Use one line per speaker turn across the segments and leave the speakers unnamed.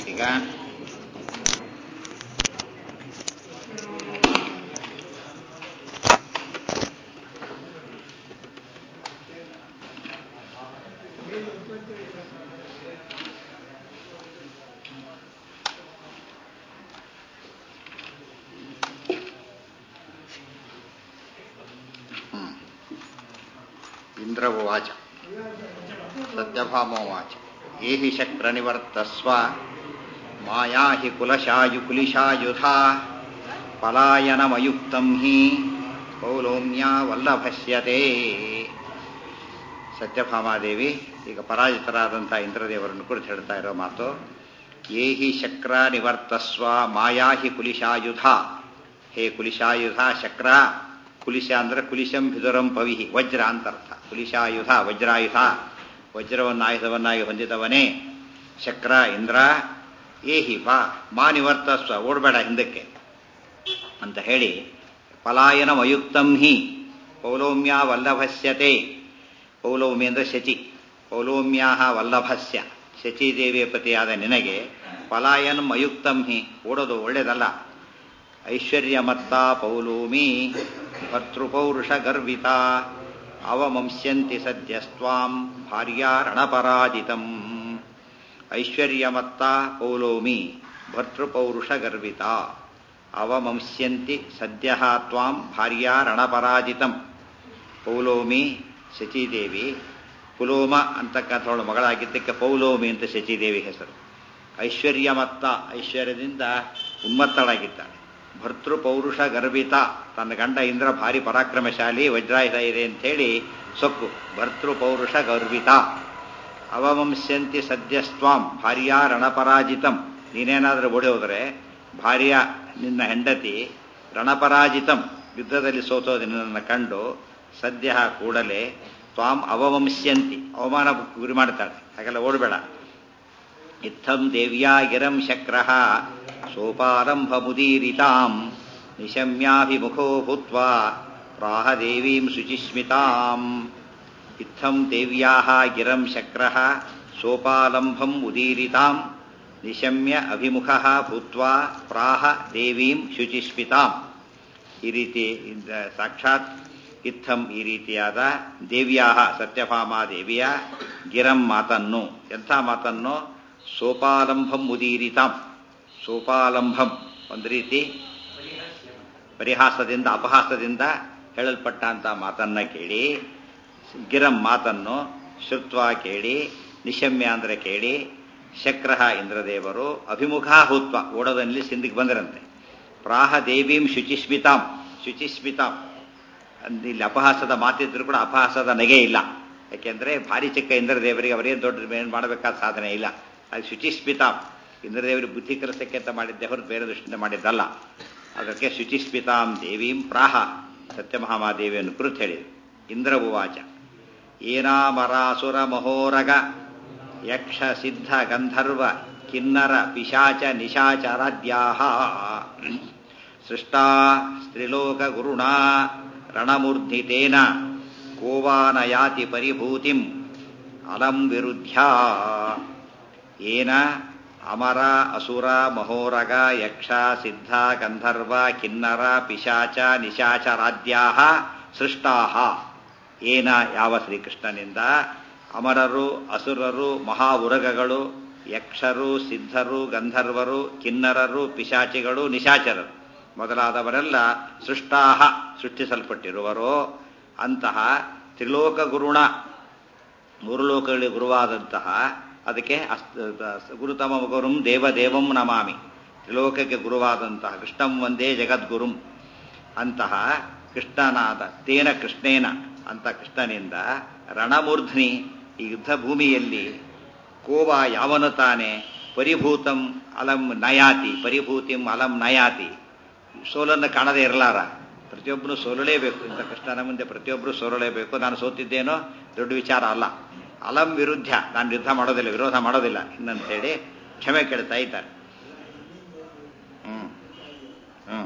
ಈಗ ಹ್ಮ್. ಇಂದ್ರ ಉವಾಚ ಸತ್ಯಭಾಮೋವಾಚ ಏ ಹಿ ಶಕ್ರನಿವರ್ತಸ್ವ ಮಾಯಾ ಹಿ ಕುಲಶಾಯು ಕುಲಿಶಾಯುಧಾ ಪಲಾಯನಮಯುಕ್ತಂ ಹಿ ಪೌಲೋಮ್ಯಾ ವಲ್ಲಭಸ್ಯತೆ ಸತ್ಯಭಾಮಾದೇವಿ ಈಗ ಪರಾಜಿತರಾದಂಥ ಇಂದ್ರದೇವರನ್ನು ಕುರಿತು ಹೇಳ್ತಾ ಇರೋ ಮಾತು ಏ ಹಿ ಶಕ್ರ ನಿವರ್ತಸ್ವ ಮಾಯಾ ಹಿ ಕುಲಿಶಾಯುಧ ಹೇ ಕುಲಿಶಾಯುಧ ಶಕ್ರ ಕುಲಿಶ ಅಂದ್ರೆ ಕುಲಿಶಂ ಭಿದುರಂ ಪವಿಹಿ ವಜ್ರ ಅಂತ ಅರ್ಥ ಕುಲಿಶಾಯುಧ ವಜ್ರಾಯುಧ ವಜ್ರವನ್ನು ಆಯುಧವನ್ನಾಗಿ ಹೊಂದಿದವನೇ ಶಕ್ರ ಇಂದ್ರ ಏಹಿ ಬಾ ಮಾ ನಿವರ್ತಸ್ವ ಓಡಬೇಡ ಹಿಂದಕ್ಕೆ ಅಂತ ಹೇಳಿ ಪಲಾಯನ ಅಯುಕ್ತಂ ಹಿ ಪೌಲೋಮ್ಯ ವಲ್ಲಭಸ್ಯತೆ ಪೌಲೋಮಿ ಅಂದ್ರೆ ಶಚಿ ಪೌಲೋಮ್ಯಾ ವಲ್ಲಭಸ್ಯ ಶಚಿದೇವಿಯ ಪತಿಯಾದ ನಿನಗೆ ಪಲಾಯನಂ ಅಯುಕ್ತಂ ಹಿ ಓಡೋದು ಒಳ್ಳೇದಲ್ಲ ಐಶ್ವರ್ಯಮತ್ತ ಪೌಲೋಮಿ ಭರ್ತೃಪೌರುಷ ಗರ್ವಿತ ಅವಮಂಸ್ಯಂತಿ ಸದ್ಯಸ್ತ್ವಾಂ ಭಾರ್ಯಾರಣಪರಾಜಿತಂ ಐಶ್ವರ್ಯಮತ್ತ ಪೌಲೋಮಿ ಭರ್ತೃಪೌರುಷ ಗರ್ವಿತ ಅವಮಂಸ್ಯಂತಿ ಸದ್ಯ ತ್ವಾಂ ಭಾರ್ಯಾರಣಪರಾಜಿತಂ ಪೌಲೋಮಿ ಶಚಿದೇವಿ ಪುಲೋಮ ಅಂತಕ್ಕಂಥವಳು ಮಗಳಾಗಿದ್ದಕ್ಕೆ ಪೌಲೋಮಿ ಅಂತ ಶಚಿದೇವಿ ಹೆಸರು ಐಶ್ವರ್ಯಮತ್ತ ಐಶ್ವರ್ಯದಿಂದ ಉನ್ಮತ್ತಳಾಗಿದ್ದಾಳೆ ಭರ್ತೃ ಪೌರುಷ ಗರ್ಭಿತ ತನ್ನ ಗಂಡ ಇಂದ್ರ ಭಾರಿ ಪರಾಕ್ರಮಶಾಲಿ ವಜ್ರಾಯುಧ ಇದೆ ಅಂಥೇಳಿ ಸೊಕ್ಕು ಭರ್ತೃ ಪೌರುಷ ಗರ್ಭಿತ ಅವವಂಶ್ಯಂತಿ ಸದ್ಯಸ್ವಾಂ ಭಾರ್ಯ ರಣಪರಾಜಿತಂ ನೀನೇನಾದರೂ ಓಡಿ ಹೋದರೆ ಭಾರ್ಯ ನಿನ್ನ ಹೆಂಡತಿ ರಣಪರಾಜಿತಂ ಯುದ್ಧದಲ್ಲಿ ಸೋತೋದು ನಿನ್ನನ್ನು ಕಂಡು ಸದ್ಯ ಕೂಡಲೇ ತ್ವಾಂ ಅವವಂಶ್ಯಂತಿ ಅವಮಾನ ಗುರಿ ಮಾಡ್ತಾಳೆ ಹಾಗೆಲ್ಲ ಓಡಬೇಡ ಇತ್ತಂ ದೇವ್ಯಾ ಗಿರಂ ಶಕ್ರಃ ಸೋಪಾರಂಭಮುದೀರಿತಾಂ ನಿಶಮ್ಯಾಭಿಮುಖೋ ಭೂತ್ವಾ ಪ್ರಾಹ ದೇವೀಂ ಶುಚಿಸ್ಮಿತಾಂ ಇತ್ತಂ ದೇವ್ಯಾಃ ಗಿರಂ ಶಕ್ರಃ ಸೋಪಾಲಂಭಂ ಉದೀರಿತಾಂ ನಿಶಮ್ಯ ಅಭಿಮುಖಃ ಭೂತ್ವಾ ಪ್ರಾಹ ದೇವೀಂ ಶುಚಿಸ್ಮಿತಾಂ ಈ ರೀತಿ ಇಂದ ಸಾಕ್ಷಾತ್ ಇತ್ತಂ ಈ ರೀತಿಯಾದ ದೇವ್ಯಾಹ ಸತ್ಯಭಾಮಾ ದೇವಿಯ ಗಿರಂ ಮಾತನ್ನು ಎಂಥ ಮಾತನ್ನು ಸೋಪಾಲಂಭಂ ಉದೀರಿತಾಂ ಸೋಪಾಲಂಭಂ ಒಂದು ರೀತಿ ಪರಿಹಾಸದಿಂದ ಅಪಹಾಸದಿಂದ ಹೇಳಲ್ಪಟ್ಟಂತ ಮಾತನ್ನ ಕೇಳಿ ಗಿರಂ ಮಾತನ್ನು ಶ್ರುತ್ವ ಕೇಳಿ ನಿಶಮ್ಯ ಅಂದ್ರೆ ಕೇಳಿ ಶಕ್ರಹ ಇಂದ್ರದೇವರು ಅಭಿಮುಖ ಹೂತ್ವ ಓಡೋದಲ್ಲಿ ಸಿಂಧಿಗೆ ಬಂದರಂತೆ ಪ್ರಾಹ ದೇವೀಂ ಶುಚಿಸ್ಮಿತಾಂ ಶುಚಿಸ್ಮಿತಾಂ ಇಲ್ಲಿ ಅಪಹಾಸದ ಮಾತಿದ್ರು ಕೂಡ ಅಪಹಾಸದ ನಗೆ ಇಲ್ಲ ಯಾಕೆಂದ್ರೆ ಭಾರಿ ಚಿಕ್ಕ ಇಂದ್ರದೇವರಿಗೆ ಅವರೇನು ದೊಡ್ಡ ಏನು ಮಾಡಬೇಕಾದ ಸಾಧನೆ ಇಲ್ಲ ಅದು ಶುಚಿಸ್ಮಿತಾಂ ಇಂದ್ರದೇವರಿಗೆ ಬುದ್ಧಿ ಕಲಿಸಕ್ಕೆ ಅಂತ ಮಾಡಿದ್ದೆ ಹೊರತು ಬೇರೆ ದೃಷ್ಟಿಯಿಂದ ಮಾಡಿದ್ದಲ್ಲ ಅದಕ್ಕೆ ಶುಚಿಸ್ಮಿತಾಂ ದೇವೀಂ ಪ್ರಾಹ ಸತ್ಯಮಹಾಮಾದೇವಿಯನ್ನು ಕುರಿತು ಹೇಳಿದೆ ಇಂದ್ರ ಉವಾಚ ಏನಾಮರಾಸುರ ಮಹೋರಗ ಯಕ್ಷ ಸಿದ್ಧ ಗಂಧರ್ವ ಕಿನ್ನರ ಪಿಶಾಚ ನಿಶಾಚರಾದ್ಯಾ ಸೃಷ್ಟಾ ಸ್ತ್ರಿಲೋಕ ಗುರುಣ ರಣಮೂರ್ಧಿತೇನ ಕೋವಾನ ಯಾತಿ ಪರಿಭೂತಿಂ ಅಲಂ ವಿರುದ್ಧ್ಯ ಏನ ಅಮರ ಅಸುರ ಮಹೋರಗ ಯಕ್ಷ ಸಿದ್ಧ ಗಂಧರ್ವ ಕಿನ್ನರ ಪಿಶಾಚ ನಿಶಾಚರಾದ್ಯಾ ಸೃಷ್ಟಾ ಏನ ಯಾವ ಶ್ರೀಕೃಷ್ಣನಿಂದ ಅಮರರು ಅಸುರರು ಮಹಾ ಉರಗಗಳು ಯಕ್ಷರು ಸಿದ್ಧರು ಗಂಧರ್ವರು ಕಿನ್ನರರು ಪಿಶಾಚಿಗಳು ನಿಶಾಚರರು ಮೊದಲಾದವರೆಲ್ಲ ಸೃಷ್ಟಾಹ ಸೃಷ್ಟಿಸಲ್ಪಟ್ಟಿರುವರೋ ಅಂತಹ ತ್ರಿಲೋಕ ಗುರುಣ ಮೂರು ಲೋಕಗಳಿಗೆ ಗುರುವಾದಂತಹ ಅದಕ್ಕೆ ಗುರುತಮ ಗುರುಂ ದೇವದೇವಂ ನಮಾಮಿ ತ್ರಿಲೋಕಕ್ಕೆ ಗುರುವಾದಂತಹ ಕೃಷ್ಣಂ ಒಂದೇ ಜಗದ್ಗುರುಂ ಅಂತಹ ಕೃಷ್ಣನಾದ ತೇನ ಕೃಷ್ಣೇನ ಅಂತ ಕೃಷ್ಣನಿಂದ ರಣಮೂರ್ಧ್ನಿ ಈ ಯುದ್ಧ ಭೂಮಿಯಲ್ಲಿ ಕೋವ ಯಾವನು ತಾನೆ ಪರಿಭೂತಂ ಅಲಂ ನಯಾತಿ ಪರಿಭೂತಿಂ ಅಲಂ ನಯಾತಿ ಸೋಲನ್ನು ಕಾಣದೇ ಇರಲಾರ ಪ್ರತಿಯೊಬ್ಬರು ಸೋಲಲೇಬೇಕು ಇಂಥ ಕೃಷ್ಣನ ಮುಂದೆ ಪ್ರತಿಯೊಬ್ಬರು ಸೋಲಲೇಬೇಕು ನಾನು ಸೋತಿದ್ದೇನೋ ದೊಡ್ಡ ವಿಚಾರ ಅಲ್ಲ ಅಲಂ ವಿರುದ್ಧ ನಾನು ಯುದ್ಧ ಮಾಡೋದಿಲ್ಲ ವಿರೋಧ ಮಾಡೋದಿಲ್ಲ ಇನ್ನಂತೇಳಿ ಕ್ಷಮೆ ಕೇಳ್ತಾ ಇದ್ದಾರೆ ಹ್ಮ್ ಹ್ಮ್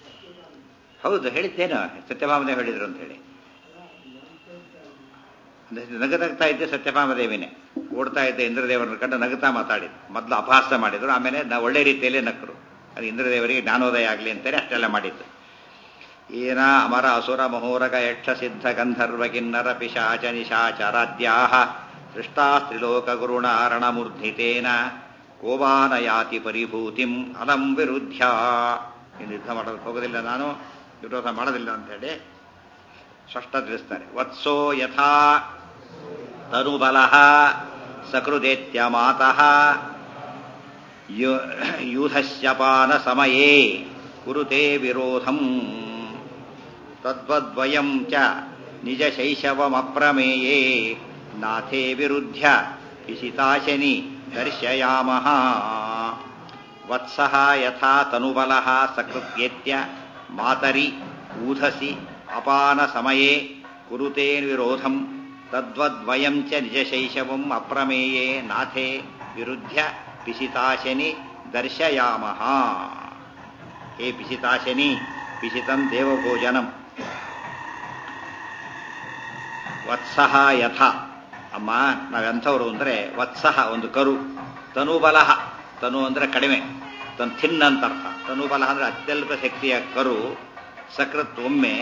ಹೌದು ಹೇಳಿದ್ದೇನು ಸತ್ಯಭಾಮನೆ ಹೇಳಿದ್ರು ಅಂತ ಹೇಳಿ ನಗ ನಗ್ತಾ ಇದ್ದೆ ಸತ್ಯಭಾಮದೇವಿನೇ ಓಡ್ತಾ ಇದ್ದೆ ಇಂದ್ರದೇವರನ್ನ ಕಂಡು ನಗುತ್ತಾ ಮಾತಾಡಿದ್ರು ಮೊದಲು ಅಪಹಾಸ ಮಾಡಿದ್ರು ಆಮೇಲೆ ನಾ ಒಳ್ಳೆ ರೀತಿಯಲ್ಲಿ ನಕ್ಕರು ಅದು ಇಂದ್ರದೇವರಿಗೆ ಜ್ಞಾನೋದಯ ಆಗಲಿ ಅಂತೇಳಿ ಅಷ್ಟೆಲ್ಲ ಮಾಡಿದ್ದು ಏನ ಅಮರ ಅಸುರ ಮಹೋರಗ ಯಕ್ಷ ಸಿದ್ಧ ಗಂಧರ್ವ ಕಿನ್ನರ ಪಿಶಾಚ ನಿಶಾಚರಾದ್ಯಾ ಸೃಷ್ಟಾಸ್ತ್ರಿಲೋಕ ಗುರುಣಾರಣಮೂರ್ಧಿತೇನ ಕೋವಾನ ಯಾತಿ ಪರಿಭೂತಿಂ ಅಲಂ ವಿರುದ್ಧ ಇನ್ನು ಯುದ್ಧ ಮಾಡೋದಕ್ಕೆ ಹೋಗೋದಿಲ್ಲ ನಾನು ವಿರೋಧ ಮಾಡೋದಿಲ್ಲ ಅಂತೇಳಿ ಸ್ಪಷ್ಟ ತಿಳಿಸ್ತಾರೆ ವತ್ಸೋ ಯಥಾ ತನುಬಲ ಸಕೃದೇತ್ಯ ಮಾತಃ ಯೂಧಸ್ಯಪಾನ ಸಮಯೇ ಕುರುತೆ ವಿರೋಧಂ ತದ್ವದ್ವಯಂ ಚ ನಿಜ ಶೈಶವಮಪ್ರಮೇಯೇ ನಾಥೇ ವಿರುದ್ಧ ವಿಸಿತಾಶನಿ ದರ್ಶಯಾಮಃ ವತ್ಸಃ ಯಥಾ ತನುಬಲಃ ಸಕೃತ್ಯೇತ್ಯ ಮಾತರಿ ಊಧಸಿ ಅಪಾನ ಸಮಯೇ ಕುರುತೆ ವಿರೋಧಂ ತದ್ವದ್ವಯಂ ಚ ನಿಜಶೈಶವಂ ಅಪ್ರಮೇಯೇ ನಾಥೇ ವಿರುದ್ಧ ಪಿಶಿತಾಶನಿ ದರ್ಶಯಾಮಃ ಹೇ ಪಿಶಿತಾಶನಿ ಪಿಶಿತಂ ದೇವಭೋಜನಂ ವತ್ಸಹ ಯಥ ಅಮ್ಮ ನಾವೆಂಥವ್ರು ಅಂದರೆ ವತ್ಸಹ ಒಂದು ಕರು ತನುಬಲಹ ತನು ಅಂದರೆ ಕಡಿಮೆ ತನು ಥಿನ್ ಅಂತ ಅರ್ಥ ತನುಬಲ ಅಂದರೆ ಅತ್ಯಲ್ಪ ಶಕ್ತಿಯ ಕರು ಸಕೃತ್ ಒಮ್ಮೆ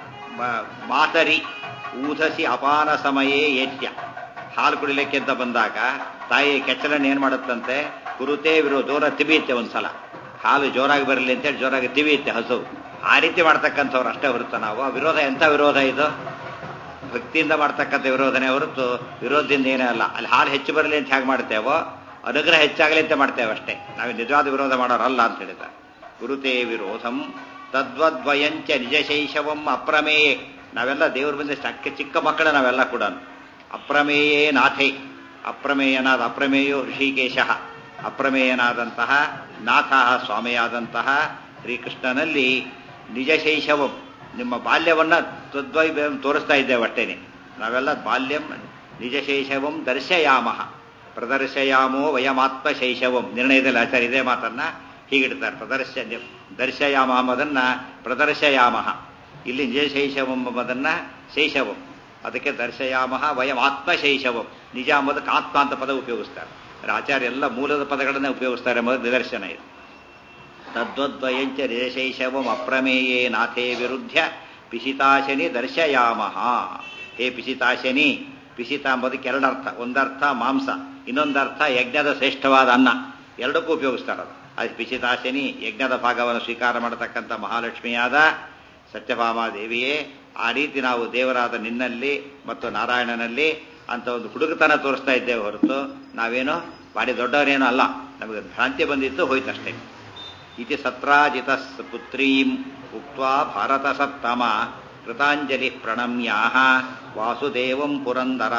ಮಾತರಿ ಊಧಸಿ ಅಪಾನ ಸಮಯೇ ಏತ್ಯ ಹಾಲು ಕುಡಿಲಿಕ್ಕೆ ಅಂತ ಬಂದಾಗ ತಾಯಿ ಕೆಚ್ಚಲನ್ನು ಏನು ಮಾಡುತ್ತಂತೆ ಕುರುತೇ ವಿರೋ ದೂರ ತಿಬಿಯುತ್ತೆ ಒಂದ್ಸಲ ಹಾಲು ಜೋರಾಗಿ ಬರಲಿ ಅಂತೇಳಿ ಜೋರಾಗಿ ತಿಬಿಯುತ್ತೆ ಹಸು ಆ ರೀತಿ ಮಾಡ್ತಕ್ಕಂಥವ್ರು ಅಷ್ಟೇ ಹೊರತು ನಾವು ವಿರೋಧ ಎಂಥ ವಿರೋಧ ಇದು ಭಕ್ತಿಯಿಂದ ಮಾಡ್ತಕ್ಕಂಥ ವಿರೋಧನೆ ಹೊರತು ವಿರೋಧದಿಂದ ಏನೇ ಅಲ್ಲ ಅಲ್ಲಿ ಹಾಲು ಹೆಚ್ಚು ಬರಲಿ ಅಂತ ಹೇಗೆ ಮಾಡ್ತೇವೋ ಅನುಗ್ರಹ ಹೆಚ್ಚಾಗಲಿ ಅಂತ ಮಾಡ್ತೇವೆ ಅಷ್ಟೇ ನಾವು ನಿಜವಾದ ವಿರೋಧ ಮಾಡೋರಲ್ಲ ಅಂತ ಹೇಳಿದ್ದಾರೆ ಗುರುತೇ ವಿರೋಧಂ ತದ್ವದ್ವಯಂಚ ನಿಜಶೈಶವಂ ಅಪ್ರಮೇಯೇ ನಾವೆಲ್ಲ ದೇವ್ರ ಬಂದ ಚಕ್ಕ ಚಿಕ್ಕ ಮಕ್ಕಳ ನಾವೆಲ್ಲ ಕೂಡ ಅಪ್ರಮೇಯೇ ನಾಥೆ ಅಪ್ರಮೇಯನಾದ ಅಪ್ರಮೇಯೋ ಋಷಿಕೇಶ ಅಪ್ರಮೇಯನಾದಂತಹ ನಾಥ ಸ್ವಾಮಿಯಾದಂತಹ ಶ್ರೀಕೃಷ್ಣನಲ್ಲಿ ನಿಜ ಶೈಶವಂ ನಿಮ್ಮ ಬಾಲ್ಯವನ್ನ ತದ್ವೈ ತೋರಿಸ್ತಾ ಇದ್ದೇವೆ ಅಷ್ಟೇನೆ ನಾವೆಲ್ಲ ಬಾಲ್ಯಂ ನಿಜ ಶೈಶವಂ ದರ್ಶಯಾಮಹ ಪ್ರದರ್ಶಯಾಮೋ ವಯಮಾತ್ಮ ಶೈಶವಂ ನಿರ್ಣಯದಲ್ಲಿ ಆಚಾರ್ಯ ಇದೇ ಮಾತನ್ನ ಹೀಗಿಡ್ತಾರೆ ಪ್ರದರ್ಶ ದರ್ಶಯಾಮ ಎಂಬುದನ್ನ ಪ್ರದರ್ಶಯಾಮಹ ಇಲ್ಲಿ ನಿಜ ಶೈಶವಂ ಎಂಬುದನ್ನ ಶೈಶವಂ ಅದಕ್ಕೆ ದರ್ಶಯಾಮಹ ವಯಂ ಆತ್ಮ ಶೈಶವಂ ನಿಜ ಎಂಬುದಕ್ಕೆ ಆತ್ಮ ಅಂತ ಪದ ಉಪಯೋಗಿಸ್ತಾರೆ ಆಚಾರ್ಯ ಎಲ್ಲ ಮೂಲದ ಪದಗಳನ್ನೇ ಉಪಯೋಗಿಸ್ತಾರೆ ಎಂಬುದು ನಿದರ್ಶನ ಇದು ತದ್ವದ್ವಯಂಚ ನಿಜಶೈಶವಂ ಅಪ್ರಮೇಯೇ ನಾಥೇ ವಿರುದ್ಧ ಪಿಶಿತಾಶನಿ ದರ್ಶಯಾಮಹ ಹೇ ಪಿಶಿತಾಶನಿ ಪಿಶಿತ ಎಂಬುದಕ್ಕೆ ಎರಡರ್ಥ ಒಂದರ್ಥ ಮಾಂಸ ಇನ್ನೊಂದರ್ಥ ಯಜ್ಞದ ಶ್ರೇಷ್ಠವಾದ ಅನ್ನ ಎರಡಕ್ಕೂ ಉಪಯೋಗಿಸ್ತಾರೆ ಅದು ಅದು ಪಿಶಿತಾಶನಿ ಯಜ್ಞದ ಭಾಗವನ್ನು ಸ್ವೀಕಾರ ಮಾಡತಕ್ಕಂಥ ಮಹಾಲಕ್ಷ್ಮಿಯಾದ ಸತ್ಯಭಾಮಾದೇವಿಯೇ ಆ ರೀತಿ ನಾವು ದೇವರಾದ ನಿನ್ನಲ್ಲಿ ಮತ್ತು ನಾರಾಯಣನಲ್ಲಿ ಅಂತ ಒಂದು ಹುಡುಗತನ ತೋರಿಸ್ತಾ ಇದ್ದೇವೆ ಹೊರತು ನಾವೇನು ಬಾಡಿ ದೊಡ್ಡವರೇನೂ ಅಲ್ಲ ನಮಗೆ ಭ್ರಾಂತಿ ಬಂದಿತ್ತು ಹೋಯ್ತಷ್ಟೇ ಇತಿ ಸತ್ರಾಜಿತ ಪುತ್ರೀಂ ಉಕ್ತ್ವಾ ಭಾರತ ಸತ್ತಮ ಕೃತಾಂಜಲಿ ಪ್ರಣಮ್ಯಾಹ ವಾಸುದೇವಂ ಪುರಂದರ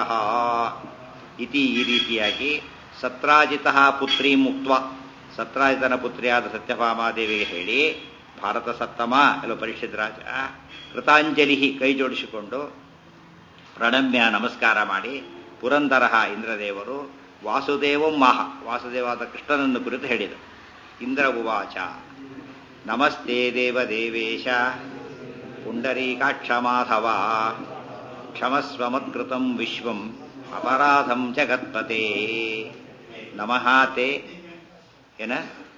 ಇತಿ ಈ ರೀತಿಯಾಗಿ ಸತ್ರಾಜಿತ ಪುತ್ರೀಂ ಉಕ್ತ್ವ ಸತ್ರಾಜಿತನ ಪುತ್ರಿಯಾದ ಸತ್ಯಭಾಮಾದೇವಿಗೆ ಹೇಳಿ ಭಾರತ ಸತ್ತಮ ಎಲ್ಲ ಪರೀಕ್ಷಿತ್ ರಾಜ ಕೃತಾಂಜಲಿ ಕೈ ಜೋಡಿಸಿಕೊಂಡು ಪ್ರಣಮ್ಯ ನಮಸ್ಕಾರ ಮಾಡಿ ಪುರಂದರ ಇಂದ್ರದೇವರು ವಾಸುದೇವಂ ಮಾಹ ವಾಸುದೇವಾದ ಕೃಷ್ಣನನ್ನು ಕುರಿತು ಹೇಳಿದರು ಇಂದ್ರ ಉವಾಚ ನಮಸ್ತೆ ದೇವದೇವೇಶ ಪುಂಡರೀಕಾಕ್ಷ ಮಾಧವ ಕ್ಷಮಸ್ವಮತ್ಕೃತಂ ವಿಶ್ವಂ ಅಪರಾಧಂ ಜಗತ್ಪತೆ ನಮಃ ತೇ ಏನ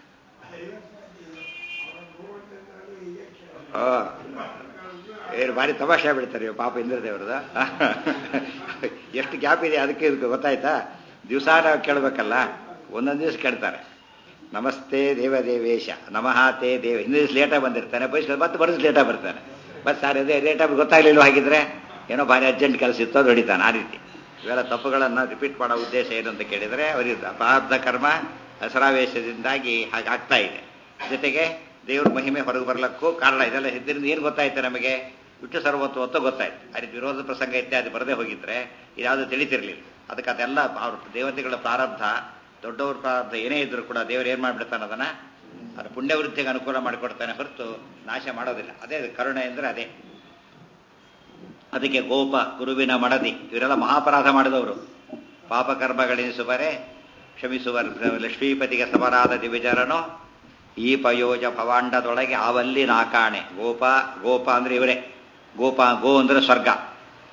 ಏನು ಭಾರಿ ತಮಾಷೆ ಬಿಡ್ತಾರೆ ಪಾಪ ಇಂದ್ರದೇವ್ರದ ಎಷ್ಟು ಗ್ಯಾಪ್ ಇದೆ ಅದಕ್ಕೆ ಇದಕ್ಕೆ ಗೊತ್ತಾಯ್ತಾ ದಿವಸ ನಾವು ಕೇಳಬೇಕಲ್ಲ ಒಂದೊಂದು ದಿವಸ ಕೇಳ್ತಾರೆ ನಮಸ್ತೆ ದೇವದೇವೇಶ ನಮಃ ತೇ ದೇವ ಇನ್ನೂ ದಿವಸ ಲೇಟಾಗಿ ಬಂದಿರ್ತಾನೆ ಬಯಸ್ಕೊಂಡು ಮತ್ತೆ ಬರೋದು ಲೇಟಾಗಿ ಬರ್ತಾನೆ ಮತ್ತೆ ಸರ್ ಅದೇ ಲೇಟಾಗಿ ಗೊತ್ತಾಗ್ಲಿಲ್ಲ ಹಾಗಿದ್ರೆ ಏನೋ ಭಾರಿ ಅರ್ಜೆಂಟ್ ಕೆಲಸ ಇತ್ತು ಅದು ಹೊಡಿತಾನೆ ಆ ರೀತಿ ಇವೆಲ್ಲ ತಪ್ಪುಗಳನ್ನು ರಿಪೀಟ್ ಮಾಡೋ ಉದ್ದೇಶ ಏನು ಅಂತ ಕೇಳಿದರೆ ಅವರಿಗೆ ಪ್ರಾರಬ್ಧ ಕರ್ಮ ಹಸರಾವೇಶದಿಂದಾಗಿ ಹಾಗಾಗ್ತಾ ಇದೆ ಜೊತೆಗೆ ದೇವ್ರ ಮಹಿಮೆ ಹೊರಗೆ ಬರ್ಲಕ್ಕೂ ಕಾರಣ ಇದೆಲ್ಲ ಇದರಿಂದ ಏನು ಗೊತ್ತಾಯ್ತು ನಮಗೆ ವಿಷ್ಣು ಸರ್ವತ್ವ ಅಂತ ಗೊತ್ತಾಯ್ತು ಆ ರೀತಿ ವಿರೋಧ ಪ್ರಸಂಗ ಇತ್ಯಾದಿ ಬರದೇ ಹೋಗಿದ್ರೆ ಇದ್ಯಾವುದು ತಿಳಿತಿರ್ಲಿಲ್ಲ ಅದಕ್ಕೆ ಅದೆಲ್ಲ ಅವ್ರ ದೇವತೆಗಳ ಪ್ರಾರಬ್ಧ ದೊಡ್ಡವ್ರ ಪ್ರಾರಬ್ಧ ಏನೇ ಇದ್ರು ಕೂಡ ದೇವರು ಏನು ಮಾಡಿಬಿಡ್ತಾನೆ ಅದನ್ನ ಅದು ಪುಣ್ಯವೃತ್ತಿಗೆ ಅನುಕೂಲ ಮಾಡಿಕೊಡ್ತಾನೆ ಹೊರತು ನಾಶ ಮಾಡೋದಿಲ್ಲ ಅದೇ ಕರುಣೆ ಅಂದರೆ ಅದೇ ಅದಕ್ಕೆ ಗೋಪ ಗುರುವಿನ ಮಡದಿ ಇವರೆಲ್ಲ ಮಹಾಪರಾಧ ಮಾಡಿದವರು ಪಾಪಕರ್ಮಗಳೆನಿಸುವರೆ ಕ್ಷಮಿಸುವ ಲಕ್ಷ್ಮೀಪತಿಗೆ ಸಮರಾದ ದಿವಿಜರನು ಈ ಪಯೋಜ ಭವಾಂಡದೊಳಗೆ ಆವಲ್ಲಿ ನಾಕಾಣೆ ಗೋಪ ಗೋಪ ಅಂದ್ರೆ ಇವರೇ ಗೋಪ ಗೋ ಅಂದ್ರೆ ಸ್ವರ್ಗ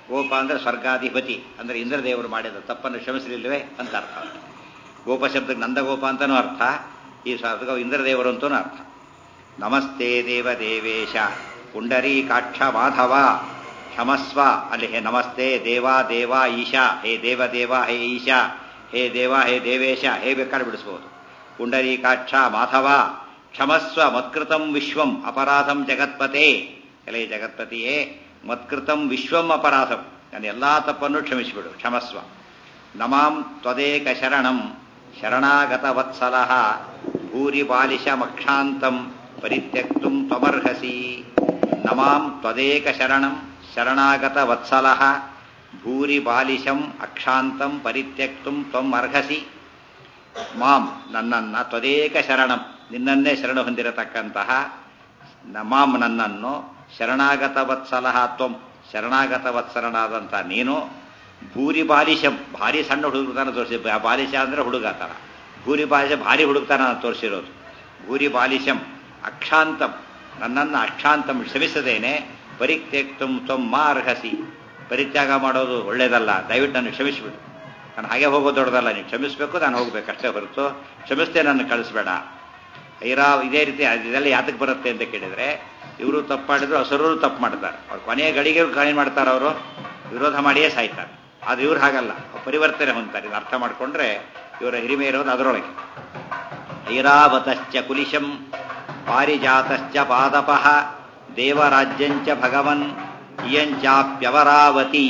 ಗೋಪ ಅಂದ್ರೆ ಸ್ವರ್ಗಾಧಿಪತಿ ಅಂದ್ರೆ ಇಂದ್ರದೇವರು ಮಾಡಿದ ತಪ್ಪನ್ನು ಕ್ಷಮಿಸಲಿಲ್ಲವೇ ಅಂತ ಅರ್ಥ ಗೋಪ ಶಬ್ದಕ್ಕೆ ನಂದಗೋಪ ಅಂತನೂ ಅರ್ಥ ಈ ಶಬ್ದ ಇಂದ್ರದೇವರು ಅಂತನೂ ಅರ್ಥ ನಮಸ್ತೆ ದೇವದೇವೇಶ ಪುಂಡರೀಕಾಕ್ಷ ಮಾಧವ ಕ್ಷಮಸ್ವ ಅಲ್ಲಿ ಹೇ ನಮಸ್ತೆ ದೇವ ದೇವ ಈಶಾ ಹೇ ದೇವ ದೇವ ಹೇ ಈಶಾ ಹೇ ದೇವ ಹೇ ದೇವೇಶ ಹೇ ಬೇಕಾದ್ರೆ ಬಿಡಿಸ್ಬೋದು ಪುಂಡರೀಕಾಕ್ಷ ಮಾಧವ ಕ್ಷಮಸ್ವ ಮತ್ಕೃತಂ ವಿಶ್ವಂ ಅಪರಾಧಂ ಜಗತ್ಪತೆ ಎಲೆ ಜಗತ್ಪತಿಯೇ ಮತ್ಕೃತಂ ವಿಶ್ವಂ ಅಪರಾಧಂ ನನ್ನ ಎಲ್ಲಾ ತಪ್ಪನ್ನು ಕ್ಷಮಿಸಿಬಿಡು ಕ್ಷಮಸ್ವ ನಮಾಂ ತ್ವದೇಕ ಶರಣಂ ಶರಣಾಗತ ವತ್ಸಲಃ ಭೂರಿ ಬಾಲಿಶಮಕ್ಷಾಂತಂ ಪರಿತ್ಯಕ್ತುಂ ತ್ವಮರ್ಹಸಿ ನಮಾಂ ತ್ವದೇಕ ಶರಣಂ ಶರಣಾಗತ ವತ್ಸಲಃ ಭೂರಿ ಬಾಲಿಶಂ ಅಕ್ಷಾಂತಂ ಪರಿತ್ಯಕ್ತುಂ ತ್ವಂ ಅರ್ಹಸಿ ಮಾಂ ನನ್ನನ್ನ ತ್ವದೇಕ ಶರಣಂ ನಿನ್ನನ್ನೇ ಶರಣ ಹೊಂದಿರತಕ್ಕಂತಹ ಮಾಂ ನನ್ನನ್ನು ಶರಣಾಗತ ವತ್ಸಲಃ ತ್ವಂ ಶರಣಾಗತ ವತ್ಸಲನಾದಂಥ ನೀನು ಭೂರಿ ಬಾಲಿಶಂ ಭಾರಿ ಸಣ್ಣ ಹುಡುಗತನ ತೋರಿಸಿ ಬಾಲಿಶ ಅಂದ್ರೆ ಹುಡುಗ ತರ ಭೂರಿ ಬಾಲಿಶ ಭಾರಿ ಹುಡುಗತನ ತೋರಿಸಿರೋದು ಭೂರಿ ಬಾಲಿಶಂ ಅಕ್ಷಾಂತಂ ನನ್ನನ್ನು ಅಕ್ಷಾಂತಂ ಕ್ಷಮಿಸದೇನೆ ಪರಿತ್ಯಕ್ತಂ ತ್ವಂ ಮಾ ಅರ್ಹಸಿ ಪರಿತ್ಯಾಗ ಮಾಡೋದು ಒಳ್ಳೇದಲ್ಲ ದಯವಿಟ್ಟು ನಾನು ಕ್ಷಮಿಸಿಬಿಡು ನಾನು ಹಾಗೆ ಹೋಗೋದು ದೊಡ್ಡದಲ್ಲ ನೀವು ಕ್ಷಮಿಸಬೇಕು ನಾನು ಹೋಗ್ಬೇಕು ಅಷ್ಟೇ ಹೊರತು ಕ್ಷಮಿಸ್ತೇ ನನ್ನ ಕಳಿಸ್ಬೇಡ ಐರಾ ಇದೇ ರೀತಿ ಇದೆಲ್ಲ ಯಾತಕ್ಕೆ ಬರುತ್ತೆ ಅಂತ ಕೇಳಿದ್ರೆ ಇವರು ತಪ್ಪು ಮಾಡಿದ್ರು ಹಸರು ತಪ್ಪು ಮಾಡ್ತಾರೆ ಅವ್ರು ಕೊನೆಯ ಗಳಿಗೆ ಕಾಣಿ ಮಾಡ್ತಾರೆ ಅವರು ವಿರೋಧ ಮಾಡಿಯೇ ಸಾಯ್ತಾರೆ ಅದು ಇವ್ರು ಹಾಗಲ್ಲ ಪರಿವರ್ತನೆ ಹೊಂದ್ತಾರೆ ಇದು ಅರ್ಥ ಮಾಡಿಕೊಂಡ್ರೆ ಇವರ ಹಿರಿಮೆ ಇರೋದು ಅದರೊಳಗೆ ಐರಾವತಶ್ಚ ಕುಲಿಶಂ ಪಾರಿಜಾತಶ್ಚ ಪಾದಪಃ ದೇವರಾಜ್ಯಂಚ ಭಗವನ್ ಇಯಂಚಾಪ್ಯವರಾವತಿ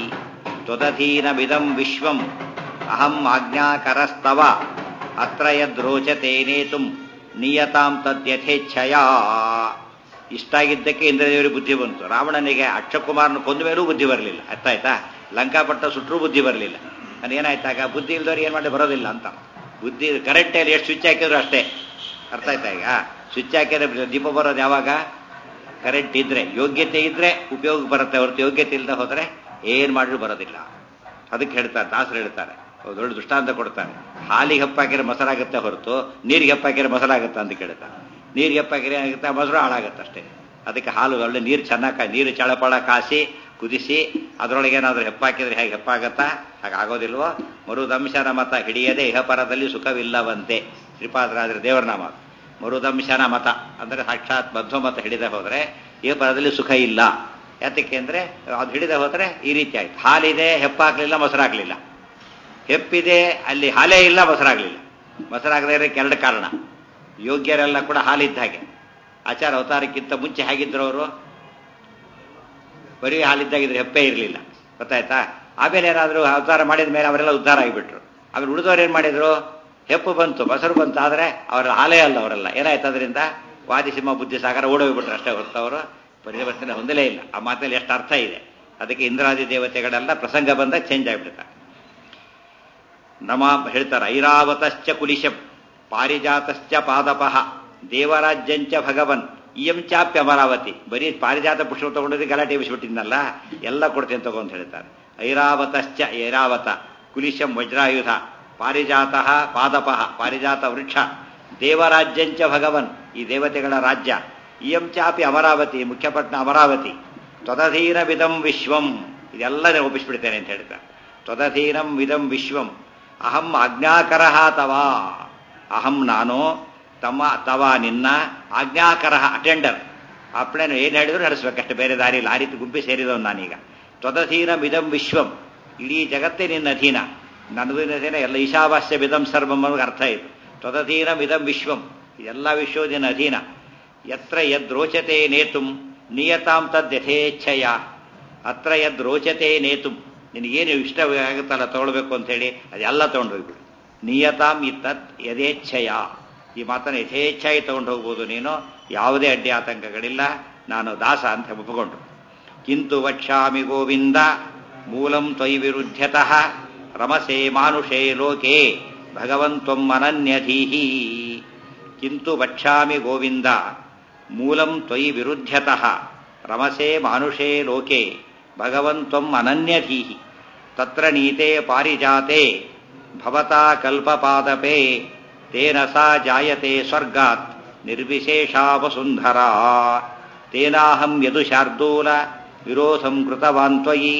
ತ್ವದಧೀನಮಿದಂ ವಿಶ್ವಂ ಅಹಂ ಆಜ್ಞಾಕರಸ್ತವ ಅತ್ರ ಯದ್ರೋಚತೆ ನೇತುಂ ನಿಯತಾಂ ತದ್ಯಥೇಚ್ಛಯ ಇಷ್ಟಾಗಿದ್ದಕ್ಕೆ ಇಂದ್ರದೇವರಿಗೆ ಬುದ್ಧಿ ಬಂತು ರಾವಣನಿಗೆ ಅಕ್ಷಕುಮಾರನ ಕೊಂದ ಮೇಲೂ ಬುದ್ಧಿ ಬರಲಿಲ್ಲ ಅರ್ಥ ಆಯ್ತಾ ಲಂಕಾಪಟ್ಟ ಸುಟ್ಟರೂ ಬುದ್ಧಿ ಬರಲಿಲ್ಲ ನಾನು ಏನಾಯ್ತಾಗ ಬುದ್ಧಿ ಇಲ್ದವ್ರು ಏನು ಮಾಡಿ ಬರೋದಿಲ್ಲ ಅಂತ ಬುದ್ಧಿ ಕರೆಂಟಲ್ಲಿ ಎಷ್ಟು ಸ್ವಿಚ್ ಹಾಕಿದ್ರು ಅಷ್ಟೇ ಅರ್ಥ ಆಯ್ತಾ ಈಗ ಸ್ವಿಚ್ ಹಾಕಿದ್ರೆ ದೀಪ ಬರೋದು ಯಾವಾಗ ಕರೆಂಟ್ ಇದ್ರೆ ಯೋಗ್ಯತೆ ಇದ್ರೆ ಉಪಯೋಗ ಬರುತ್ತೆ ಹೊರತು ಯೋಗ್ಯತೆ ಇಲ್ಲದೆ ಹೋದ್ರೆ ಏನ್ ಮಾಡಿದ್ರು ಬರೋದಿಲ್ಲ ಅದಕ್ಕೆ ಹೇಳ್ತಾರೆ ದಾಸರು ಹೇಳ್ತಾರೆ ದೊಡ್ಡ ದೃಷ್ಟಾಂತ ಕೊಡ್ತಾರೆ ಹಾಲಿಗೆ ಹೆಪ್ಪಾಕಿದ್ರೆ ಮೊಸರಾಗುತ್ತೆ ಹೊರತು ನೀರಿಗೆ ಹೆಪ್ಪಾಕಿದ್ರೆ ಮೊಸರಾಗುತ್ತೆ ಅಂತ ಕೇಳ್ತಾರೆ ನೀರಿಗೆ ಹೆಪ್ಪಾಕಿದ್ರೆ ಏನಾಗುತ್ತೆ ಮೊಸರು ಹಾಳಾಗುತ್ತೆ ಅಷ್ಟೇ ಅದಕ್ಕೆ ಹಾಲು ಒಳ್ಳೆ ನೀರು ಚೆನ್ನಾಗಿ ನೀರು ಚಳಪಳ ಕಾಸಿ ಕುದಿಸಿ ಅದರೊಳಗೆ ಏನಾದರೂ ಹೆಪ್ಪಾಕಿದ್ರೆ ಹೇಗೆ ಹೆಪ್ಪಾಗತ್ತಾ ಹಾಗಾಗೋದಿಲ್ವೋ ಮರುದಂಶನ ಮತ ಹಿಡಿಯದೆ ಇಹಪರದಲ್ಲಿ ಸುಖವಿಲ್ಲವಂತೆ ಶ್ರೀಪಾದರಾಜರ ದೇವರ ನಾಮ ಮರುದಂಶನ ಮತ ಅಂದರೆ ಸಾಕ್ಷಾತ್ ಮಧ್ವಮತ ಹಿಡಿದ ಹೋದ್ರೆ ಇಹಪರದಲ್ಲಿ ಸುಖ ಇಲ್ಲ ಯಾತಕ್ಕೆ ಅಂದ್ರೆ ಅದು ಹಿಡಿದ ಹೋದ್ರೆ ಈ ರೀತಿ ಆಯ್ತು ಹಾಲಿದೆ ಹೆಪ್ಪಾಗ್ಲಿಲ್ಲ ಮೊಸರಾಗ್ಲಿಲ್ಲ ಹೆಪ್ಪಿದೆ ಅಲ್ಲಿ ಹಾಲೇ ಇಲ್ಲ ಮೊಸರಾಗ್ಲಿಲ್ಲ ಮೊಸರಾಗದೇ ಇರೋಕ್ಕೆ ಎರಡು ಕಾರಣ ಯೋಗ್ಯರೆಲ್ಲ ಕೂಡ ಹಾಲಿದ್ದ ಹಾಗೆ ಆಚಾರ ಅವತಾರಕ್ಕಿಂತ ಮುಂಚೆ ಹೇಗಿದ್ರು ಅವರು ಬರೀ ಹಾಲಿದ್ದಾಗಿದ್ರೆ ಹೆಪ್ಪೇ ಇರಲಿಲ್ಲ ಗೊತ್ತಾಯ್ತಾ ಆಮೇಲೆ ಏನಾದರೂ ಅವತಾರ ಮಾಡಿದ ಮೇಲೆ ಅವರೆಲ್ಲ ಉದ್ಧಾರ ಆಗಿಬಿಟ್ರು ಆಮೇಲೆ ಉಳಿದವ್ರು ಏನು ಮಾಡಿದ್ರು ಹೆಪ್ಪು ಬಂತು ಮೊಸರು ಬಂತು ಆದರೆ ಅವರ ಹಾಲೇ ಅಲ್ಲ ಅವರೆಲ್ಲ ಏನಾಯ್ತು ಅದರಿಂದ ವಾದಿಸಿಂಹ ಬುದ್ಧಿ ಸಾಗರ ಓಡೋಗ್ಬಿಟ್ರು ಅಷ್ಟೇ ಹೊರತು ಅವರು ಪರಿವರ್ತನೆ ಹೊಂದಲೇ ಇಲ್ಲ ಆ ಮಾತಲ್ಲಿ ಎಷ್ಟು ಅರ್ಥ ಇದೆ ಅದಕ್ಕೆ ಇಂದ್ರಾದಿ ದೇವತೆಗಳೆಲ್ಲ ಪ್ರಸಂಗ ಬಂದಾಗ ಚೇಂಜ್ ಆಗಿಬಿಡ್ತಾರೆ ನಮ ಹೇಳ್ತಾರೆ ಐರಾವತಶ್ಚ ಕುಲಿಶಂ ಪಾರಿಜಾತಶ್ಚ ಪಾದಪಃ ದೇವರಾಜ್ಯಂಚ ಭಗವನ್ ಇಯಂ ಚಾಪ್ಯ ಅಮರಾವತಿ ಬರೀ ಪಾರಿಜಾತ ಪುಷ್ಪ ತಗೊಂಡಿದ್ದು ಗಲಾಟೆ ಬಿಸಿಬಿಟ್ಟಿದ್ನಲ್ಲ ಎಲ್ಲ ಕೊಡ್ತೇನೆ ತಗೋ ಅಂತ ಹೇಳ್ತಾರೆ ಐರಾವತಶ್ಚ ಐರಾವತ ಕುಲಿಶಂ ವಜ್ರಾಯುಧ ಪಾರಿಜಾತ ಪಾದಪಃ ಪಾರಿಜಾತ ವೃಕ್ಷ ದೇವರಾಜ್ಯಂಚ ಭಗವನ್ ಈ ದೇವತೆಗಳ ರಾಜ್ಯ ಇಯಂ ಚಾಪಿ ಅಮರಾವತಿ ಮುಖ್ಯಪಟ್ಟಣ ಅಮರಾವತಿ ತ್ವದಧೀನ ವಿಧಂ ವಿಶ್ವಂ ಇದೆಲ್ಲ ಒಪ್ಪಿಸ್ಬಿಡ್ತೇನೆ ಅಂತ ಹೇಳ್ತಾರೆ ತ್ವದಧೀನಂ ವಿಧಂ ವಿಶ್ವಂ ಅಹಂ ಆಜ್ಞಾಕರ ತವ ಅಹಂ ನಾನು ತಮ್ಮ ತವ ನಿನ್ನ ಆಜ್ಞಾಕರ ಅಟೆಂಡರ್ ಅಪ್ಳೇನು ಏನು ಹೇಳಿದ್ರು ನಡೆಸ್ಬೇಕಷ್ಟೇ ಬೇರೆ ದಾರಿ ಇಲ್ಲ ಆ ರೀತಿ ಗುಂಪಿ ಸೇರಿದವನು ನಾನೀಗ ತ್ವದಧೀನ ವಿಧಂ ವಿಶ್ವಂ ಇಡೀ ಜಗತ್ತೇ ನಿನ್ನ ಅಧೀನ ನನ್ನದು ಅಧೀನ ಎಲ್ಲ ಈಶಾವಾಸ್ಯ ವಿಧಂ ಸರ್ವಂ ಅನ್ನೋದು ಅರ್ಥ ಇದು ತ್ವದಧೀನ ವಿಧಂ ವಿಶ್ವಂ ಇದೆಲ್ಲ ವಿಶ್ವ ನಿನ್ನ ಅಧೀನ ಯತ್ರ ಯದ್ರೋಚತೆ ನೇತುಂ ನಿಯತಾಂ ತದ್ ಯಥೇಚ್ಛಯ ಅತ್ರ ಯದ್ರೋಚತೆ ನೇತುಂ ನಿನಗೇನು ಇಷ್ಟ ಆಗುತ್ತಲ್ಲ ತಗೊಳ್ಬೇಕು ಅಂತ ಹೇಳಿ ಅದೆಲ್ಲ ತಗೊಂಡು ಹೋಗ್ಬಿಡು ನಿಯತಾಂ ಇತ್ತತ್ ಯಥೇಚ್ಛಯ ಈ ಮಾತನ್ನು ಯಥೇಚ್ಛಾಗಿ ತಗೊಂಡು ಹೋಗ್ಬೋದು ನೀನು ಯಾವುದೇ ಅಡ್ಡಿ ಆತಂಕಗಳಿಲ್ಲ ನಾನು ದಾಸ ಅಂತ ಒಪ್ಪಿಕೊಂಡು ಕಿಂತು ವಕ್ಷಾಮಿ ಗೋವಿಂದ ಮೂಲಂ ತ್ವಯಿ ವಿರುದ್ಧತಃ ರಮಸೆ ಮಾನುಷೇ ಲೋಕೆ ಭಗವಂತ್ವಂ ಅನನ್ಯಧೀಹಿ ಕಿಂತು ವಕ್ಷಾಮಿ ಗೋವಿಂದ ಮೂಲಂ ತ್ವಯಿ ವಿರುದ್ಧತಃ ರಮಸೆ ಮಾನುಷೇ ಲೋಕೆ ಭಗವಂತ್ವಂ ಅನನ್ಯಧೀಹಿ ತತ್ರ ನೀತೆ ಪಾರಿಜಾತೆ ಭವತಾ ಕಲ್ಪಪಾದಪೇ ತೇನ ಸಾ ಜಾಯತೆ ಸ್ವರ್ಗಾತ್ ನಿರ್ವಿಶೇಷಾ ವಸುಂಧರಾ ತೇನಾಹಂ ಯದು ಶಾರ್ದೂಲ ವಿರೋಧಂ ಕೃತವಾನ್ ತ್ವಯಿ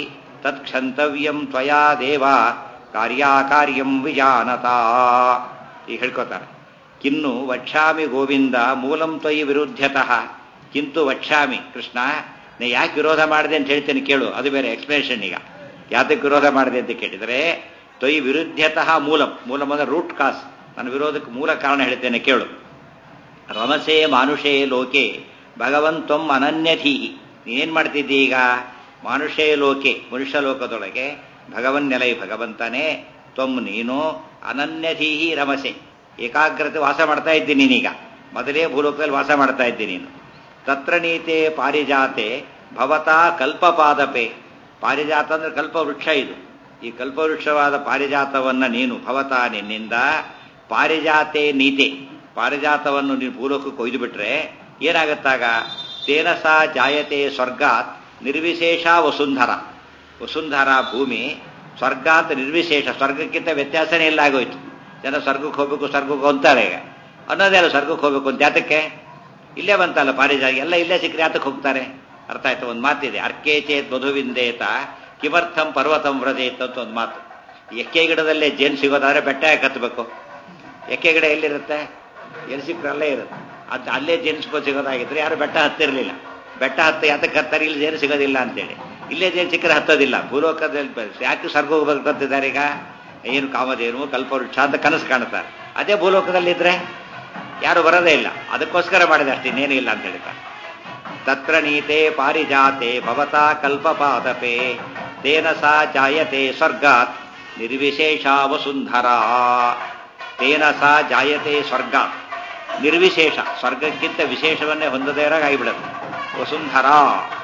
ತತ್ಕ್ಷಂತವ್ಯಂ ತ್ವಯಾ ದೇವ ಕಾರ್ಯಾಕಾರ್ಯಂ ವಿಜಾನತಾ ಈಗ ಹೇಳ್ಕೊತಾರೆ ಕಿನ್ನು ವಕ್ಷಾಮಿ ಗೋವಿಂದ ಮೂಲಂ ತ್ವಯಿ ವಿರುದ್ಧತಃ ಕಿಂತು ವಕ್ಷಾಮಿ ಕೃಷ್ಣ ನೀ ಯಾಕೆ ವಿರೋಧ ಮಾಡಿದೆ ಅಂತ ಹೇಳ್ತೇನೆ ಕೇಳು ಅದು ಬೇರೆ ಎಕ್ಸ್ಪ್ಲನೇಷನ್ ಈಗ ಯಾತಕ್ಕೆ ವಿರೋಧ ಮಾಡಿದೆ ಅಂತ ಕೇಳಿದರೆ ತ್ವಯಿ ವಿರುದ್ಧತಃ ಮೂಲಂ ಮೂಲಂ ಅಂದ್ರೆ ರೂಟ್ ಕಾಸ್ ನನ್ನ ವಿರೋಧಕ್ಕೆ ಮೂಲ ಕಾರಣ ಹೇಳ್ತೇನೆ ಕೇಳು ರಮಸೆ ಮಾನುಷೇ ಲೋಕೆ ಭಗವಂತಂ ಅನನ್ಯಧೀ ನೀನೇನ್ ಮಾಡ್ತಿದ್ದಿ ಈಗ ಮಾನುಷೇ ಲೋಕೆ ಮನುಷ್ಯ ಲೋಕದೊಳಗೆ ಭಗವನ್ನೆಲೈ ಭಗವಂತನೇ ತ್ವಂ ನೀನು ಅನನ್ಯಧೀಹಿ ರಮಸೆ ಏಕಾಗ್ರತೆ ವಾಸ ಮಾಡ್ತಾ ಇದ್ದೀನಿ ನೀನೀಗ ಮೊದಲೇ ಭೂಲೋಕದಲ್ಲಿ ವಾಸ ಮಾಡ್ತಾ ಇದ್ದೀನಿ ನೀನು ತತ್ರ ನೀತೆ ಪಾರಿಜಾತೆ ಭವತಾ ಕಲ್ಪಪಾದಪೆ ಪಾರಿಜಾತ ಅಂದ್ರೆ ಕಲ್ಪವೃಕ್ಷ ಇದು ಈ ಕಲ್ಪವೃಕ್ಷವಾದ ಪಾರಿಜಾತವನ್ನ ನೀನು ಭವತಾ ನಿನ್ನಿಂದ ಪಾರಿಜಾತೆ ನೀತೆ ಪಾರಿಜಾತವನ್ನು ನೀನು ಭೂಲೋಕಕ್ಕೆ ಕೊಯ್ದು ಬಿಟ್ರೆ ಏನಾಗತ್ತಾಗ ತೇನ ಸಾ ಜಾಯತೆ ಸ್ವರ್ಗಾತ್ ನಿರ್ವಿಶೇಷ ವಸುಂಧರ ವಸುಂಧರ ಭೂಮಿ ಸ್ವರ್ಗಾತ್ ನಿರ್ವಿಶೇಷ ಸ್ವರ್ಗಕ್ಕಿಂತ ವ್ಯತ್ಯಾಸನೇ ಇಲ್ಲ ಆಗೋಯ್ತು ಜನ ಸ್ವರ್ಗಕ್ಕೆ ಹೋಗ್ಬೇಕು ಸ್ವರ್ಗಕ್ಕೆ ಅಂತಾರೆ ಈಗ ಅನ್ನೋದೇ ಅಲ್ಲ ಸ್ವರ್ಗಕ್ಕೆ ಹೋಗ್ಬೇಕು ಅಂತ ಜಾತಕ್ಕೆ ಇಲ್ಲೇ ಬಂತಲ್ಲ ಪಾರಿಜಾತ ಎಲ್ಲ ಇಲ್ಲೇ ಸಿಕ್ಕರೆ ಯಾತಕ್ಕೆ ಹೋಗ್ತಾರೆ ಅರ್ಥ ಆಯ್ತು ಒಂದು ಮಾತಿದೆ ಅರ್ಕೆ ಚೇತ್ ಮಧುವಿಂದೇತ ಕಿಮರ್ಥಂ ಪರ್ವತಂ ವ್ರಜೇತ್ ಅಂತ ಒಂದು ಮಾತು ಎಕ್ಕೆ ಗಿಡದಲ್ಲೇ ಜೇನು ಸಿಗೋದಾದ್ರೆ ಬೆಟ್ಟ ಯಾಕೆ ಹತ್ತಬೇಕು ಎಕ್ಕೆ ಗಿಡ ಎಲ್ಲಿರುತ್ತೆ ಎಲ್ಲಿ ಸಿಕ್ಕರೆ ಅಲ್ಲೇ ಇರುತ್ತೆ ಅದು ಅಲ್ಲೇ ಜೇನು ಸಿಗೋ ಸಿಗೋದಾಗಿದ್ರೆ ಯಾರು ಬೆಟ್ಟ ಹತ್ತಿರಲಿಲ್ಲ ಬೆಟ್ಟ ಹತ್ತ ಯಾತಕ್ಕೆ ಹತ್ತಾರೆ ಇಲ್ಲಿ ಜೇನು ಸಿಗೋದಿಲ್ಲ ಅಂತೇಳಿ ಇಲ್ಲೇ ಜೇನು ಸಿಕ್ಕರೆ ಹತ್ತೋದಿಲ್ಲ ಭೂಲೋಕದಲ್ಲಿ ಬ- ಯಾಕೆ ಸ್ವರ್ಗ ಹೋಗ್ಬೇಕಂತಿದ್ದಾರೆ ಈಗ ಏನು ಕಾಮಧೇನು ಕಲ್ಪವೃಕ್ಷ ಅಂತ ಕನಸು ಕಾಣ್ತಾರೆ ಅದೇ ಭೂಲೋಕದಲ್ಲಿ ಇದ್ರೆ ಯಾರು ಬರೋದೇ ಇಲ್ಲ ಅದಕ್ಕೋಸ್ಕರ ಮಾಡಿದೆ ಅಷ್ಟೇ ಇನ್ನೇನು ಇಲ್ಲ ಅಂತ ಹೇಳ್ತಾರೆ ತತ್ರ ನೀತೆ ಪಾರಿಜಾತೆ ಭವತಾ ಕಲ್ಪಪಾದಪೆ ತೇನ ಸಾ ಜಾಯತೆ ಸ್ವರ್ಗಾತ್ ನಿರ್ವಿಶೇಷ ವಸುಂಧರಾ ತೇನ ಸಾ ಜಾಯತೆ ಸ್ವರ್ಗಾತ್ ನಿರ್ವಿಶೇಷ ಸ್ವರ್ಗಕ್ಕಿಂತ ವಿಶೇಷವನ್ನೇ ಹೊಂದದೇ ಇರಾಗ ಆಗಿಬಿಡುತ್ತೆ ವಸುಂಧರಾ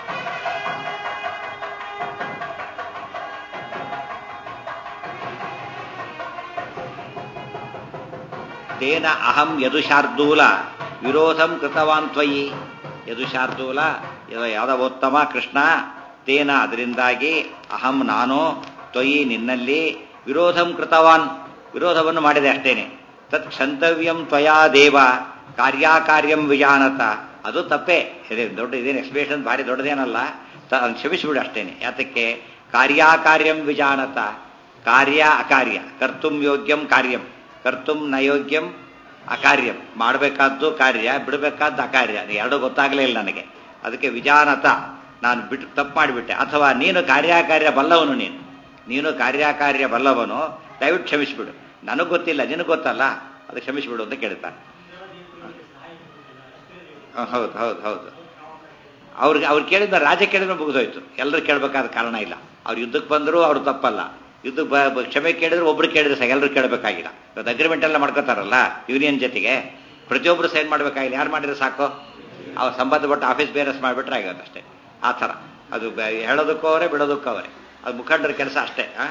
ತೇನ ಅಹಂ ಯದುಶಾರ್ದೂಲ ವಿರೋಧಂ ಕೃತವಾನ್ ತ್ವಯಿ ಯದುಶಾರ್ದೂಲ ಯದ ಯಾದವೋತ್ತಮ ಕೃಷ್ಣ ತೇನ ಅದರಿಂದಾಗಿ ಅಹಂ ನಾನು ತ್ವಯಿ ನಿನ್ನಲ್ಲಿ ವಿರೋಧಂ ಕೃತವಾನ್ ವಿರೋಧವನ್ನು ಮಾಡಿದೆ ಅಷ್ಟೇನೆ ತತ್ ಕ್ಷಂತವ್ಯಂ ತ್ವಯಾ ದೇವ ಕಾರ್ಯಾಕಾರ್ಯಂ ವಿಜಾನತ ಅದು ತಪ್ಪೇ ಇದೆ ದೊಡ್ಡ ಇದೇನು ಎಕ್ಸ್ಪ್ಲೇಷನ್ ಭಾರಿ ದೊಡ್ಡದೇನಲ್ಲ ತ- ಅದ್ನ ಕ್ಷಮಿಸಿಬಿಡು ಅಷ್ಟೇನೆ ಯಾತಕ್ಕೆ ಕಾರ್ಯಾಕಾರ್ಯಂ ವಿಜಾನತ ಕಾರ್ಯ ಅಕಾರ್ಯ ಕರ್ತುಂ ಯೋಗ್ಯಂ ಕಾರ್ಯಂ ಕರ್ತುಂ ನಯೋಗ್ಯಂ ಅಕಾರ್ಯಂ ಮಾಡಬೇಕಾದ್ದು ಕಾರ್ಯ ಬಿಡಬೇಕಾದ್ದು ಅಕಾರ್ಯ ಅದು ಎರಡು ಗೊತ್ತಾಗಲೇ ಇಲ್ಲ ನನಗೆ ಅದಕ್ಕೆ ವಿಜಾನತ ನಾನು ಬಿಟ್ಟು ತಪ್ಪು ಮಾಡಿಬಿಟ್ಟೆ ಅಥವಾ ನೀನು ಕಾರ್ಯಕಾರ್ಯ ಬಲ್ಲವನು ನೀನು ನೀನು ಕಾರ್ಯಕಾರ್ಯ ಬಲ್ಲವನು ದಯವಿಟ್ಟು ಕ್ಷಮಿಸಿಬಿಡು ನನಗೆ ಗೊತ್ತಿಲ್ಲ ನಿನಗೆ ಗೊತ್ತಲ್ಲ ಅದು ಕ್ಷಮಿಸಿಬಿಡು ಅಂತ ಕೇಳ್ತಾನೆ ಹ, ಹೌದು ಹೌದು ಹೌದು ಅವ್ರಿಗೆ ಅವ್ರು ಕೇಳಿದ ರಾಜ ಕೇಳಿದ್ರೆ ಮುಗಿದೋಯ್ತು ಎಲ್ಲರೂ ಕೇಳಬೇಕಾದ ಕಾರಣ ಇಲ್ಲ ಅವ್ರು ಯುದ್ಧಕ್ಕೆ ಬಂದರೂ ಅವ್ರು ತಪ್ಪಲ್ಲ ಯುದ್ಧಕ್ಕೆ ಬ- ಬ- ಕ್ಷಮೆ ಕೇಳಿದ್ರೆ ಒಬ್ರು ಕೇಳಿದ್ರೆ ಸಾಕು ಎಲ್ಲರೂ ಕೇಳಬೇಕಾಗಿಲ್ಲ ಇವತ್ತು ಅಗ್ರಿಮೆಂಟ್ ಎಲ್ಲ ಮಾಡ್ಕೋತಾರಲ್ಲ ಯೂನಿಯನ್ ಜೊತೆಗೆ ಪ್ರತಿಯೊಬ್ಬರು ಸೈನ್ ಮಾಡಬೇಕಾಗಿಲ್ಲ ಯಾರು ಮಾಡಿದ್ರೆ ಸಾಕು ಅವ್ರ ಸಂಬಂಧಪಟ್ಟ ಆಫೀಸ್ ಬೇರೆಸ್ ಮಾಡಿಬಿಟ್ರೆ ಆಗುತ್ತೆ ಅಷ್ಟೇ ಆ ಥರ ಅದು ಬ- ಹೇಳೋದಕ್ಕೂ ಅವರೇ ಬಿಡೋದಕ್ಕೂ ಅವರೇ ಅದು ಮುಖಂಡರ ಕೆಲಸ ಅಷ್ಟೇ ಆ?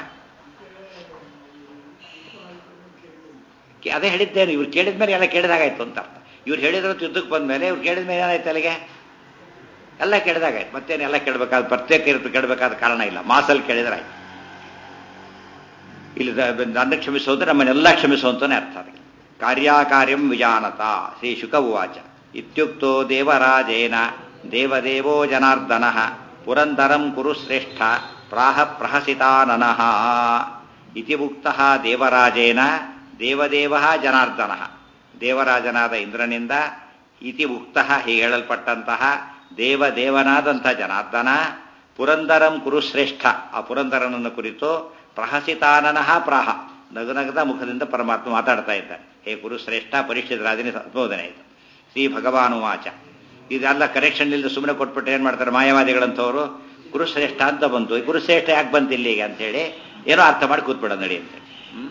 ಅದೇ ಹೇಳಿದ್ದೇನು ಇವ್ರು ಕೇಳಿದ ಮೇಲೆ ಎಲ್ಲ ಕೇಳಿದಾಗಾಯ್ತು ಅಂತ ಅರ್ಥ ಇವ್ರು ಹೇಳಿದ್ರು ಯುದ್ಧಕ್ಕೆ ಬಂದ ಮೇಲೆ ಇವ್ರು ಕೇಳಿದ ಮೇಲೆ ಏನಾಯ್ತು ಅಲ್ಲಿಗೆ ಎಲ್ಲ ಕೇಳಿದಾಗಾಯ್ತು ಮತ್ತೇನು ಎಲ್ಲ ಕೇಳಬೇಕಾದ ಪ್ರತ್ಯೇಕ ಇರುತ್ತೆ ಕೇಳಬೇಕಾದ ಕಾರಣ ಇಲ್ಲ ಮಾಸಲ್ಲಿ ಕೇಳಿದ್ರೆ ಆಯ್ತು ಇಲ್ಲಿ ದ- ನನ್ನ ಕ್ಷಮಿಸೋದು ನಮ್ಮನ್ನೆಲ್ಲ ಕ್ಷಮಿಸುವಂತಾನೆ ಅರ್ಥ ಅದಕ್ಕೆ ಕಾರ್ಯಾಕಾರ್ಯಂ ವಿಜಾನತ ಶ್ರೀ ಶುಕ ಉವಾಚ ಇತ್ಯುಕ್ತೋ ದೇವರಾಜೇನ ದೇವದೇವೋ ಜನಾರ್ದನ ಪುರಂದರಂ ಕುರು ಶ್ರೇಷ್ಠ ಪ್ರಾಹ ಪ್ರಹಸಿತಾನನಃ ಇತಿ ಮುಕ್ತಃ ದೇವರಾಜೇನ ದೇವದೇವ ಜನಾರ್ದನ ದೇವರಾಜನಾದ ಇಂದ್ರನಿಂದ ಇತಿ ಮುಕ್ತಃ ಹೀಗೆ ಹೇಳಲ್ಪಟ್ಟಂತಹ ದೇವದೇವನಾದಂಥ ಜನಾರ್ದನ ಪುರಂದರಂ ಕುರು ಶ್ರೇಷ್ಠ ಆ ಪುರಂದರನನ್ನು ಕುರಿತು ಪ್ರಹಸಿತಾನನಃ ಪ್ರಾಹ ನಗನಗದ ಮುಖದಿಂದ ಪರಮಾತ್ಮ ಮಾತಾಡ್ತಾ ಇದ್ದಾನೆ ಹೇ ಕುರು ಶ್ರೇಷ್ಠ ಪರೀಕ್ಷಿತ ರಾಜನೇ ಸಂಬೋಧನೆ ಆಯಿತು ಶ್ರೀ ಭಗವಾನುವಾಚ ಇದೆಲ್ಲ ಕರೆಕ್ಷನ್ ಇಲ್ಲದೆ ಸುಮ್ಮನೆ ಕೊಟ್ಬಿಟ್ಟು ಏನ್ ಮಾಡ್ತಾರೆ ಮಾಯವಾದಿಗಳಂತವರು ಗುರುಶ್ರೇಷ್ಠ ಅಂತ ಬಂತು ಈ ಗುರುಶ್ರೇಷ್ಠ ಯಾಕೆ ಬಂತು ಇಲ್ಲಿಗೆ ಅಂತೇಳಿ ಏನೋ ಅರ್ಥ ಮಾಡಿ ಕೂತ್ಬಿಡ ನಡಿ ಅಂತೇಳಿ ಹ್ಮ್?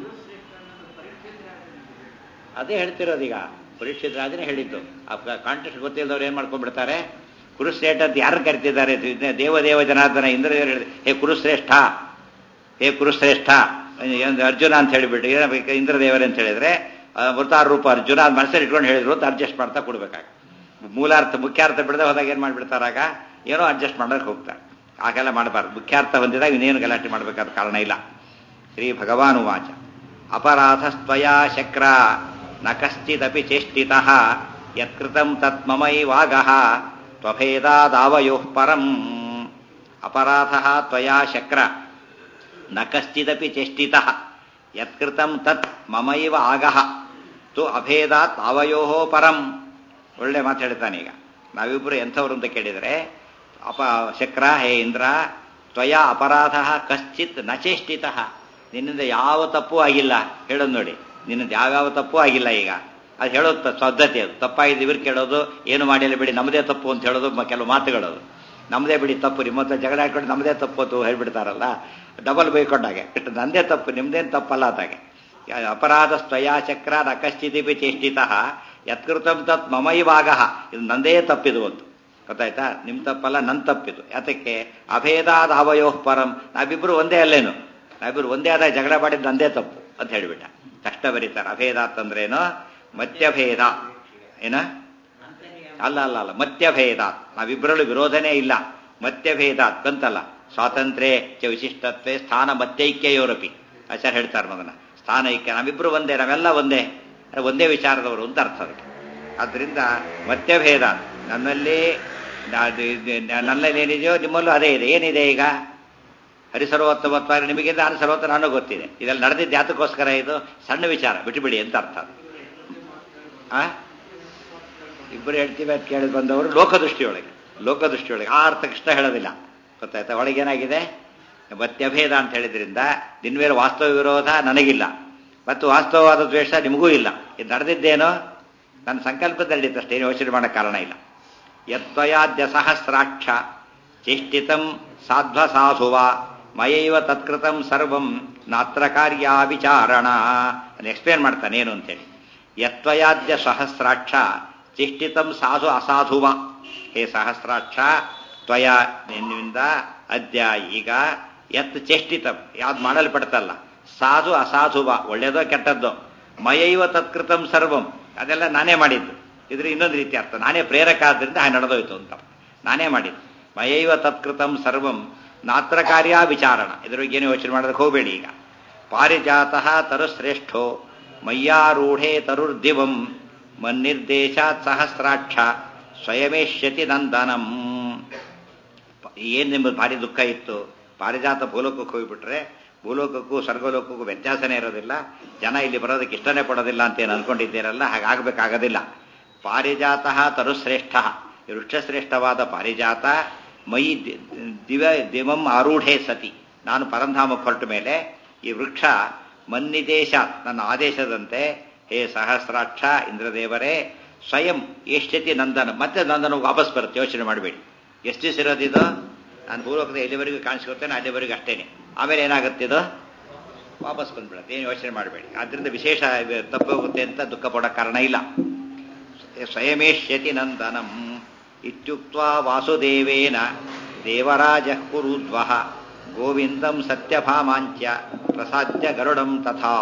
ಅದೇ ಹೇಳ್ತಿರೋದು ಈಗ ಪರೀಕ್ಷಿತ ರಾಜನೇ ಹೇಳಿದ್ದು ಆ ಕಾಂಟೆಕ್ಸ್ಟ್ ಗೊತ್ತಿಲ್ಲದವ್ರು ಏನ್ ಮಾಡ್ಕೊಂಡ್ಬಿಡ್ತಾರೆ ಕುರುಶ್ರೇಷ್ಠ ಅಂತ ಯಾರು ಕರಿತಿದ್ದಾರೆ ದೇವದೇವ ಜನಾರ್ದನ ಇಂದ್ರದೇವರು ಹೇಳಿದೆ ಹೇ ಕುರುಶ್ರೇಷ್ಠ ಹೇ ಕುರುಶ್ರೇಷ್ಠ ಏನು ಅರ್ಜುನ ಅಂತ ಹೇಳಿಬಿಟ್ಟು ಏನಬೇಕು ಇಂದ್ರದೇವರೇ ಅಂತ ಹೇಳಿದ್ರೆ ಆ, ಮೃತಾರ ರೂಪ ಅರ್ಜುನ ಅದು ಮನಸ್ಸಲ್ಲಿ ಇಟ್ಕೊಂಡು ಹೇಳಿದ್ರು ಅಂತ ಅಡ್ಜಸ್ಟ್ ಮಾಡ್ತಾ ಕೊಡ್ಬೇಕಾಗ ಮೂಲಾರ್ಥ ಮುಖ್ಯಾರ್ಥ ಬಿಡದೆ ಹೋದಾಗ ಏನ್ ಮಾಡ್ಬಿಡ್ತಾರಾಗ ಏನೋ ಅಡ್ಜಸ್ಟ್ ಮಾಡೋಕೆ ಹೋಗ್ತಾರೆ ಹಾಗೆಲ್ಲ ಮಾಡಬಾರ್ದು ಮುಖ್ಯಾರ್ಥ ಹೊಂದಿದಾಗ ಇನ್ನೇನು ಗಲಾಟೆ ಮಾಡಬೇಕಾದ ಕಾರಣ ಇಲ್ಲ ಶ್ರೀ ಭಗವಾನ್ ಉವಾಚ ಅಪರಾಧಸ್ತ್ವಯಾ ಶಕ್ರ ನ ಕಶ್ಚಿದಪಿ ಚೇಷ್ಟಿತಃ ಯತ್ಕೃತಂ ತತ್ ಮಮೈವಾಗಃ ತ್ವಭೇದಾದಾವಯೋಃ ಪರಂ ಅಪರಾಧ ತ್ವಯಾ ಶಕ್ರ ನ ಕಶ್ಚಿದಪಿ ಚೇಷ್ಟಿತ ಯತ್ಕೃತಂ ತತ್ ಮಮೈವ ಆಗಹ ತು ಅಭೇದಾತ್ ಅವಯೋ ಪರಂ ಒಳ್ಳೆ ಮಾತು ಹೇಳ್ತಾನೆ ಈಗ ನಾವಿಬ್ಬರು ಎಂಥವ್ರು ಅಂತ ಕೇಳಿದರೆ ಅಪ ಶಕ್ರ ಹೇ ಇಂದ್ರ ತ್ವಯ ಅಪರಾಧ ಕಶ್ಚಿತ್ ನಚೇಷ್ಟಿತ ನಿನ್ನಿಂದ ಯಾವ ತಪ್ಪು ಆಗಿಲ್ಲ ಹೇಳೋದು ನೋಡಿ ನಿನ್ನಿಂದ ಯಾವ್ಯಾವ ತಪ್ಪು ಆಗಿಲ್ಲ ಈಗ ಅದು ಹೇಳೋದು ಪದ್ಧತಿ ಅದು ತಪ್ಪಾಗಿದೆ ಇವ್ರು ಕೇಳೋದು ಏನು ಮಾಡಿಲ್ಲ ಬಿಡಿ ನಮ್ಮದೇ ತಪ್ಪು ಅಂತ ಹೇಳೋದು ಮ- ಕೆಲವು ಮಾತುಗಳದು ನಮ್ಮದೇ ಬಿಡಿ ತಪ್ಪು ನಿಮ್ಮ ಹತ್ರ ಜಗಳ ಹಾಕೊಂಡು ನಮ್ಮದೇ ತಪ್ಪು ಅಂತ ಹೇಳ್ಬಿಡ್ತಾರಲ್ಲ ಡಬಲ್ ಬೈಕೊಂಡಾಗೆ ಇಟ್ಟು ನಂದೇ ತಪ್ಪು ನಿಮ್ದೇನು ತಪ್ಪಲ್ಲ ಅದಾಗೆ ಅಪರಾಧ ಸ್ವಯಾ ಚಕ್ರ ನಕಶ್ಚಿದಿಪಿ ಚೇಷ್ಟಿತ ಯತ್ಕೃತಂ ತತ್ ಮಮೈವಾಗ ಇದು ನಂದೇ ತಪ್ಪಿದು ಒಂದು ಗೊತ್ತಾಯ್ತಾ ನಿಮ್ ತಪ್ಪಲ್ಲ ನನ್ನ ತಪ್ಪಿದು ಯಾತಕ್ಕೆ ಅಭೇದಾದ ಅವಯೋಃ ಪರಂ ನಾವಿಬ್ರು ಒಂದೇ ಅಲ್ಲೇನು ನಾವಿಬ್ರು ಒಂದೇ ಆದಾಗ ಜಗಳ ಮಾಡಿದ್ದು ನಂದೇ ತಪ್ಪು ಅಂತ ಹೇಳಿಬಿಟ್ಟ ಕಷ್ಟ ಬರೀತಾರೆ ಅಭೇದಾತ್ ಅಂದ್ರೇನು ಮತ್ಯಭೇದ ಏನ ಅಲ್ಲ ಅಲ್ಲ ಅಲ್ಲ ಮತ್ಯಭೇದಾತ್ ನಾವಿಬ್ಬರಲ್ಲೂ ವಿರೋಧನೇ ಇಲ್ಲ ಮತ್ಯಭೇದಾತ್ ಬಂತಲ್ಲ ಸ್ವಾತಂತ್ರ್ಯ ಚ ವಿಶಿಷ್ಟತ್ವೇ ಸ್ಥಾನ ಮತ್ಯೈಕ್ಯಯೋರಪಿ ಆಚಾರ್ಯ ಹೇಳ್ತಾರೆ ಮಗನ ಸ್ಥಾನ ಐಕ್ಯ ನಾವಿಬ್ರು ಒಂದೇ ನಾವೆಲ್ಲ ಒಂದೇ ಅಂದ್ರೆ ಒಂದೇ ವಿಚಾರದವರು ಅಂತ ಅರ್ಥ ಅದಕ್ಕೆ ಆದ್ರಿಂದ ಮತ್ಯಭೇದ ನನ್ನಲ್ಲಿ ನಾ- ಇದು- ನನ್ನಲ್ಲಿ ಏನಿದೆಯೋ ನಿಮ್ಮಲ್ಲೂ ಅದೇ ಇದೆ ಏನಿದೆ ಈಗ ಹರಿಸರ್ವೋತ್ತಮತ್ವ ನಿಮಗಿಂತ ನಾನು ಸರ್ವೋತ್ತ ನಾನು ಗೊತ್ತಿದೆ ಇದೆಲ್ಲ ನಡೆದಿದ್ದು ಯಾತಕ್ಕೋಸ್ಕರ ಇದು ಸಣ್ಣ ವಿಚಾರ ಬಿಟ್ಟುಬಿಡಿ ಅಂತ ಅರ್ಥ ಅದು. ಆ ಇಬ್ಬರು ಹೇಳ್ತೀವಿ ಅಂತ ಕೇಳಿ ಬಂದವರು ಲೋಕದೃಷ್ಟಿಯೊಳಗೆ ಲೋಕದೃಷ್ಟಿಯೊಳಗೆ ಆ ಅರ್ಥಕ್ಕೆ ಇಷ್ಟ ಹೇಳೋದಿಲ್ಲ ಗೊತ್ತಾಯ್ತಾ ಒಳಗೇನಾಗಿದೆ ಮತ್ಯಭೇದ ಅಂತ ಹೇಳಿದ್ರಿಂದ ನಿನ್ನ ಮೇಲೆ ವಾಸ್ತವ ವಿರೋಧ ನನಗಿಲ್ಲ ಮತ್ತು ವಾಸ್ತವವಾದ ದ್ವೇಷ ನಿಮಗೂ ಇಲ್ಲ ಇದು ನಡೆದಿದ್ದೇನೋ ನನ್ನ ಸಂಕಲ್ಪದಲ್ಲಿ ಅಷ್ಟೇ ಯೋಚನೆ ಮಾಡೋ ಕಾರಣ ಇಲ್ಲ ಯತ್ವಯಾದ್ಯ ಸಹಸ್ರಾಕ್ಷ ಚೇಷ್ಟಿತಂ ಸಾಧ್ವ ಸಾಧುವ ಮಯೈವ ತತ್ಕೃತಂ ಸರ್ವಂ ನಾತ್ರ ಕಾರ್ಯ ವಿಚಾರಣ ಎಕ್ಸ್ಪ್ಲೇನ್ ಮಾಡ್ತಾನೆ ಏನು ಅಂತೇಳಿ ಯತ್ವಯಾದ್ಯ ಸಹಸ್ರಾಕ್ಷ ಚೇಷ್ಟಿತಂ ಸಾಧು ಅಸಾಧುವ ಹೇ ಸಹಸ್ರಾಕ್ಷ ತ್ವಯ ನಿನ್ನಿಂದ ಅದ್ಯ ಈಗ ಯತ್ ಚೇಷ್ಟಿತಂ ಯಾವ್ದು ಮಾಡಲ್ಪಡ್ತಲ್ಲ ಸಾಧು ಅಸಾಧುವ ಒಳ್ಳೇದೋ ಕೆಟ್ಟದ್ದೋ ಮಯೈವ ತತ್ಕೃತಂ ಸರ್ವಂ ಅದೆಲ್ಲ ನಾನೇ ಮಾಡಿದ್ದು ಇದ್ರ ಇನ್ನೊಂದು ರೀತಿ ಅರ್ಥ ನಾನೇ ಪ್ರೇರಕ ಆದ್ರಿಂದ ಹಾಗೆ ನಡೆದೋಯ್ತು ಅಂತ ನಾನೇ ಮಾಡಿದ್ದು ಮಯೈವ ತತ್ಕೃತಂ ಸರ್ವಂ ನಾತ್ರ ಕಾರ್ಯ ವಿಚಾರಣ ಇದ್ರ ಬಗ್ಗೆ ಏನು ಯೋಚನೆ ಮಾಡೋದಕ್ಕೆ ಹೋಗಬೇಡಿ ಈಗ ಪಾರಿಜಾತ ತರುಶ್ರೇಷ್ಠೋ ಮಯ್ಯಾರೂಢೇ ತರುರ್ದಿವಂ ಮನ್ನಿರ್ದೇಶಾತ್ ಸಹಸ್ರಾಕ್ಷ ಸ್ವಯಮೇಶ್ಯತಿ ನಂದನಂ ಏನ್ ನಿಮ್ಮದು ಭಾರಿ ದುಃಖ ಇತ್ತು ಪಾರಿಜಾತ ಭೂಲೋಕಕ್ಕೆ ಹೋಗ್ಬಿಟ್ರೆ ಭೂಲೋಕಕ್ಕೂ ಸ್ವರ್ಗಲೋಕಕ್ಕೂ ವ್ಯತ್ಯಾಸನೇ ಇರೋದಿಲ್ಲ ಜನ ಇಲ್ಲಿ ಬರೋದಕ್ಕೆ ಇಷ್ಟನೇ ಪಡೋದಿಲ್ಲ ಅಂತ ಏನು ಅನ್ಕೊಂಡಿದ್ದೀರಲ್ಲ ಹಾಗಾಗಬೇಕಾಗೋದಿಲ್ಲ ಪಾರಿಜಾತ ತರುಶ್ರೇಷ್ಠ ಈ ವೃಕ್ಷಶ್ರೇಷ್ಠವಾದ ಪಾರಿಜಾತ ಮೈ ದಿ- ದಿವ ದಿವಂ ಆರೂಢೇ ಸತಿ ನಾನು ಪರಂಧಾಮಕ್ಕೆ ಹೊರಟ ಮೇಲೆ ಈ ವೃಕ್ಷ ಮನ್ನಿದೇಶ ನನ್ನ ಆದೇಶದಂತೆ ಹೇ ಸಹಸ್ರಾಕ್ಷ ಇಂದ್ರದೇವರೇ ಸ್ವಯಂ ಎಷ್ಟತಿ ನಂದನ ಮತ್ತೆ ನಂದನ ವಾಪಸ್ ಬರುತ್ತೆ ಯೋಚನೆ ಮಾಡಬೇಡಿ ಎಷ್ಟು ದಿವಸ ಇರೋದಿದು ನಾನು ಭೂಲೋಕದ ಎಲ್ಲಿವರೆಗೂ ಕಾಣಿಸ್ಕೊತೇನೆ ಅಲ್ಲಿವರೆಗೂ ಅಷ್ಟೇನೆ ಆಮೇಲೆ ಏನಾಗುತ್ತೆ ಇದು ವಾಪಸ್ ಬಂದ್ಬಿಡುತ್ತೆ ಏನು ಯೋಚನೆ ಮಾಡಬೇಡಿ ಆದ್ರಿಂದ ವಿಶೇಷ ಇದು ತಪ್ಪೋಗುತ್ತೆ ಅಂತ ದುಃಖ ಪಡೋ ಕಾರಣ ಇಲ್ಲ ಸ್ವಯಮೇಶ್ಯತಿ ನಂದನಂ ಇತ್ಯುಕ್ತ ವಾಸುದೇವೇನ ದೇವರಾಜ ಕುರುದ್ವ ಗೋವಿಂದಂ ಸತ್ಯಭಾಮಾಂಚ್ಯ ಪ್ರಸಾದ್ಯ ಗರುಡಂ ತಥಾ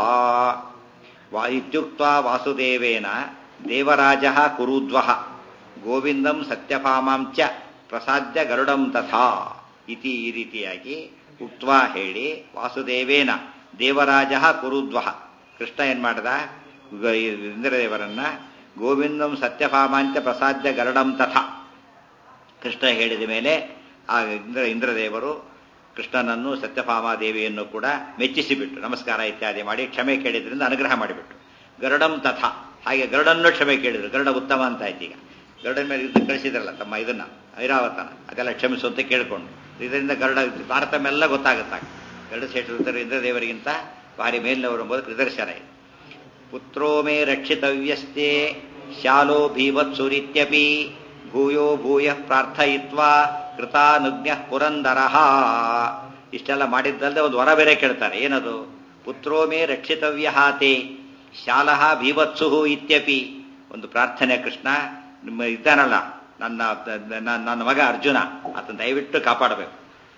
ವಾ ಇತ್ಯುಕ್ತ ವಾಸುದೇವೇನ ದೇವರಾಜ ಕುರುದ್ವ ಗೋವಿಂದಂ ಸತ್ಯಭಾಮಾಂಚ ಪ್ರಸಾದ್ಯ ಗರುಡಂ ತಥಾ ಇತಿ ಈ ರೀತಿಯಾಗಿ ಉಕ್ತ್ವಾ ಹೇಳಿ ವಾಸುದೇವೇನ ದೇವರಾಜ ಕುರುದ್ವ ಕೃಷ್ಣ ಏನ್ ಮಾಡ್ದ ಗ- ಇಂದ್ರದೇವರನ್ನ ಗೋವಿಂದಂ ಸತ್ಯಭಾಮಾಂಚ ಪ್ರಸಾದ್ಯ ಗರುಡಂ ತಥಾ ಕೃಷ್ಣ ಹೇಳಿದ ಮೇಲೆ ಆ ಇಂದ್ರ ಇಂದ್ರದೇವರು ಕೃಷ್ಣನನ್ನು ಸತ್ಯಭಾಮಾದೇವಿಯನ್ನು ಕೂಡ ಮೆಚ್ಚಿಸಿಬಿಟ್ಟು ನಮಸ್ಕಾರ ಇತ್ಯಾದಿ ಮಾಡಿ ಕ್ಷಮೆ ಕೇಳಿದ್ರಿಂದ ಅನುಗ್ರಹ ಮಾಡಿಬಿಟ್ಟು ಗರುಡಂ ತಥಾ ಹಾಗೆ ಗರುಡನ್ನು ಕ್ಷಮೆ ಕೇಳಿದ್ರು ಗರುಡ ಉತ್ತಮ ಅಂತ ಆಯ್ತು ಈಗ ಗರುಡನ ಮೇಲೆ ಯುದ್ಧ ಕಳಿಸಿದ್ರಲ್ಲ ತಮ್ಮ ಇದನ್ನ ಐರಾವತನ ಅದೆಲ್ಲ ಕ್ಷಮಿಸು ಅಂತ ಕೇಳಿಕೊಂಡು ಇದರಿಂದ ಗರುಡ ತಾರತಮ್ಯ ಎಲ್ಲ ಗೊತ್ತಾಗುತ್ತಾಗ ಗರುಡ ಶ್ರೇಷ್ಠರು ಇಂದ್ರದೇವರಿಗಿಂತ ಭಾರಿ ಮೇಲಿನವರು ಎಂಬುದಕ್ಕೆ ನಿದರ್ಶನ ಇದೆ ಪುತ್ರೋ ಮೇ ರಕ್ಷಿತವ್ಯಸ್ತೆ ಶಾಲೋ ಭೀವತ್ಸುರಿತ್ಯಪಿ ಭೂಯೋ ಭೂಯ ಪ್ರಾರ್ಥಯಿತ್ವಾ ಕೃತಾನುಜ್ಞ ಪುರಂದರ ಇಷ್ಟೆಲ್ಲ ಮಾಡಿದ್ದಲ್ಲದೆ ಒಂದು ವರ ಬೇರೆ ಕೇಳ್ತಾರೆ ಏನದು ಪುತ್ರೋ ಮೇ ರಕ್ಷಿತವ್ಯ ತೇ ಶಾಲಹ ಭೀವತ್ಸು ಇತ್ಯಪಿ ಒಂದು ಪ್ರಾರ್ಥನೆ ಕೃಷ್ಣ ನಿಮ್ಮ ಇದ್ದಾನಲ್ಲ ನನ್ನ ನನ್ನ- ನನ್ನ ಮಗ ಅರ್ಜುನ ಆತನ ದಯವಿಟ್ಟು ಕಾಪಾಡಬೇಕು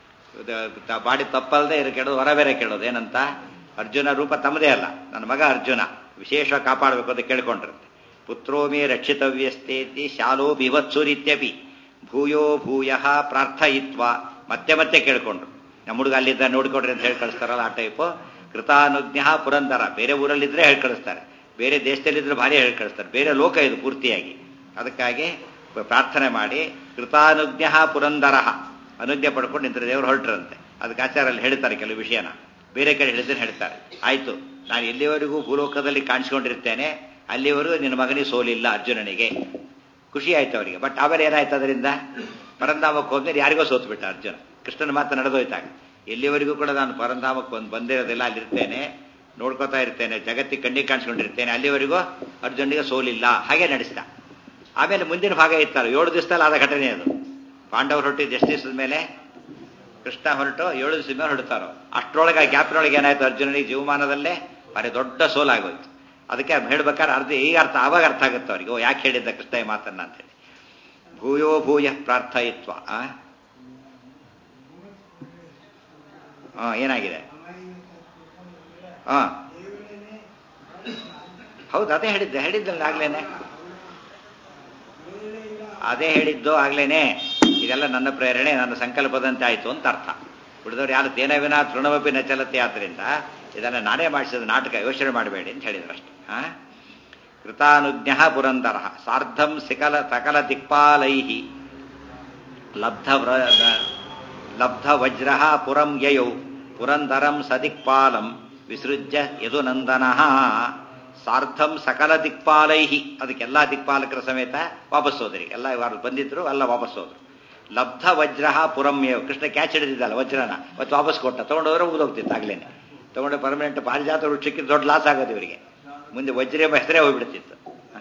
ಬಾಡಿ ತಪ್ಪಲ್ಲದೆ ಇದು ಕೇಳೋದು ಹೊರ ಬೇರೆ ಕೇಳೋದು ಏನಂತ ಅರ್ಜುನ ರೂಪ ತಮ್ಮದೇ ಅಲ್ಲ ನನ್ನ ಮಗ ಅರ್ಜುನ ವಿಶೇಷ ಕಾಪಾಡಬೇಕು ಅಂತ ಕೇಳ್ಕೊಂಡಿರುತ್ತೆ ಪುತ್ರೋ ಮೇ ರಕ್ಷಿತವ್ಯಸ್ತೇತಿ ಶಾಲೋ ಬಿವತ್ಸುರಿತ್ಯಪಿ ಭೂಯೋ ಭೂಯ ಪ್ರಾರ್ಥಯಿತ್ವ ಮತ್ತೆ ಮತ್ತೆ ಕೇಳ್ಕೊಂಡ್ರು ನಮ್ಮ ಹುಡುಗ ಅಲ್ಲಿದ್ದ ನೋಡ್ಕೊಡ್ರಿ ಅಂತ ಹೇಳಿ ಕಳಿಸ್ತಾರಲ್ಲ ಆ ಟೈಪು ಕೃತಾನುಜ್ಞ ಪುರಂದರ ಬೇರೆ ಊರಲ್ಲಿದ್ರೆ ಹೇಳಿ ಕಳಿಸ್ತಾರೆ ಬೇರೆ ದೇಶದಲ್ಲಿದ್ರೆ ಭಾರಿ ಹೇಳಿ ಕಳಿಸ್ತಾರೆ ಬೇರೆ ಲೋಕ ಇದು ಪೂರ್ತಿಯಾಗಿ ಅದಕ್ಕಾಗಿ ಪ್ರಾರ್ಥನೆ ಮಾಡಿ ಕೃತಾನುಜ್ಞ ಪುರಂದರ ಅನುಜ್ಞೆ ಪಡ್ಕೊಂಡು ಇಂದ್ರ ದೇವರು ಹೊರಟ್ರಂತೆ ಅದಕ್ಕೆ ಆಚಾರಲ್ಲಿ ಹೇಳ್ತಾರೆ ಕೆಲವು ವಿಷಯನ ಬೇರೆ ಕಡೆ ಹೇಳಿದ್ರೆ ಹೇಳ್ತಾರೆ ಆಯ್ತು ನಾನು ಎಲ್ಲಿವರೆಗೂ ಭೂಲೋಕದಲ್ಲಿ ಕಾಣಿಸ್ಕೊಂಡಿರ್ತೇನೆ ಅಲ್ಲಿವರೆಗೂ ನಿನ್ನ ಮಗನಿಗೆ ಸೋಲಿಲ್ಲ ಅರ್ಜುನನಿಗೆ ಖುಷಿ ಆಯ್ತು ಅವರಿಗೆ ಬಟ್ ಆಮೇಲೆ ಏನಾಯ್ತು ಅದರಿಂದ ಪರಂಧಾಮಕ್ಕೆ ಹೋದ್ಮೇಲೆ ಯಾರಿಗೋ ಸೋತು ಬಿಟ್ಟ ಅರ್ಜುನ ಕೃಷ್ಣನ ಮಾತು ನಡೆದೋಯ್ತಾಗ ಎಲ್ಲಿವರೆಗೂ ಕೂಡ ನಾನು ಪರಂಧಾಮಕ್ಕೆ ಒಂದು ಬಂದಿರೋದಿಲ್ಲ ಅಲ್ಲಿರ್ತೇನೆ ನೋಡ್ಕೋತಾ ಇರ್ತೇನೆ ಜಗತ್ತಿಗೆ ಕಣ್ಣಿಗೆ ಕಾಣಿಸ್ಕೊಂಡಿರ್ತೇನೆ ಅಲ್ಲಿವರೆಗೂ ಅರ್ಜುನಿಗೆ ಸೋಲಿಲ್ಲ ಹಾಗೆ ನಡೆಸಿದ ಆಮೇಲೆ ಮುಂದಿನ ಭಾಗ ಇತ್ತಲ್ಲ ಏಳು ದಿವಸದಲ್ಲಿ ಆದ ಘಟನೆ ಅದು ಪಾಂಡವರು ಹೊರಟಿದ್ದು ಎಷ್ಟು ದಿವಸದ ಮೇಲೆ ಕೃಷ್ಣ ಹೊರಟು ಏಳು ದಿವಸದ ಮೇಲೆ ಹೊರಡ್ತಾರೋ ಅಷ್ಟರೊಳಗೆ ಗ್ಯಾಪ್ನೊಳಗೆ ಏನಾಯ್ತು ಅರ್ಜುನನಿಗೆ ಜೀವಮಾನದಲ್ಲೇ ಭಾರಿ ದೊಡ್ಡ ಸೋಲಾಗೋಯ್ತು ಅದಕ್ಕೆ ಹೇಳ್ಬೇಕಾದ್ರೆ ಅರ್ಧ ಈಗ ಅರ್ಥ ಆವಾಗ ಅರ್ಥ ಆಗುತ್ತೆ ಅವರಿಗೆ ಓ ಯಾಕೆ ಹೇಳಿದ್ದ ಕೃಷ್ಣ ಈ ಮಾತನ್ನ ಅಂತೇಳಿ ಭೂಯೋ ಭೂಯ ಪ್ರಾರ್ಥಯಿತ್ವ ಆ ಆ, ಏನಾಗಿದೆ ಹಾ ಹೌದು ಅದೇ ಹೇಳಿದ್ದೆ ಹೇಳಿದ್ದಲ್ಲ ಆಗ್ಲೇನೆ ಅದೇ ಹೇಳಿದ್ದು ಆಗ್ಲೇನೆ ಇದೆಲ್ಲ ನನ್ನ ಪ್ರೇರಣೆ ನನ್ನ ಸಂಕಲ್ಪದಂತೆ ಆಯ್ತು ಅಂತ ಅರ್ಥ ಉಳಿದವ್ರು ಯಾರು ತೇನವಿನ ತೃಣವಪಿ ನ ಚಲತೆ ಆದ್ರಿಂದ ಇದನ್ನ ನಾನೇ ಮಾಡಿಸಿದ ನಾಟಕ ಯೋಚನೆ ಮಾಡಬೇಡಿ ಅಂತ ಹೇಳಿದ್ರು ಅಷ್ಟೇ ಆ ಕೃತಾನುಜ್ಞ ಪುರಂದರ ಸಾರ್ಧಂ ಸಿಕಲ ಸಕಲ ದಿಕ್ಪಾಲೈ ಲಬ್ಧ ವ್ರ- ಲಬ್ಧ ವಜ್ರ ಪುರಂ ಯಯೌ ಪುರಂದರಂ ಸದಿಕ್ಪಾಲಂ ವಿಸೃಜ್ಯ ಯದುನಂದನ ಸಾರ್ಧಂ ಸಕಲ ದಿಕ್ಪಾಲೈ ಅದಕ್ಕೆಲ್ಲ ದಿಕ್ಪಾಲಕರ ಸಮೇತ ವಾಪಸ್ ಹೋದ್ರಿ ಎಲ್ಲ ಇವರು ಬಂದಿದ್ರು ಎಲ್ಲ ವಾಪಸ್ ಹೋದ್ರು ಲಬ್ಧ ವಜ್ರ ಪುರಂ ಯಯೌ ಕೃಷ್ಣ ಕ್ಯಾಚ್ ಹಿಡಿದಿದ್ದಲ್ಲ ವಜ್ರನ ಮತ್ತೆ ವಾಪಸ್ ಕೊಟ್ಟ ತಗೊಂಡೋದ್ರೆ ಉಗಿದೋಗ್ತಿತ್ತು ಆಗ್ಲೇನೆ ತಗೊಂಡು ಪರ್ಮನೆಂಟ್ ಪಾರಿಜಾತ ವೃಕ್ಷಕ್ಕೆ ದೊಡ್ಡ ಲಾಸ್ ಆಗೋದು ಇವರಿಗೆ ಮುಂದೆ ವಜ್ರ ಎಂಬ ಹೆಸರೇ ಹೋಗ್ಬಿಡ್ತಿತ್ತು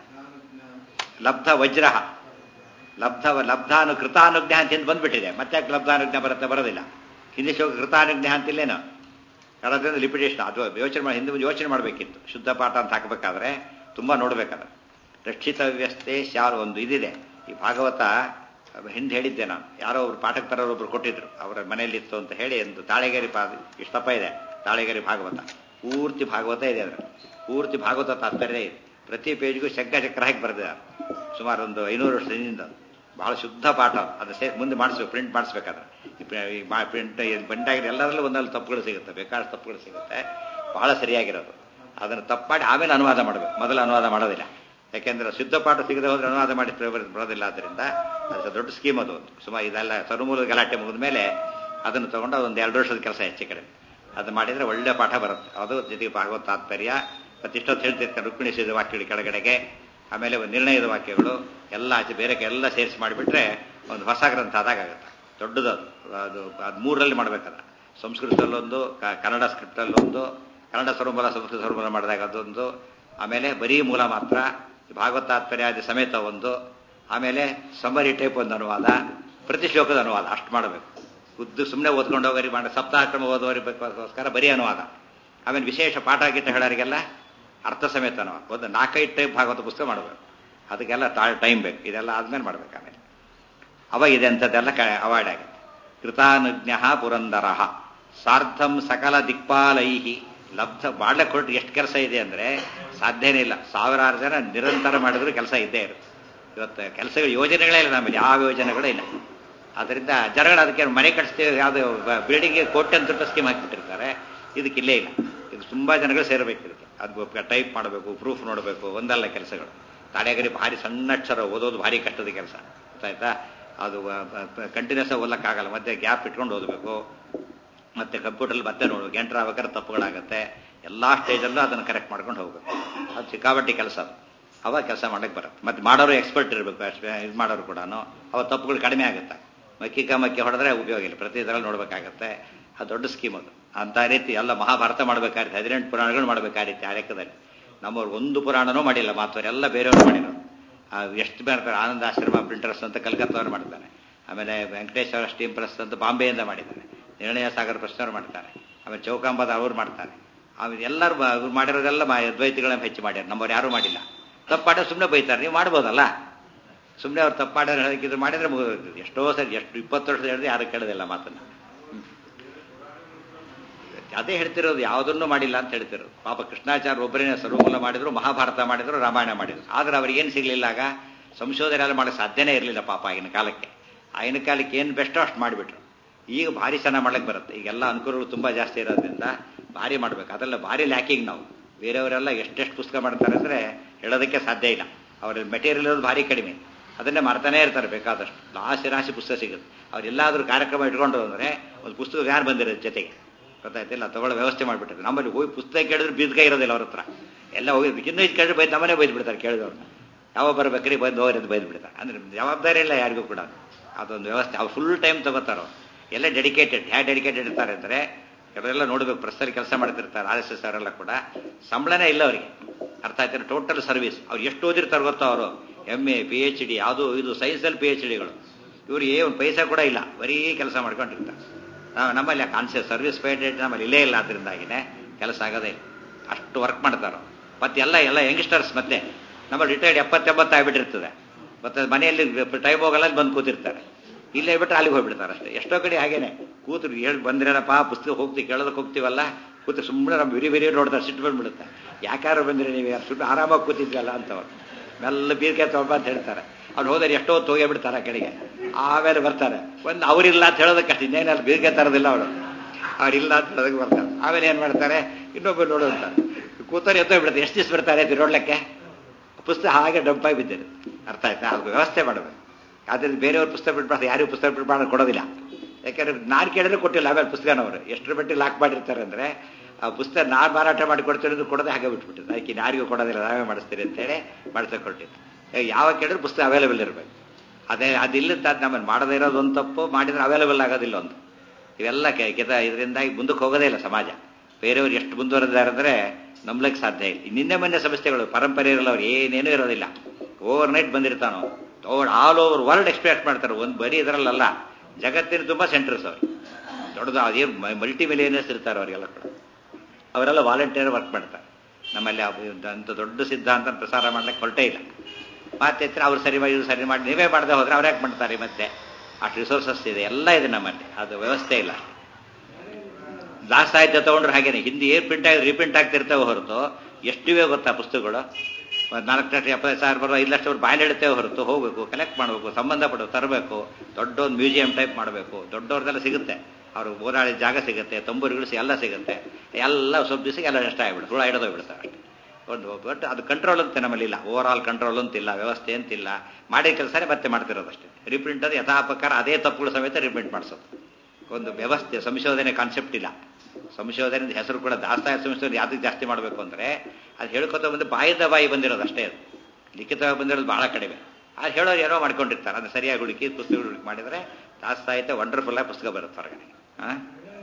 ಲಬ್ಧ ವಜ್ರ ಲಬ್ಧ ಲಬ್ಧಾನು ಕೃತಾನುಜ್ಞ ಅಂತ ಹಿಂದೆ ಬಂದ್ಬಿಟ್ಟಿದೆ ಮತ್ತೆ ಯಾಕೆ ಲಬ್ಧಾನುಜ್ಞ ಬರುತ್ತೆ ಬರೋದಿಲ್ಲ ಹಿಂದೆ ಶೋಕ ಕೃತಾನುಜ್ಞ ಅಂತಿಲ್ಲೇನು ಅದರಿಂದ ಲಿಪಿಟೇಷನ್ ಅದು ಯೋಚನೆ ಮಾಡಿ ಹಿಂದೆ ಮುಂದೆ ಯೋಚನೆ ಮಾಡಬೇಕಿತ್ತು ಶುದ್ಧ ಪಾಠ ಅಂತ ಹಾಕಬೇಕಾದ್ರೆ ತುಂಬ ನೋಡ್ಬೇಕಾದ್ರೆ ರಕ್ಷಿತ ವ್ಯವಸ್ಥೆ ಶಾರು ಒಂದು ಇದಿದೆ ಈ ಭಾಗವತ ಹಿಂದೆ ಹೇಳಿದ್ದೆ ನಾನು ಯಾರೋ ಒಬ್ರು ಪಾಠಕ್ಕೆ ತರೋರೊಬ್ರು ಕೊಟ್ಟಿದ್ರು ಅವರ ಮನೆಯಲ್ಲಿತ್ತು ಅಂತ ಹೇಳಿ ಒಂದು ತಾಳೆಗೇರಿ ಪಾ ಇಷ್ಟಪ್ಪ ಇದೆ ತಾಳೆಗೇರಿ ಭಾಗವತ ಪೂರ್ತಿ ಭಾಗವತ ಇದೆ ಅದರಲ್ಲಿ ಪೂರ್ತಿ ಭಾಗವತ ತಾತ್ಪರ್ಯ ಇದೆ ಪ್ರತಿ ಪೇಜ್ಗೂ ಶಂಕ ಚಕ್ರ ಹಾಕಿ ಬರೆದಿದ್ದಾರೆ ಸುಮಾರು ಒಂದು ಐನೂರು ವರ್ಷದಿಂದ ಬಹಳ ಶುದ್ಧ ಪಾಠ ಅದು ಸೇ ಮುಂದೆ ಮಾಡಿಸ್ಬೇಕು ಪ್ರಿಂಟ್ ಮಾಡಿಸ್ಬೇಕಾದ್ರೆ ಈ ಪ್ರಿಂಟ್ ಬಂಡಾಗಿರೋ ಎಲ್ಲರಲ್ಲೂ ಒಂದಲ್ಲಿ ತಪ್ಪುಗಳು ಸಿಗುತ್ತೆ ಬೇಕಾದಷ್ಟು ತಪ್ಪುಗಳು ಸಿಗುತ್ತೆ ಬಹಳ ಸರಿಯಾಗಿರೋದು ಅದನ್ನು ತಪ್ಪು ಮಾಡಿ ಆಮೇಲೆ ಅನುವಾದ ಮಾಡಬೇಕು ಮೊದಲು ಅನುವಾದ ಮಾಡೋದಿಲ್ಲ ಯಾಕೆಂದ್ರೆ ಶುದ್ಧ ಪಾಠ ಸಿಗದೆ ಹೋದ್ರೆ ಅನುವಾದ ಮಾಡಿ ಪ್ರಯೋಗ ಬರೋದಿಲ್ಲ ಆದ್ದರಿಂದ ಅದು ದೊಡ್ಡ ಸ್ಕೀಮ್ ಅದು ಒಂದು ಸುಮಾರು ಇದೆಲ್ಲ ತರುಮೂಲ ಗಲಾಟೆ ಮುಗಿದ ಮೇಲೆ ಅದನ್ನು ತಗೊಂಡು ಅದೊಂದು ಎರಡು ವರ್ಷದ ಕೆಲಸ ಹೆಚ್ಚು ಕಡಿಮೆ ಅದು ಮಾಡಿದರೆ ಒಳ್ಳೆ ಪಾಠ ಬರುತ್ತೆ ಅದು ಜೊತೆಗೆ ಭಾಗವತ ತಾತ್ಪರ್ಯ ಮತ್ತೆ ಇಷ್ಟೊತ್ತು ಹೇಳ್ತಿರ್ತಾರೆ ರುಕ್ಮಿಣಿ ಸಿದ ವಾಕ್ಯಗಳು ಕೆಳಗಡೆಗೆ ಆಮೇಲೆ ಒಂದು ನಿರ್ಣಯದ ವಾಕ್ಯಗಳು ಎಲ್ಲ ಆಚೆ ಬೇರೆ ಎಲ್ಲ ಸೇರಿಸಿ ಮಾಡಿಬಿಟ್ರೆ ಒಂದು ಹೊಸ ಗ್ರಂಥ ಆದಾಗುತ್ತೆ ದೊಡ್ಡದದು ಅದು ಅದು ಮೂರರಲ್ಲಿ ಮಾಡಬೇಕದ ಸಂಸ್ಕೃತದಲ್ಲೊಂದು ಕ- ಕನ್ನಡ ಸ್ಕ್ರಿಪ್ಟಲ್ಲೊಂದು ಕನ್ನಡ ಸ್ವರೂಪಲ ಸಂಸ್ಕೃತ ಸ್ವರೂಪಲ ಮಾಡಿದಾಗ ಅದೊಂದು ಆಮೇಲೆ ಬರೀ ಮೂಲ ಮಾತ್ರ ಭಾಗವತ ತಾತ್ಪರ್ಯಾದಿ ಸಮೇತ ಒಂದು ಆಮೇಲೆ ಸಮರಿ ಟೈಪ್ ಒಂದು ಅನುವಾದ ಪ್ರತಿ ಶ್ಲೋಕದ ಅನುವಾದ ಅಷ್ಟು ಮಾಡಬೇಕು ಉದ್ದು ಸುಮ್ಮನೆ ಓದ್ಕೊಂಡು ಹೋಗೋರಿ ಮಾಡಿ ಸಪ್ತಾಹಕ್ರಮ ಓದೋರಿಗೋಸ್ಕರ ಬರೀ ಅನುವಾದ ಆಮೇಲೆ ವಿಶೇಷ ಪಾಠ ಗೀಟ ಹೇಳೋರಿಗೆಲ್ಲ ಅರ್ಥ ಸಮೇತ ಅನುವಾದ ಒಂದು ನಾಲ್ಕೈದು ಟೈಪ್ ಭಾಗವತ ಪುಸ್ತಕ ಮಾಡಬೇಕು ಅದಕ್ಕೆಲ್ಲ ಟೈಮ್ ಬೇಕು ಇದೆಲ್ಲ ಆದ್ಮೇಲೆ ಮಾಡ್ಬೇಕು ಆಮೇಲೆ ಅವಾಗ ಇದೆ ಅಂಥದ್ದೆಲ್ಲ ಅವಾಯ್ಡ್ ಆಗುತ್ತೆ ಕೃತಾನುಜ್ಞ ಪುರಂದರ ಸಾರ್ಧಂ ಸಕಲ ದಿಕ್ಪಾಲೈಹಿ ಲಬ್ಧ ಮಾಡ್ಲಿಕ್ಕೆ ಹೊರಟು ಎಷ್ಟು ಕೆಲಸ ಇದೆ ಅಂದ್ರೆ ಸಾಧ್ಯನೇ ಇಲ್ಲ ಸಾವಿರಾರು ಜನ ನಿರಂತರ ಮಾಡಿದ್ರು ಕೆಲಸ ಇದ್ದೇ ಇರುತ್ತೆ ಇವತ್ತು ಕೆಲಸಗಳು ಯೋಜನೆಗಳೇ ಇಲ್ಲ ನಮ್ಮಲ್ಲಿ ಯಾವ ಯೋಜನೆಗಳೇ ಇಲ್ಲ ಅದರಿಂದ ಜನಗಳು ಅದಕ್ಕೆ ಮನೆ ಕಟ್ಸ್ತೀವಿ ಯಾವುದು ಬಿಲ್ಡಿಂಗ್ಗೆ ಕೋಟೆ ಅಂತ ಸ್ಕೀಮ್ ಹಾಕಿಬಿಟ್ಟಿರ್ತಾರೆ ಇದಕ್ಕೆ ಇಲ್ಲೇ ಇಲ್ಲ ಇದು ತುಂಬಾ ಜನಗಳು ಸೇರಬೇಕಿರುತ್ತೆ ಅದು ಟೈಪ್ ಮಾಡಬೇಕು ಪ್ರೂಫ್ ನೋಡಬೇಕು ಒಂದಲ್ಲ ಕೆಲಸಗಳು ತಾಡೆಗರಿ ಭಾರಿ ಸಣ್ಣ ಅಕ್ಷರ ಓದೋದು ಭಾರಿ ಕಷ್ಟದ ಕೆಲಸ ಗೊತ್ತಾಯ್ತಾ ಅದು ಕಂಟಿನ್ಯೂಸ್ ಓದಕ್ಕಾಗಲ್ಲ ಮತ್ತೆ ಗ್ಯಾಪ್ ಇಟ್ಕೊಂಡು ಓದಬೇಕು ಮತ್ತೆ ಕಂಪ್ಯೂಟರ್ ಮತ್ತೆ ನೋಡ್ಬೇಕು ಎಂಟರ್ ಆಗ್ಬೇಕಾದ್ರೆ ತಪ್ಪುಗಳಾಗತ್ತೆ ಎಲ್ಲಾ ಸ್ಟೇಜಲ್ಲೂ ಅದನ್ನು ಕರೆಕ್ಟ್ ಮಾಡ್ಕೊಂಡು ಹೋಗ್ಬೇಕು ಅದು ಸಿಕ್ಕಾಬಟ್ಟಿ ಕೆಲಸ ಅದು ಅವಾಗ ಕೆಲಸ ಮಾಡಕ್ಕೆ ಬರುತ್ತೆ ಮತ್ತೆ ಮಾಡೋರು ಎಕ್ಸ್ಪರ್ಟ್ ಇರಬೇಕು ಇದು ಮಾಡೋರು ಕೂಡ ಅವಾಗ ತಪ್ಪುಗಳು ಕಡಿಮೆ ಆಗುತ್ತೆ ಮಕ್ಕಿಕ ಮಕ್ಕಿ ಹೊಡೆದ್ರೆ ಉಪಯೋಗ ಇಲ್ಲ ಪ್ರತಿ ಇದರಲ್ಲಿ ನೋಡ್ಬೇಕಾಗತ್ತೆ ಅದು ದೊಡ್ಡ ಸ್ಕೀಮ್ ಅದು ಅಂತ ರೀತಿ ಎಲ್ಲ ಮಹಾಭಾರತ ಮಾಡಬೇಕಾಗಿತ್ತು ಹದಿನೆಂಟು ಪುರಾಣಗಳು ಮಾಡಬೇಕಾಗಿತ್ತು ಆ ಲೆಕ್ಕದಲ್ಲಿ ನಮ್ಮವ್ರು ಒಂದು ಪುರಾಣನೂ ಮಾಡಿಲ್ಲ ಮಾತವ್ರು ಎಲ್ಲ ಬೇರೆಯವರು ಮಾಡಿರೋದು ಆ ಎಷ್ಟು ಮಾಡ್ತಾರೆ ಆನಂದ ಆಶ್ರಮ ಪ್ರಿಂಟರ್ಸ್ ಅಂತ ಕಲ್ಕತ್ತವ್ರು ಮಾಡ್ತಾರೆ ಆಮೇಲೆ ವೆಂಕಟೇಶ್ವರ ಸ್ಟೀಮ್ ಪ್ರೆಸ್ ಅಂತ ಬಾಂಬೆಯಿಂದ ಮಾಡಿದ್ದಾರೆ ನಿರ್ಣಯ ಸಾಗರ ಪ್ರಶ್ನವ್ರು ಮಾಡ್ತಾರೆ ಆಮೇಲೆ ಚೌಕಾಂಬದ ಅವ್ರು ಮಾಡ್ತಾರೆ ಆಮೇಲೆ ಎಲ್ಲರೂ ಬ- ಇವ್ರು ಮಾಡಿರೋದೆಲ್ಲ ಮಾ- ದ್ವೈತಿಗಳನ್ನ ಹೆಚ್ಚು ಮಾಡ್ಯಾರ ನಮ್ಮವ್ರು ಯಾರೂ ಮಾಡಿಲ್ಲ ತಪ್ಪು ಮಾಡೋ ಸುಮ್ಮನೆ ಬೈತಾರೆ ನೀವು ಮಾಡ್ಬೋದಲ್ಲ ಸುಮ್ಮನೆ ಅವ್ರು ತಪ್ಪು ಮಾಡೋರು ಹೇಳಕ್ಕಿದ್ರು ಮಾಡಿದ್ರೆ ಮುಗಿದೋಗ್ತದೆ ಎಷ್ಟೋ ಸರಿ ಎಷ್ಟು ಇಪ್ಪತ್ತು ವರ್ಷದ ಹೇಳಿದ್ರೆ ಯಾರು ಕೇಳೋದಿಲ್ಲ ಮಾತನ್ನ ಹ್ಮ್. ಅದೇ ಹೇಳ್ತಿರೋದು ಯಾವುದನ್ನು ಮಾಡಿಲ್ಲ ಅಂತ ಹೇಳ್ತಿರೋದು ಪಾಪ ಕೃಷ್ಣಾಚಾರ್ಯ ಒಬ್ಬರೇನೆ ಸರ್ವಮೂಲ ಮಾಡಿದ್ರು ಮಹಾಭಾರತ ಮಾಡಿದ್ರು ರಾಮಾಯಣ ಮಾಡಿದ್ರು ಆದ್ರೆ ಅವ್ರಿಗೇನು ಸಿಗ್ಲಿಲ್ಲ ಆಗ ಸಂಶೋಧನೆ ಎಲ್ಲ ಮಾಡೋ ಸಾಧ್ಯನೇ ಇರಲಿಲ್ಲ ಪಾಪ ಆಗಿನ ಕಾಲಕ್ಕೆ ಆಗಿನ ಕಾಲಕ್ಕೆ ಏನು ಬೆಸ್ಟೋ ಅಷ್ಟು ಮಾಡಿಬಿಟ್ರು ಈಗ ಭಾರಿ ಚೆನ್ನಾಗಿ ಮಾಡ್ಲಿಕ್ಕೆ ಬರುತ್ತೆ ಈಗೆಲ್ಲ ಅನುಕೂಲಗಳು ತುಂಬಾ ಜಾಸ್ತಿ ಇರೋದ್ರಿಂದ ಭಾರಿ ಮಾಡ್ಬೇಕು ಅದೆಲ್ಲ ಭಾರಿ ಲ್ಯಾಕಿಂಗ್ ನಾವು ಬೇರೆಯವರೆಲ್ಲ ಎಷ್ಟೆಷ್ಟು ಪುಸ್ತಕ ಮಾಡ್ತಾರೆ ಅಂದ್ರೆ ಹೇಳೋದಕ್ಕೆ ಸಾಧ್ಯ ಇಲ್ಲ ಅವ್ರ ಮೆಟೀರಿಯಲ್ ಇರೋದು ಭಾರಿ ಕಡಿಮೆ ಅದನ್ನೇ ಮಾಡ್ತಾನೆ ಇರ್ತಾರೆ ಬೇಕಾದಷ್ಟು ರಾಶಿ ರಾಶಿ ಪುಸ್ತಕ ಸಿಗುತ್ತೆ ಅವ್ರೆಲ್ಲಾದ್ರೂ ಕಾರ್ಯಕ್ರಮ ಇಟ್ಕೊಂಡು ಅಂದ್ರೆ ಒಂದು ಪುಸ್ತಕ ಯಾರು ಬಂದಿರೋದು ಜೊತೆಗೆ ಗೊತ್ತಾಯ್ತಿಲ್ಲ ತಗೊಳ್ಳೋ ವ್ಯವಸ್ಥೆ ಮಾಡಿಬಿಟ್ಟಿದೆ ನಮ್ಮಲ್ಲಿ ಹೋಗಿ ಪುಸ್ತಕ ಕೇಳಿದ್ರೆ ಬೀದ್ಕೈ ಇರೋದಿಲ್ಲ ಅವ್ರ ಹತ್ರ ಎಲ್ಲ ಹೋಗಿ ಇನ್ನೂ ಇದು ಕೇಳಿದ್ರೆ ಬೈದು ನಮ್ಮನೆ ಬೈದು ಬಿಡ್ತಾರೆ ಕೇಳಿದವ್ರು ಯಾವ ಬರ್ಬೇಕ್ರಿ ಬಂದು ಹೋಗ್ರಿ ಅಂತ ಬೈದು ಬಿಡ್ತಾರೆ ಅಂದ್ರೆ ಜವಾಬ್ದಾರಿ ಇಲ್ಲ ಯಾರಿಗೂ ಕೂಡ ಅದೊಂದು ವ್ಯವಸ್ಥೆ ಅವ್ರು ಫುಲ್ ಟೈಮ್ ತಗೋತಾರೋ ಎಲ್ಲ ಡೆಡಿಕೇಟೆಡ್ ಹ್ಯಾ ಡೆಡಿಕೇಟೆಡ್ ಇರ್ತಾರೆ ಅಂದರೆ ಕೆಲವರೆಲ್ಲ ನೋಡಬೇಕು ಪ್ರೆಸ್ಸಲ್ಲಿ ಕೆಲಸ ಮಾಡ್ತಿರ್ತಾರೆ ಆರ್ ಎಸ್ ಎಸ್ ಅವರೆಲ್ಲ ಕೂಡ ಸಂಬಳನೇ ಇಲ್ಲ ಅವರಿಗೆ ಅರ್ಥ ಆಯ್ತಾರೆ ಟೋಟಲ್ ಸರ್ವಿಸ್ ಅವ್ರು ಎಷ್ಟು ಓದಿರ್ತಾರೆ ಗೊತ್ತೋ ಅವರು M A P H D ಅದು ಇದು ಸೈನ್ಸಲ್ಲಿ ಪಿ ಎಚ್ ಡಿಗಳು ಇವ್ರು ಏನು ಪೈಸಾ ಕೂಡ ಇಲ್ಲ ಬರೀ ಕೆಲಸ ಮಾಡ್ಕೊಂಡಿರ್ತಾರೆ ನಾವು ನಮ್ಮಲ್ಲಿ ಕಾನ್ಸಿಯಸ್ ಸರ್ವಿಸ್ ಪೇಟೆಂಟ್ ನಮ್ಮಲ್ಲಿ ಇಲ್ಲೇ ಇಲ್ಲ ಅದರಿಂದಾಗಿನೇ ಕೆಲಸ ಆಗೋದೇ ಇಲ್ಲ ಅಷ್ಟು ವರ್ಕ್ ಮಾಡ್ತಾರೋ ಮತ್ತೆ ಎಲ್ಲ ಎಲ್ಲ ಯಂಗ್ಸ್ಟರ್ಸ್ ಮತ್ತೆ ನಮ್ಮಲ್ಲಿ ರಿಟೈರ್ಡ್ ಎಪ್ಪತ್ತೆಂಬತ್ತು ಆಗಿಬಿಟ್ಟಿರ್ತದೆ ಮತ್ತೆ ಮನೆಯಲ್ಲಿ ಟೈಮ್ ಹೋಗಲ್ಲ ಅಲ್ಲಿ ಬಂದು ಕೂತಿರ್ತಾರೆ ಇಲ್ಲೇ ಬಿಟ್ಟರೆ ಅಲ್ಲಿಗೆ ಹೋಗ್ಬಿಡ್ತಾರೆ ಅಷ್ಟೇ ಎಷ್ಟೋ ಕಡೆ ಹಾಗೇನೆ ಕೂತ್ರು ಹೇಳಿ ಬಂದ್ರೇನಪ್ಪ ಪುಸ್ತಕ ಹೋಗ್ತೀವಿ ಕೇಳೋದಕ್ಕೆ ಹೋಗ್ತೀವಲ್ಲ ಕೂತು ಸುಮ್ಮನೆ ನಮ್ಮ ಬಿರಿ ಬಿರಿ ನೋಡ್ತಾರೆ ಸಿಟ್ಟು ಬಂದ್ಬಿಡುತ್ತೆ ಯಾಕಾರು ಬಂದ್ರಿ ನೀವು ಯಾರು ಸುಟ್ಟು ಆರಾಮಾಗಿ ಕೂತಿದ್ರಲ್ಲ ಅಂತವ್ರು ಮೆಲ್ಲ ಬೀರ್ಕೆ ತಗೊಂಬ ಅಂತ ಹೇಳ್ತಾರೆ ಅವ್ರು ಹೋದರೆ ಎಷ್ಟೋ ಹೊತ್ತು ಹೋಗೇ ಬಿಡ್ತಾರೆ ಆ ಕಡೆಗೆ ಆಮೇಲೆ ಬರ್ತಾರೆ ಒಂದು ಅವರಿಲ್ಲ ಅಂತ ಹೇಳೋದಕ್ಕೆ ಅಷ್ಟು ಇನ್ನೇನಲ್ಲಿ ಬೀರ್ಕೆ ತರೋದಿಲ್ಲ ಅವರು ಅವ್ರಿಲ್ಲ ಅಂತ ಹೇಳೋದಕ್ಕೆ ಬರ್ತಾರೆ ಆಮೇಲೆ ಏನು ಮಾಡ್ತಾರೆ ಇನ್ನೊಬ್ಬರು ನೋಡು ಅಂತಾರೆ ಕೂತವ್ರು ಎತ್ತೋ ಬಿಡುತ್ತೆ ಎಷ್ಟು ದಿವಸ ಬರ್ತಾರೆ ಅಂತ ನೋಡ್ಲಿಕ್ಕೆ ಪುಸ್ತಕ ಹಾಗೆ ಡಂಪಾಗಿ ಬಿದ್ದಿದೆ ಅರ್ಥ ಆಯ್ತಾ ಅದು ವ್ಯವಸ್ಥೆ ಮಾಡಬೇಕು ಆದ್ದರಿಂದ ಬೇರೆಯವ್ರ ಪುಸ್ತಕ ಬಿಟ್ಬಾರ್ದು ಯಾರಿಗೂ ಪುಸ್ತಕ ಬಿಟ್ಬಾರ್ದು ಕೊಡೋದಿಲ್ಲ ಯಾಕಂದ್ರೆ ನಾನು ಕೇಳಿದ್ರೆ ಕೊಟ್ಟಿಲ್ಲ ಆಮೇಲೆ ಪುಸ್ತಕನವರು ಎಷ್ಟರ ಮಟ್ಟಿಗೆ ಲಾಕ್ ಮಾಡಿರ್ತಾರೆ ಅಂದರೆ ಆ ಪುಸ್ತಕ ನಾನು ಮಾರಾಟ ಮಾಡಿ ಕೊಡ್ತೀನಿ ಅಂತ ಕೊಡೋದೇ ಹಾಗೆ ಬಿಟ್ಬಿಟ್ಟಿದ್ದು ಅದಕ್ಕೆ ಯಾರಿಗೂ ಕೊಡೋದಿಲ್ಲ ನಾವೇ ಮಾಡಿಸ್ತೀರಿ ಅಂತೇಳಿ ಮಾಡಿಸೋಕೆ ಕೊಟ್ಟಿದ್ದು ಯಾವಾಗ ಕೇಳಿದ್ರೆ ಪುಸ್ತಕ ಅವೈಲೇಬಲ್ ಇರಬೇಕು ಅದೇ ಅದಿಲ್ಲದ ನಮ್ಮನ್ನು ಮಾಡದೇ ಇರೋದು ಒಂದು ತಪ್ಪು ಮಾಡಿದ್ರೆ ಅವೈಲೇಬಲ್ ಆಗೋದಿಲ್ಲ ಒಂದು ಇವೆಲ್ಲ ಕೆದ ಇದರಿಂದಾಗಿ ಮುಂದಕ್ಕೆ ಹೋಗೋದೇ ಇಲ್ಲ ಸಮಾಜ ಬೇರೆಯವ್ರು ಎಷ್ಟು ಮುಂದುವರೆದಾರೆ ಅಂದರೆ ನಂಬ್ಲಿಕ್ಕೆ ಸಾಧ್ಯ ಇಲ್ಲ ನಿನ್ನೆ ಮೊನ್ನೆ ಸಮಸ್ಯೆಗಳು ಪರಂಪರೆ ಇರಲ್ಲ ಅವ್ರು ಏನೇನೂ ಇರೋದಿಲ್ಲ ಓವರ್ ನೈಟ್ ಬಂದಿರ್ತಾನೋ over all over world expect ಮಾಡ್ತಾರೆ ಒಂದು ಬರೀ ಇದರಲ್ಲ ಜಗತ್ತಿನ ತುಂಬ ಸೆಂಟರ್ಸ್ ಅವ್ರು ದೊಡ್ಡದು ಅದೇನು ಮಲ್ಟಿ ಮಿಲಿಯನರ್ಸ್ ಇರ್ತಾರೆ ಅವರಿಗೆಲ್ಲ ಕೂಡ ಅವರೆಲ್ಲ ವಾಲಂಟಿಯರ್ ವರ್ಕ್ ಮಾಡ್ತಾರೆ ನಮ್ಮಲ್ಲಿ ಅಂತ ದೊಡ್ಡ ಸಿದ್ಧಾಂತ ಪ್ರಸಾರ ಮಾಡ್ಲಿಕ್ಕೆ ಹೊರಟೇ ಇಲ್ಲ ಮತ್ತೆ ಅವ್ರು ಸರಿ ಮಾಡಿ ಇವ್ರು ಸರಿ ಮಾಡಿ ನೀವೇ ಮಾಡದೆ ಹೋದ್ರೆ ಅವ್ರು ಯಾಕೆ ಮಾಡ್ತಾರೆ ಮತ್ತೆ ಅಷ್ಟು ರಿಸೋರ್ಸಸ್ ಇದೆ ಎಲ್ಲ ಇದೆ ನಮ್ಮಲ್ಲಿ ಅದು ವ್ಯವಸ್ಥೆ ಇಲ್ಲ ದಾಸ ಸಾಹಿತ್ಯ ತಗೊಂಡ್ರೆ ಹಾಗೇನೆ ಹಿಂದಿ ಏನ್ ಪ್ರಿಂಟ್ ಆಗಿ ರೀಪ್ರಿಂಟ್ ಆಗ್ತಿರ್ತೇವೆ ಹೊರತು ಎಷ್ಟಿವೆ ಗೊತ್ತಾ ಪುಸ್ತಕಗಳು ನಾಲ್ಕು ಲಕ್ಷ ಎಪ್ಪತ್ತೈದು ಸಾವಿರ ಬರೋ ಐದು ಲಕ್ಷ ಅವ್ರು ಬಾಯಲ್ಲಿ ಇಡ್ತೇವೆ ಹೊರತು ಹೋಗ್ಬೇಕು ಕಲೆಕ್ಟ್ ಮಾಡಬೇಕು ಸಂಬಂಧಪಟ್ಟು ತರಬೇಕು ದೊಡ್ಡ ಒಂದು ಮ್ಯೂಸಿಯಂ ಟೈಪ್ ಮಾಡಬೇಕು ದೊಡ್ಡವ್ರದೆಲ್ಲ ಸಿಗುತ್ತೆ ಅವ್ರು ಓಡಾಡಿದ ಜಾಗ ಸಿಗುತ್ತೆ ತಂಬೂರಿಗಳು ಎಲ್ಲ ಸಿಗುತ್ತೆ ಎಲ್ಲ ಸ್ವಲ್ಪ ದಿವಸ ಎಲ್ಲ ನಷ್ಟ ಆಗಿಬಿಡುತ್ತೆ ಹುಳ ಹಿಡಿದು ಬಿಡ್ತಾರೆ ಅಷ್ಟೇ ಒಂದು ಬಟ್ ಅದು ಕಂಟ್ರೋಲ್ ಅಂತ ನಮ್ಮಲ್ಲಿ ಇಲ್ಲ ಓವರ್ ಆಲ್ ಕಂಟ್ರೋಲ್ ಅಂತಿಲ್ಲ ವ್ಯವಸ್ಥೆ ಅಂತಿಲ್ಲ ಮಾಡಿದ ಕೆಲಸನೇ ಮತ್ತೆ ಮಾಡ್ತಿರೋದಷ್ಟೇ ರೀಪ್ರಿಂಟ್ ಅದು ಯಥಾಪಕಾರ ಅದೇ ತಪ್ಪುಗಳ ಸಮೇತ ರೀಪ್ರಿಂಟ್ ಮಾಡಿಸೋದು ಒಂದು ವ್ಯವಸ್ಥೆ ಸಂಶೋಧನೆ ಕಾನ್ಸೆಪ್ಟ್ ಇಲ್ಲ ಸಂಶೋಧನೆ ಹೆಸರು ಕೂಡ ದಾಸ್ತಾಯ ಸಂಶೋಧನೆ ಯಾವ್ದಕ್ಕೆ ಜಾಸ್ತಿ ಮಾಡಬೇಕು ಅಂದರೆ ಅದು ಹೇಳ್ಕೊತ ಬಂದು ಬಾಯಿದ ಬಾಯಿ ಬಂದಿರೋದು ಅಷ್ಟೇ ಅದು ಲಿಖಿತವಾಗಿ ಬಂದಿರೋದು ಬಹಳ ಕಡಿಮೆ ಅದು ಹೇಳೋರು ಏನೋ ಮಾಡ್ಕೊಂಡಿರ್ತಾರೆ ಅದು ಸರಿಯಾಗಿ ಹುಡುಕಿ ಪುಸ್ತಕ ಹುಡುಕಿ ಮಾಡಿದರೆ ದಾಸ್ತಾಯಿತ ವಂಡರ್ಫುಲ್ ಆಗಿ ಪುಸ್ತಕ ಬರುತ್ತೆ ಹೊರಗಡೆ ಹಾಂ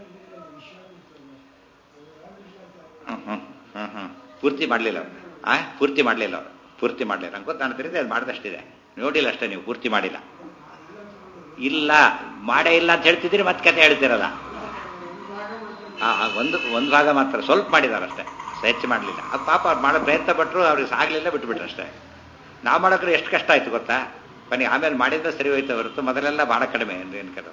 ಹ್ಞೂ ಹ್ಞೂ ಹ್ಞೂ ಹ್ಞೂ ಪೂರ್ತಿ ಮಾಡಲಿಲ್ಲ ಅವರು ಆ ಪೂರ್ತಿ ಮಾಡಲಿಲ್ಲ ಅವರು ಪೂರ್ತಿ ಮಾಡಲಿಲ್ಲ ನಂಗೆ ಗೊತ್ತು ನಾನು ಅದು ಮಾಡಿದಷ್ಟಿದೆ ನೋಡಿಲ್ಲ ಅಷ್ಟೇ ನೀವು ಪೂರ್ತಿ ಮಾಡಿಲ್ಲ ಇಲ್ಲ ಮಾಡೇ ಇಲ್ಲ ಅಂತ ಹೇಳ್ತಿದ್ದೀರಿ ಮತ್ತೆ ಕತೆ ಹೇಳ್ತಿರಲ್ಲ ಆ ಒಂದು ಒಂದು ಭಾಗ ಮಾತ್ರ ಸ್ವಲ್ಪ ಮಾಡಿದಾರೆ ಅಷ್ಟೇ ಹೆಚ್ಚು ಮಾಡಲಿಲ್ಲ ಅದು ಪಾಪ ಅವ್ರು ಮಾಡೋ ಪ್ರಯತ್ನ ಪಟ್ಟರು ಅವ್ರಿಗೆ ಸಾಗಲಿಲ್ಲ ಬಿಟ್ಬಿಟ್ರು ಅಷ್ಟೇ ನಾವು ಮಾಡೋಕ್ರೆ ಎಷ್ಟು ಕಷ್ಟ ಆಯ್ತು ಗೊತ್ತಾ ಬನ್ನಿ ಆಮೇಲೆ ಮಾಡಿದ್ರೆ ಸರಿ ಹೋಯ್ತು ಹೊರತು ಮೊದಲೆಲ್ಲ ಭಾಳ ಕಡಿಮೆ ಏನು ಕರೆ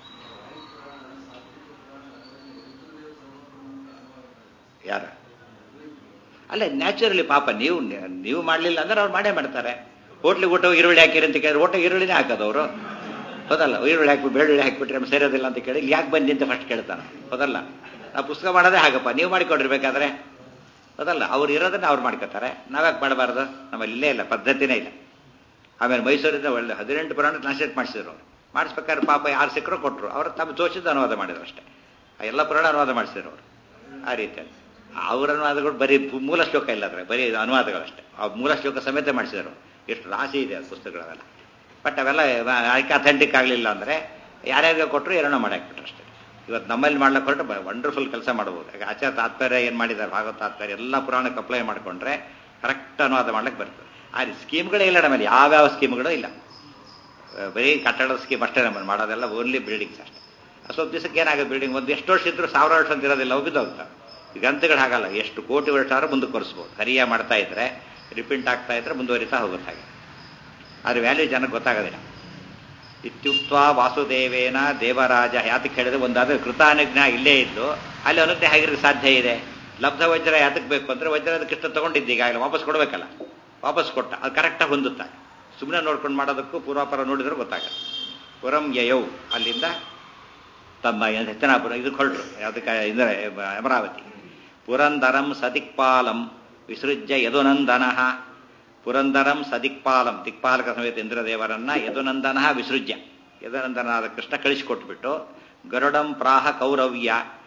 ಯಾರ ಅಲ್ಲ ನ್ಯಾಚುರಲಿ ಪಾಪ ನೀವು ನೀವು ಮಾಡಲಿಲ್ಲ ಅಂದ್ರೆ ಅವ್ರು ಮಾಡೇ ಮಾಡ್ತಾರೆ ಹೋಟ್ಲಿಗೆ ಊಟ ಈರುಳ್ಳಿ ಹಾಕಿರಿ ಅಂತ ಕೇಳಿದ್ರೆ ಊಟ ಈರುಳ್ಳಿನೇ ಹಾಕೋದು ಅವರು ಹೌದಲ್ಲ ಈರುಳ್ಳಿ ಹಾಕಿ ಬೆಳ್ಳುಳ್ಳಿ ಹಾಕಿಬಿಟ್ರೆ ಸೇರೋದಿಲ್ಲ ಅಂತ ಕೇಳಿ ಯಾಕೆ ಬಂದಿ ಅಂತ ಫಸ್ಟ್ ಕೇಳ್ತಾನೆ ಹೌದಲ್ಲ ಆ ಪುಸ್ತಕ ಮಾಡೋದೇ ಹಾಗಪ್ಪ ನೀವು ಮಾಡಿಕೊಂಡಿರ್ಬೇಕಾದ್ರೆ ಹೌದಲ್ಲ ಅವ್ರು ಇರೋದನ್ನ ಅವ್ರು ಮಾಡ್ಕೋತಾರೆ ನಾವ್ಯಾಕೆ ಮಾಡಬಾರ್ದು ನಮ್ಮಲ್ಲಿ ಇಲ್ಲೇ ಇಲ್ಲ ಪದ್ಧತಿನೇ ಇಲ್ಲ ಆಮೇಲೆ ಮೈಸೂರಿಂದ ಒಳ್ಳೆ ಹದಿನೆಂಟು ಪುರಾಣ ಟ್ರಾನ್ಸ್ಲೇಟ್ ಮಾಡಿಸಿದ್ರು ಅವ್ರು ಮಾಡಿಸ್ಬೇಕಾದ್ರೆ ಪಾಪ ಯಾರು ಸಿಕ್ಕರು ಕೊಟ್ಟರು ಅವರು ತಮ್ಮ ತೋಚಿದ್ದು ಅನುವಾದ ಮಾಡಿದ್ರು ಅಷ್ಟೇ ಆ ಎಲ್ಲ ಪುರಾಣ ಅನುವಾದ ಮಾಡಿಸಿದ್ರು ಅವರು ಆ ರೀತಿಯಲ್ಲಿ ಅವ್ರ ಅನುವಾದಗಳು ಬರೀ ಮೂಲ ಶ್ಲೋಕ ಇಲ್ಲ ಅದ್ರೆ ಬರೀ ಅನುವಾದಗಳಷ್ಟೇ ಆ ಮೂಲ ಶ್ಲೋಕ ಸಮೇತ ಮಾಡಿಸಿದ್ರು ಎಷ್ಟು ರಾಶಿ ಇದೆ ಅದು ಪುಸ್ತಕಗಳೆಲ್ಲ ಬಟ್ ಅವೆಲ್ಲ ಅದಕ್ಕೆ ಅಥೆಂಟಿಕ್ ಆಗಲಿಲ್ಲ ಅಂದರೆ ಯಾರ್ಯಾರಿಗೆ ಕೊಟ್ಟರು ಏನೋ ಮಾಡಾಕ್ಬಿಟ್ರು ಅಷ್ಟೇ ಇವತ್ತು ನಮ್ಮಲ್ಲಿ ಮಾಡ್ಲಿಕ್ಕೆ ಹೊರಟು ವಂಡರ್ಫುಲ್ ಕೆಲಸ ಮಾಡ್ಬೋದು ಈಗ ಆಚಾರ ತಾತ್ಪರ್ಯ ಏನು ಮಾಡಿದ್ದಾರೆ ಭಾಗವತ ತಾತ್ಪರ್ಯ ಎಲ್ಲ ಪುರಾಣಕ್ಕೆ ಅಪ್ಲೈ ಮಾಡಿಕೊಂಡ್ರೆ ಕರೆಕ್ಟ್ ಅನುವಾದ ಮಾಡ್ಲಿಕ್ಕೆ ಬರ್ತದೆ ಆ ಸ್ಕೀಮ್ಗಳೇ ಇಲ್ಲ ನಮ್ಮಲ್ಲಿ ಯಾವ್ಯಾವ ಸ್ಕೀಮ್ಗಳು ಇಲ್ಲ ಬರೀ ಕಟ್ಟಡದ ಸ್ಕೀಮ್ ಅಷ್ಟೇ ನಮ್ಮಲ್ಲಿ ಮಾಡೋದೆಲ್ಲ ಓನ್ಲಿ ಬಿಲ್ಡಿಂಗ್ಸ್ ಅಷ್ಟೇ ಸ್ವಲ್ಪ ದಿವಸಕ್ಕೆ ಏನಾಗುತ್ತೆ ಬಿಲ್ಡಿಂಗ್ ಒಂದು ಎಷ್ಟು ವರ್ಷ ಇದ್ರು ಸಾವಿರ ವರ್ಷ ಅಂತ ಇರೋದಿಲ್ಲ ಹೋಗಿದ್ದೋಗ್ತಾರೆ ಗ್ರಂಥಗಳು ಹಾಗಲ್ಲ ಎಷ್ಟು ಕೋಟಿ ವರ್ಷ ಆದ್ರೂ ಮುಂದಕ್ಕೆ ಕೊರಿಸ್ಬೋದು ಹರಿಯ ಮಾಡ್ತಾ ಇದ್ರೆ ರಿಪಿಂಟ್ ಆಗ್ತಾ ಇದ್ರೆ ಮುಂದುವರಿತಾ ಹೋಗುತ್ತೆ ಹಾಗೆ ಅದ್ರ ವ್ಯಾಲ್ಯೂ ಜನಕ್ಕೆ ಗೊತ್ತಾಗೋದಿಲ್ಲ ಇತ್ಯುಕ್ತ ವಾಸುದೇವೇನ ದೇವರಾಜ ಯಾತಕ್ಕೆ ಹೇಳಿದ್ರೆ ಒಂದಾದ್ರೆ ಕೃತಾನುಜ್ಞ ಇಲ್ಲೇ ಇದ್ದು ಅಲ್ಲಿ ಅನುಜ್ಞೆ ಆಗಿರಕ್ಕೆ ಸಾಧ್ಯ ಇದೆ ಲಬ್ಧ ವಜ್ರ ಯಾತಕ್ಕೆ ಬೇಕು ಅಂದ್ರೆ ವಜ್ರದ ಕೃಷ್ಣ ತಗೊಂಡಿದ್ದು ಈಗಾಗಲೇ ವಾಪಸ್ ಕೊಡಬೇಕಲ್ಲ ವಾಪಸ್ ಕೊಟ್ಟ ಅದು ಕರೆಕ್ಟಾಗಿ ಹೊಂದುತ್ತಾ ಸುಮ್ಮನೆ ನೋಡ್ಕೊಂಡು ಮಾಡೋದಕ್ಕೂ ಪೂರ್ವಾಪರ ನೋಡಿದ್ರೆ ಗೊತ್ತಾಗಲ್ಲ ಪುರಂ ಯಯೌ ಅಲ್ಲಿಂದ ತಮ್ಮ ಹೆಚ್ಚನಾಪುರ ಇದಕ್ಕೆ ಹೊರಟರು ಯಾವುದಕ್ಕೆ ಇಂದ್ರೆ ಅಮರಾವತಿ ಪುರಂದರಂ ಸದಿಕ್ಪಾಲಂ ವಿಸೃಜ್ಯ ಯದುನಂದನಃ ಪುರಂದರಂ ಸದಿಕ್ಪಾಲಂ ದಿಕ್ಪಾಲಕ ಸಮೇತ ಇಂದ್ರದೇವರನ್ನ ಯದುನಂದನ ವಿಸೃಜ್ಯ ಯದುನಂದನಾದ ಕೃಷ್ಣ ಕಳಿಸಿಕೊಟ್ಬಿಟ್ಟು ಗರುಡಂ ಪ್ರಾಹ ಕೌರವ್ಯ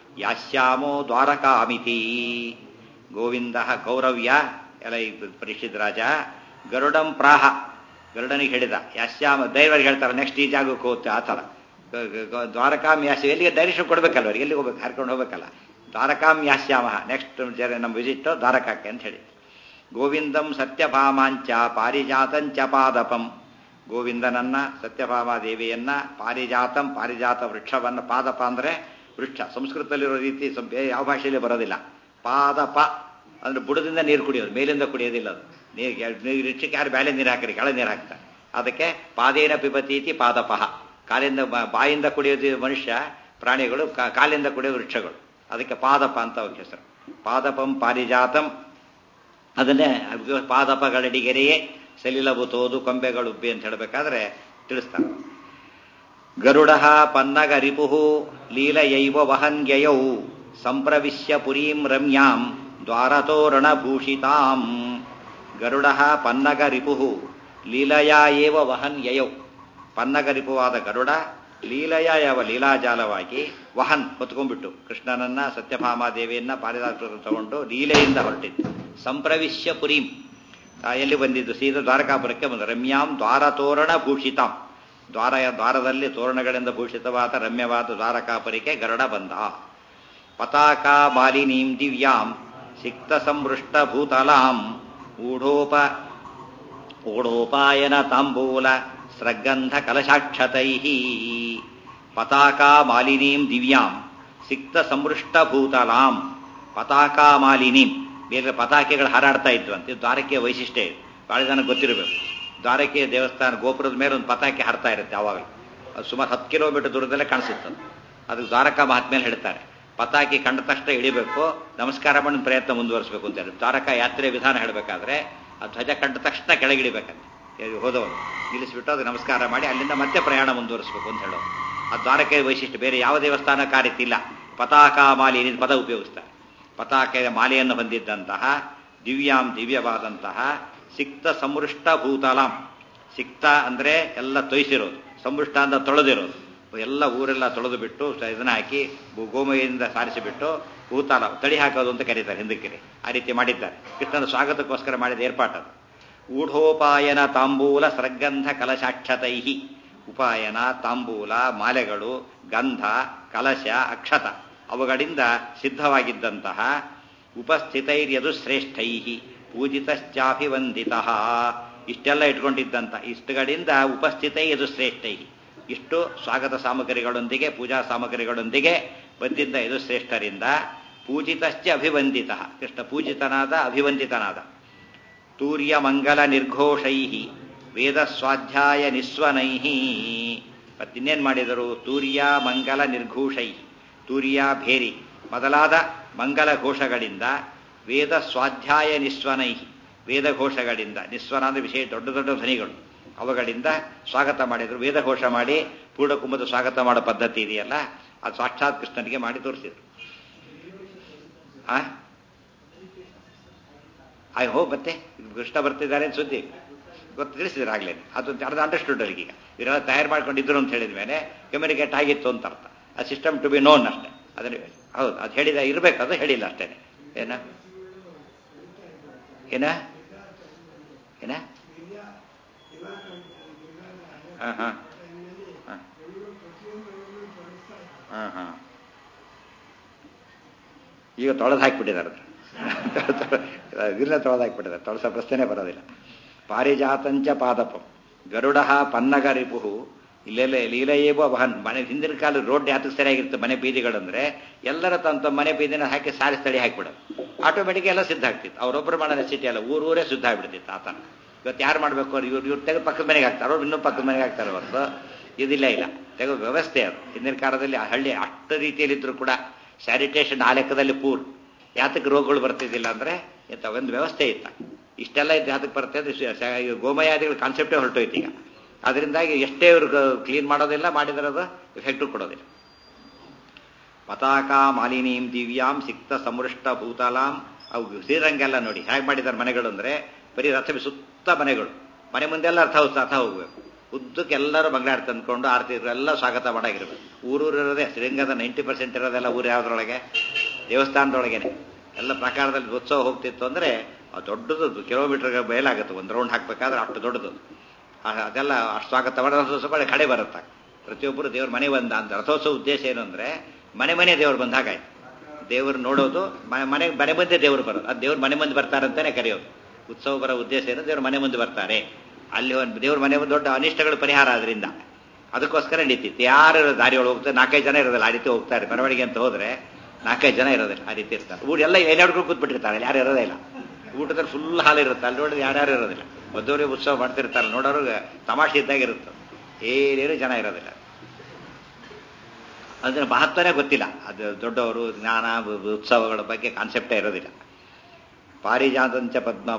ಯಾಶ್ಯಾಮೋ ದ್ವಾರಕಾಮಿತಿ ಗೋವಿಂದ ಗೌರವ್ಯ ಎಲ್ಲ ಈ ಪರಿಷತ್ ರಾಜ ಗರುಡಂ ಪ್ರಾಹ ಗರುಡನಿಗೆ ಹೇಳಿದ ಯಾಶ್ಯಾಮ ದೈವರಿಗೆ ಹೇಳ್ತಾರೆ ನೆಕ್ಸ್ಟ್ ಈ ಜಾಗಕ್ಕೆ ಹೋಗುತ್ತೆ ಆ ಥರ ದ್ವಾರಕಾಂ ಯಾಶ ಎಲ್ಲಿಗೆ ಡೈರೆಕ್ಷನ್ ಕೊಡ್ಬೇಕಲ್ಲ ಅವ್ರಿಗೆ ಎಲ್ಲಿಗೆ ಹೋಗ್ಬೇಕು ಹಾರ್ಕೊಂಡು ಹೋಗ್ಬೇಕಲ್ಲ ದ್ವಾರಕಾಂ ಯಾಶ್ಯಾಮ ನೆಕ್ಸ್ಟ್ ನಮ್ಮ ವಿಸಿಟ್ ದ್ವಾರಕಾಕ್ಕೆ ಅಂತ ಹೇಳಿ ಗೋವಿಂದಂ ಸತ್ಯಭಾಮಾಂಚ ಪಾರಿಜಾತಂಚ ಪಾದಪಂ ಗೋವಿಂದನನ್ನ ಸತ್ಯಭಾಮ ದೇವಿಯನ್ನ ಪಾರಿಜಾತಂ ಪಾರಿಜಾತ ವೃಕ್ಷವನ್ನ ಪಾದಪ ಅಂದ್ರೆ ವೃಕ್ಷ ಸಂಸ್ಕೃತದಲ್ಲಿರೋ ರೀತಿ ಯಾವ ಭಾಷೆಯಲ್ಲಿ ಬರೋದಿಲ್ಲ ಪಾದಪ ಅಂದ್ರೆ ಬುಡದಿಂದ ನೀರು ಕುಡಿಯೋದು ಮೇಲಿಂದ ಕುಡಿಯೋದಿಲ್ಲ ಅದು ನೀರು ವೃಕ್ಷಕ್ಕೆ ಯಾರು ಬ್ಯಾಲೆ ನೀರು ಹಾಕಿರಿ ಕೆಳ ನೀರು ಹಾಕ್ತಾರೆ ಅದಕ್ಕೆ ಪಾದೇನ ಪಿಬತೀತಿ ಪಾದಪಹ ಕಾಲಿಂದ ಬಾಯಿಂದ ಕುಡಿಯೋದು ಮನುಷ್ಯ ಪ್ರಾಣಿಗಳು ಕಾಲಿಂದ ಕುಡಿಯೋ ವೃಕ್ಷಗಳು ಅದಕ್ಕೆ ಪಾದಪ ಅಂತ ಅವ್ರ ಹೆಸರು ಪಾದಪಂ ಪಾರಿಜಾತಂ ಅದನ್ನೇ ಪಾದಪಗಳಡಿಗೆರೆಯೇ ಸಲಿಲಬುತೋದು ಕೊಂಬೆಗಳುಬ್ಬಿ ಅಂತ ಹೇಳಬೇಕಾದ್ರೆ ತಿಳಿಸ್ತಾರೆ ಗರುಡ ಪನ್ನಗ ರಿಪು ಲೀಲಯೈವ ವಹನ್ಯಯೌ ಸಂಪ್ರವಿಶ್ಯ ಪುರೀಂ ರಮ್ಯಾಂ ದ್ವಾರತೋರಣಭೂಷಿತಾಂ ಗರುಡ ಪನ್ನಗ ರಿಪು ಲೀಲಯ ಏವ ವಹನ್ ಯಯೌ ಪನ್ನಗ ರಿಪುವಾದ ಗರುಡ ಲೀಲಯ ಯಾವ ಲೀಲಾಜಾಲವಾಗಿ ವಹನ್ ಹೊತ್ಕೊಂಡ್ಬಿಟ್ಟು ಕೃಷ್ಣನನ್ನ ಸತ್ಯಭಾಮಾದೇವಿಯನ್ನ ಪಾರಿದಾತ್ರ ತಗೊಂಡು ಲೀಲೆಯಿಂದ ಹೊರಟಿದ್ದು ಸಂಪ್ರವಿಶ್ಯ ಪುರೀಂ ಎಲ್ಲಿ ಬಂದಿದ್ದು ಸೀದಾ ದ್ವಾರಕಾಪುರಕ್ಕೆ ಬಂದು ರಮ್ಯಾಂ ದ್ವಾರತೋರಣ ಭೂಷಿತಾಂ ದ್ವಾರ ದ್ವಾರದಲ್ಲಿ ತೋರಣಗಳಿಂದ ಭೂಷಿತವಾದ ರಮ್ಯವಾದ ದ್ವಾರಕಾಪುರಿಗೆ ಗರುಡ ಬಂದ ಪತಾಕಾ ಮಾಲಿನೀಂ ದಿವ್ಯಾಂ ಸಿಕ್ತ ಸಂವೃಷ್ಟ ಭೂತಲಾಂ ಊಢೋಪ ಊಢೋಪಾಯನ ತಾಂಬೂಲ ಸ್ರಗ್ಗಂಧ ಕಲಶಾಕ್ಷತೈ ಪತಾಕಾ ಮಾಲಿನೀಂ ದಿವ್ಯಾಂ ಸಿಕ್ತ ಸಂವೃಷ್ಟ ಭೂತಲಾಂ ಪತಾಕಾ ಮಾಲಿನೀಂ ಬೇರೆ ಪತಾಕೆಗಳು ಹಾರಾಡ್ತಾ ಇದ್ವು ಅಂತ ದ್ವಾರಕೆಯ ವೈಶಿಷ್ಟ್ಯ ಇದು ಬಹಳ ಜನ ಗೊತ್ತಿರಬೇಕು ದ್ವಾರಕೆಯ ದೇವಸ್ಥಾನ ಗೋಪುರದ ಮೇಲೆ ಒಂದು ಪತಾಕೆ ಹಾರ್ತಾ ಇರುತ್ತೆ ಯಾವಾಗಲೂ ಅದು ಸುಮಾರು ಹತ್ತು ಕಿಲೋಮೀಟರ್ ದೂರದಲ್ಲೇ ಕಾಣಿಸುತ್ತೆ ಅದು ದ್ವಾರಕಾ ಮಹಾತ್ಮೇಲೆ ಹೇಳ್ತಾರೆ ಪತಾಕಿ ಕಂಡ ತಕ್ಷಣ ಇಳಿಬೇಕು ನಮಸ್ಕಾರ ಮಾಡಿ ಪ್ರಯತ್ನ ಮುಂದುವರಿಸಬೇಕು ಅಂತ ಹೇಳಿ ದ್ವಾರಕಾ ಯಾತ್ರೆ ವಿಧಾನ ಹೇಳಬೇಕಾದ್ರೆ ಆ ಧ್ವಜ ಕಂಡ ತಕ್ಷಣ ಕೆಳಗಿಳಿಬೇಕಂತೆ ಹೋದವರು ನಿಲ್ಲಿಸಿಬಿಟ್ಟು ಅದು ನಮಸ್ಕಾರ ಮಾಡಿ ಅಲ್ಲಿಂದ ಮತ್ತೆ ಪ್ರಯಾಣ ಮುಂದುವರಿಸಬೇಕು ಅಂತ ಹೇಳೋದು ಆ ದ್ವಾರಕೆಯ ವೈಶಿಷ್ಟ್ಯ ಬೇರೆ ಯಾವ ದೇವಸ್ಥಾನ ಕಾರ್ಯತಿಲ್ಲ ಪತಾಕಾ ಮಾಲಿ ಪದ ಉಪಯೋಗಿಸ್ತಾರೆ ಪತಾಕೆಯ ಮಾಲೆಯನ್ನು ಹೊಂದಿದ್ದಂತಹ ದಿವ್ಯಾಂ ದಿವ್ಯವಾದಂತಹ ಸಿಕ್ತ ಸಮೃಷ್ಟ ಭೂತಲಾಂ ಸಿಕ್ತ ಅಂದ್ರೆ ಎಲ್ಲ ತೊಯ್ಸಿರೋದು ಸಮೃಷ್ಟ ಅಂತ ತೊಳೆದಿರೋದು ಎಲ್ಲ ಊರೆಲ್ಲ ತೊಳೆದು ಬಿಟ್ಟು ಇದನ್ನ ಹಾಕಿ ಗೋಮಯಿಂದ ಸಾರಿಸಿಬಿಟ್ಟು ಭೂತಾಲ ತಳಿ ಹಾಕೋದು ಅಂತ ಕರೀತಾರೆ ಹಿಂದಕ್ಕೆ ಆ ರೀತಿ ಮಾಡಿದ್ದಾರೆ ಕೃಷ್ಣನ ಸ್ವಾಗತಕ್ಕೋಸ್ಕರ ಮಾಡಿದ ಏರ್ಪಾಟದು ಊಢೋಪಾಯನ ತಾಂಬೂಲ ಸೃಗಂಧ ಕಲಶಾಕ್ಷತೈ ಉಪಾಯನ ತಾಂಬೂಲ ಮಾಲೆಗಳು ಗಂಧ ಕಲಶ ಅಕ್ಷತ ಅವುಗಳಿಂದ ಸಿದ್ಧವಾಗಿದ್ದಂತಹ ಉಪಸ್ಥಿತೈರ್ಯದು ಶ್ರೇಷ್ಠೈ ಪೂಜಿತಶ್ಚಾಭಿವಂದಿತ ಇಷ್ಟೆಲ್ಲ ಇಟ್ಕೊಂಡಿದ್ದಂಥ ಇಷ್ಟಗಳಿಂದ ಉಪಸ್ಥಿತೈ ಯದು ಶ್ರೇಷ್ಠೈ ಇಷ್ಟು ಸ್ವಾಗತ ಸಾಮಗ್ರಿಗಳೊಂದಿಗೆ ಪೂಜಾ ಸಾಮಗ್ರಿಗಳೊಂದಿಗೆ ಬಂದಿದ್ದ ಇದು ಶ್ರೇಷ್ಠರಿಂದ ಪೂಜಿತಶ್ಚ ಅಭಿವಂದಿತ ಕೃಷ್ಣ ಪೂಜಿತನಾದ ಅಭಿವಂದಿತನಾದ ತೂರ್ಯ ಮಂಗಲ ನಿರ್ಘೋಷೈ ವೇದ ಸ್ವಾಧ್ಯಾಯ ನಿಸ್ವನೈ ಮತ್ತಿನ್ನೇನು ಮಾಡಿದರು ತೂರ್ಯ ಮಂಗಲ ನಿರ್ಘೋಷೈ ತೂರ್ಯ ಭೇರಿ ಮೊದಲಾದ ಮಂಗಲ ಘೋಷಗಳಿಂದ ವೇದ ಸ್ವಾಧ್ಯಾಯ ನಿಸ್ವನೈ ವೇದಘೋಷಗಳಿಂದ ನಿಸ್ವನ ಅಂದರೆ ವಿಶೇಷ ದೊಡ್ಡ ದೊಡ್ಡ ಧ್ವನಿಗಳು ಅವುಗಳಿಂದ ಸ್ವಾಗತ ಮಾಡಿದರು ವೇದಘೋಷ ಮಾಡಿ ಪೂರ್ಣಕುಂಭದ ಸ್ವಾಗತ ಮಾಡೋ ಪದ್ಧತಿ ಇದೆಯಲ್ಲ ಅದು ಸಾಕ್ಷಾತ್ ಕೃಷ್ಣನಿಗೆ ಮಾಡಿ ತೋರಿಸಿದ್ರು ಆ ಆಯ್ ಹೋ ಮತ್ತೆ ಕೃಷ್ಣ ಬರ್ತಿದ್ದಾರೆ ಅಂತ ಸುದ್ದಿ ಗೊತ್ತು ತಿಳಿಸಿದ್ರು ಆಗ್ಲೇ ಅದು ಅರ್ಧ ಅಂಡರ್ಸ್ಟುಡ್ ಅವ್ರಿಗೆ ಈಗ ಇವರೆಲ್ಲ ತಯಾರು ಮಾಡ್ಕೊಂಡಿದ್ರು ಅಂತ ಹೇಳಿದ ಮೇಲೆ ಕಮ್ಯುನಿಕೇಟ್ ಆಗಿತ್ತು ಅಂತ ಅರ್ಥ ಆ ಸಿಸ್ಟಮ್ ಟು ಬಿ ನೋನ್ ಅಷ್ಟೇ ಅದನ್ನ ಹೌದು ಅದು ಹೇಳಿದ ಇರ್ಬೇಕು ಅದು ಹೇಳಿಲ್ಲ ಅಷ್ಟೇ ಏನ ಏನ ಏನ ಹಾಂ ಹಾಂ ಹಾಂ ಹಾಂ ಹಾಂ ಈಗ ತೊಳೆದು ಹಾಕಿಬಿಟ್ಟಿದ್ದಾರೆ ಇದನ್ನ ತೊಳೆದು ಹಾಕಿಬಿಟ್ಟಿದ್ದಾರೆ ತೊಳಸ ಪ್ರಶ್ನೆ ಬರೋದಿಲ್ಲ ಪಾರಿಜಾತಂಚ ಪಾದಪಂ ಗರುಡ ಪನ್ನಗ ರಿಪು ಇಲ್ಲೆಲ್ಲ ಲೀಲೆಯೇಬೋ ವಹನ್ ಮನೆ ಹಿಂದಿನ ಕಾಲ ರೋಡ್ ಯಾತಕ್ಕೆ ಸರಿಯಾಗಿರುತ್ತೆ ಮನೆ ಬೀದಿಗಳಂದ್ರೆ ಎಲ್ಲರ ತಮ್ಮ ತಮ್ಮ ಮನೆ ಬೀದಿನ ಹಾಕಿ ಸಾರಿ ಸ್ಥಳಿ ಹಾಕಿಬಿಡೋದು ಆಟೋಮೆಟಿಕ್ ಎಲ್ಲ ಸಿದ್ಧ ಆಗ್ತಿತ್ತು ಅವರೊಬ್ಬರು ಮಾಡೋ ನೆಸಿಟಿ ಅಲ್ಲ ಊರು ಊರೇ ಸಿದ್ಧ ಆಗ್ಬಿಡ್ತಿತ್ತು ಆತನ ಇವತ್ತು ಯಾರು ಮಾಡಬೇಕು ಅವ್ರು ಇವ್ರು ಇವ್ರು ತೆಗೆದು ಪಕ್ಕದ ಮನೆಗೆ ಹಾಕ್ತಾರೆ ಅವ್ರು ಇನ್ನೂ ಪಕ್ಕದ ಮನೆಗೆ ಹಾಕ್ತಾರೆ ಹೊರತು ಇದಿಲ್ಲ ಇಲ್ಲ ತೆಗೆದು ವ್ಯವಸ್ಥೆ ಅದು ಹಿಂದಿನ ಕಾಲದಲ್ಲಿ ಆ ಹಳ್ಳಿ ಅಷ್ಟು ರೀತಿಯಲ್ಲಿದ್ದರೂ ಕೂಡ ಸ್ಯಾನಿಟೇಷನ್ ಆ ಲೆಕ್ಕದಲ್ಲಿ ಪೂರ್ ಯಾತಕ್ಕೆ ರೋಗಗಳು ಬರ್ತಿದ್ದಿಲ್ಲ ಅಂದ್ರೆ ಇಂಥ ಒಂದು ವ್ಯವಸ್ಥೆ ಇತ್ತ ಇಷ್ಟೆಲ್ಲ ಇದ್ದು ಯಾತಕ್ಕೆ ಬರ್ತದೆ ಗೋಮಯಾದಿಗಳ ಕಾನ್ಸೆಪ್ಟೇ ಹೊರಟೋಯ್ತು ಈಗ ಅದರಿಂದಾಗಿ ಎಷ್ಟೇ ಇವರು ಕ್ಲೀನ್ ಮಾಡೋದಿಲ್ಲ ಮಾಡಿದಿರೋದು ಎಫೆಕ್ಟು ಕೊಡೋದಿಲ್ಲ ಪತಾಕಾ ಮಾಲಿನೀಂ ದಿವ್ಯಾಂ ಸಿಕ್ತ ಸಮೃಷ್ಟ ಭೂತಾಲಾಂ ಅವು ಶ್ರೀರಂಗೆಲ್ಲ ನೋಡಿ ಹೇಗೆ ಮಾಡಿದ್ದಾರೆ ಮನೆಗಳು ಅಂದ್ರೆ ಬರೀ ರಥ ಸುತ್ತ ಮನೆಗಳು ಮನೆ ಮುಂದೆಲ್ಲ ರಥ ರಥ ಹೋಗ್ಬೇಕು ಉದ್ದಕ್ಕೆ ಎಲ್ಲರೂ ಬಂಗ್ಲಾಡ್ ತಂದ್ಕೊಂಡು ಆರತಿ ಎಲ್ಲ ಸ್ವಾಗತ ಮಾಡಾಗಿರ್ಬೇಕು ಊರೂರು ಇರೋದೇ ಶ್ರೀರಂಗದ ನೈಂಟಿ ಪರ್ಸೆಂಟ್ ಇರೋದೆಲ್ಲ ಊರು ಯಾವ್ದ್ರೊಳಗೆ ದೇವಸ್ಥಾನದೊಳಗೇನೆ ಎಲ್ಲ ಪ್ರಕಾರದಲ್ಲಿ ಉತ್ಸವ ಹೋಗ್ತಿತ್ತು ಅಂದರೆ ದೊಡ್ಡದು ಕಿಲೋಮೀಟರ್ ಮೇಲಾಗುತ್ತೆ ಒಂದು ರೌಂಡ್ ಹಾಕ್ಬೇಕಾದ್ರೆ ಅಷ್ಟು ದೊಡ್ಡದು ಆ, ಅದೆಲ್ಲ ಅಷ್ಟು ಸ್ವಾಗತ ಮಾಡಿ ರಥೋತ್ಸವ ಮಾಡಿ ಕಡೆ ಬರುತ್ತೆ ಪ್ರತಿಯೊಬ್ಬರು ದೇವ್ರ ಮನೆ ಬಂದ ಅಂತ ರಥೋತ್ಸವ ಉದ್ದೇಶ ಏನು ಅಂದರೆ ಮನೆ ಮನೆ ದೇವ್ರು ಬಂದಾಗಾಯ್ತು ದೇವ್ರು ನೋಡೋದು ಮ- ಮನೆ ಮನೆ ಮುಂದೆ ದೇವ್ರು ಬರೋದು ಅದು ದೇವ್ರ ಮನೆ ಮುಂದೆ ಬರ್ತಾರಂತಾನೆ ಕರೆಯೋದು ಉತ್ಸವ ಬರೋ ಉದ್ದೇಶ ಏನು ದೇವ್ರ ಮನೆ ಮುಂದೆ ಬರ್ತಾರೆ ಅಲ್ಲಿ ಒಂದು ದೇವ್ರ ಮನೆ ಮುಂದೆ ದೊಡ್ಡ ಅನಿಷ್ಟಗಳು ಪರಿಹಾರ ಅದರಿಂದ ಅದಕ್ಕೋಸ್ಕರ ನಡೀತಿತ್ತು ಯಾರು ದಾರಿ ಒಳಗೆ ಹೋಗ್ತಾರೆ ನಾಲ್ಕೈದು ಜನ ಇರೋದಿಲ್ಲ ಆ ರೀತಿ ಹೋಗ್ತಾರೆ ಮೆರವಣಿಗೆ ಅಂತ ಹೋದ್ರೆ ನಾಲ್ಕೈದು ಜನ ಇರೋದಿಲ್ಲ ಆ ರೀತಿ ಇರ್ತಾರೆ ಊಟ ಎಲ್ಲ ಏನಾಡ್ಕೊಂಡು ಕೂತ್ಬಿಟ್ಟಿರ್ತಾರೆ ಅಲ್ಲಿ ಯಾರು ಇರೋದೇ ಇಲ್ಲ ಊಟದಲ್ಲಿ ಫುಲ್ ಹಾಲು ಇರುತ್ತೆ ಅಲ್ಲಿ ನೋಡಿದ್ರೆ ಯಾರ್ಯಾರು ಇರೋದಿಲ್ಲ ಮದ್ದೂರಿಗೆ ಉತ್ಸವ ಮಾಡ್ತಿರ್ತಾರೆ ನೋಡೋರು ತಮಾಷೆ ಇದ್ದಾಗ ಇರುತ್ತೆ ಏನೇನು ಜನ ಇರೋದಿಲ್ಲ ಅದರ ಮಹತ್ವನೇ ಗೊತ್ತಿಲ್ಲ ಅದು ದೊಡ್ಡವರು ಜ್ಞಾನ ಬ- ಬ- ಉತ್ಸವಗಳ ಬಗ್ಗೆ ಕಾನ್ಸೆಪ್ಟೇ ಇರೋದಿಲ್ಲ ಪಾರಿಜಾತಂಚ ಪದ್ಮ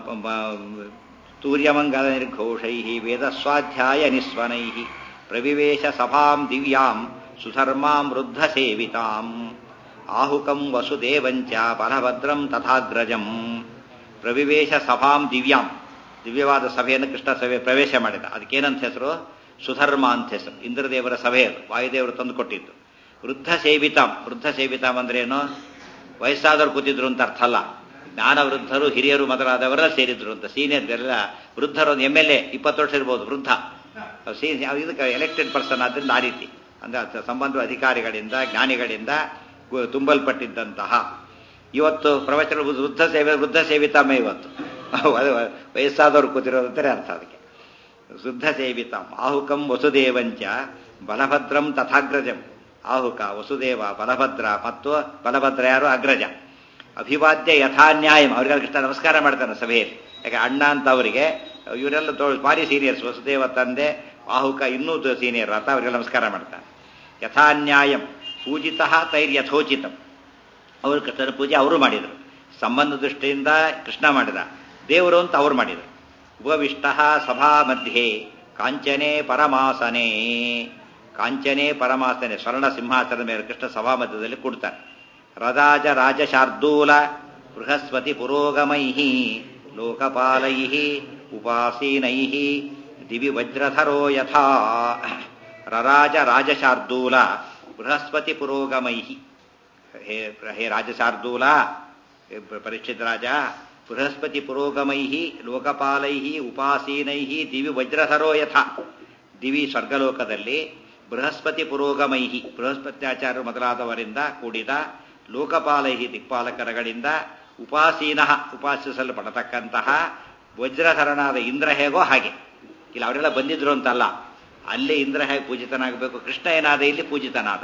ತೂರ್ಯಮಂಗಲ ನಿರ್ಘೋಷೈ ವೇದ ಸ್ವಾಧ್ಯಾಯ ನಿಸ್ವನೈ ಪ್ರವಿವೇಶ ಸಭಾಂ ದಿವ್ಯಾಂ ಸುಧರ್ಮಾಂ ವೃದ್ಧ ಸೇವಿತಾಂ ಆಹುಕಂ ವಸುದೇವಂಚ ಬಲಭದ್ರಂ ತಥಾಗ್ರಜಂ ಪ್ರವಿವೇಶ ಸಭಾಂ ದಿವ್ಯಾಂ ದಿವ್ಯವಾದ ಸಭೆಯನ್ನು ಕೃಷ್ಣ ಸಭೆ ಪ್ರವೇಶ ಮಾಡಿದ ಅದಕ್ಕೇನಂತ ಹೆಸರು ಸುಧರ್ಮ ಅಂತ ಹೆಸರು ಇಂದ್ರದೇವರ ಸಭೆ ಅದು ವಾಯುದೇವರು ತಂದು ಕೊಟ್ಟಿದ್ದು ವೃದ್ಧ ಸೇವಿತಾಂ ವೃದ್ಧ ಸೇವಿತಾಂ ಅಂದ್ರೆ ಏನು ವಯಸ್ಸಾದವರು ಕೂತಿದ್ರು ಅಂತ ಅರ್ಥ ಅಲ್ಲ ಜ್ಞಾನ ವೃದ್ಧರು ಹಿರಿಯರು ಮೊದಲಾದವರ ಸೇರಿದ್ರು ಅಂತ ಸೀನಿಯರ್ ಎಲ್ಲ ವೃದ್ಧರು ಒಂದು ಎಮ್ ಎಲ್ ಎ ಇಪ್ಪತ್ತು ವರ್ಷ ಇರ್ಬೋದು ವೃದ್ಧ ಸೀ- ಇದಕ್ಕೆ ಎಲೆಕ್ಟೆಡ್ ಪರ್ಸನ್ ಆದ್ರಿಂದ ಆ ರೀತಿ ಅಂದ್ರೆ ಅದ್ ಸಂಬಂಧ ಅಧಿಕಾರಿಗಳಿಂದ ಜ್ಞಾನಿಗಳಿಂದ ಗು- ತುಂಬಲ್ಪಟ್ಟಿದ್ದಂತಹ ಇವತ್ತು ಪ್ರವಚನ ವೃದ್ಧ ಸೇವೆ ವೃದ್ಧ ಸೇವಿತಾಮೇ ಇವತ್ತು ಅದು ವಯಸ್ಸಾದವರು ಕೂತಿರೋದಂತಾರೆ ಅರ್ಥ ಅದಕ್ಕೆ ವೃದ್ಧ ಸೇವಿತಾಂ ಆಹುಕಂ ವಸುದೇವಂಚ ಬಲಭದ್ರಂ ತಥಾಗ್ರಜಂ ಆಹುಕ ವಸುದೇವ ಬಲಭದ್ರ ಮತ್ತು ಬಲಭದ್ರ ಯಾರು ಅಗ್ರಜ ಅಭಿವಾದ್ಯ ಯಥಾನ್ಯಾಯಂ ಅವರಿಗೆಲ್ಲ ಕೃಷ್ಣ ನಮಸ್ಕಾರ ಮಾಡ್ತಾನೆ ಸಭೆಯಲ್ಲಿ ಯಾಕೆ ಅಣ್ಣ ಅಂತ ಅವರಿಗೆ ಇವರೆಲ್ಲ ತೋ ಭಾರಿ ಸೀನಿಯರ್ಸ್ ವಸುದೇವ ತಂದೆ ಆಹುಕ ಇನ್ನೂ ಸೀನಿಯರ್ ಅಂತ ಅವರಿಗೆಲ್ಲ ನಮಸ್ಕಾರ ಮಾಡ್ತಾನೆ ಯಥಾನ್ಯಾಯಂ ಪೂಜಿತ ತೈರ್ ಯಥೋಚಿತಂ ಅವರು ಕೃಷ್ಣನ ಪೂಜೆ ಅವರು ಮಾಡಿದರು ಸಂಬಂಧ ದೃಷ್ಟಿಯಿಂದ ಕೃಷ್ಣ ಮಾಡಿದ ದೇವರು ಅಂತ ಅವ್ರು ಮಾಡಿದರು ಉಪವಿಷ್ಟ ಸಭಾ ಮಧ್ಯೆ ಕಾಂಚನೆ ಪರಮಾಸನೆ ಕಾಂಚನೆ ಪರಮಾಸನೆ ಸ್ವರ್ಣ ಸಿಂಹಾಸನದ ಮೇಲೆ ಕೃಷ್ಣ ಸಭಾ ಮಧ್ಯದಲ್ಲಿ ಕೊಡ್ತಾರೆ ರದಾಜ ರಾಜ ಶಾರ್ದೂಲ ಬೃಹಸ್ಪತಿ ಪುರೋಗಮೈ ಲೋಕಪಾಲೈ ಉಪಾಸೀನೈ ದಿವಿ ವಜ್ರಧರೋ ಯಥಾ ರರಾಜ ರಾಜಶಾರ್ದೂಲ ಬೃಹಸ್ಪತಿ ಪುರೋಗಮೈ ಹೇ ಹೇ ರಾಜಶಾರ್ದೂಲ ಹೇ ಪರೀಕ್ಷಿತ ರಾಜ ಬೃಹಸ್ಪತಿ ಪುರೋಗಮೈ ಲೋಕಪಾಲೈ ಉಪಾಸೀನೈ ದಿವಿ ವಜ್ರಧರೋ ಯಥ ದಿವಿ ಸ್ವರ್ಗಲೋಕದಲ್ಲಿ ಬೃಹಸ್ಪತಿ ಪುರೋಗಮೈ ಬೃಹಸ್ಪತ್ಯಾಚಾರ್ಯ ಮೊದಲಾದವರಿಂದ ಕೂಡಿದ ಲೋಕಪಾಲೈ ದಿಕ್ಪಾಲಕರಗಳಿಂದ ಉಪಾಸೀನ ಉಪಾಸಿಸಲ್ಪಡತಕ್ಕಂತಹ ವಜ್ರಧರನಾದ ಇಂದ್ರ ಹೇಗೋ ಹಾಗೆ ಇಲ್ಲಿ ಅವರೆಲ್ಲ ಬಂದಿದ್ರು ಅಂತಲ್ಲ ಅಲ್ಲಿ ಇಂದ್ರ ಹೇಗೆ ಪೂಜಿತನಾಗಬೇಕು ಕೃಷ್ಣ ಏನಾದ ಇಲ್ಲಿ ಪೂಜಿತನಾದ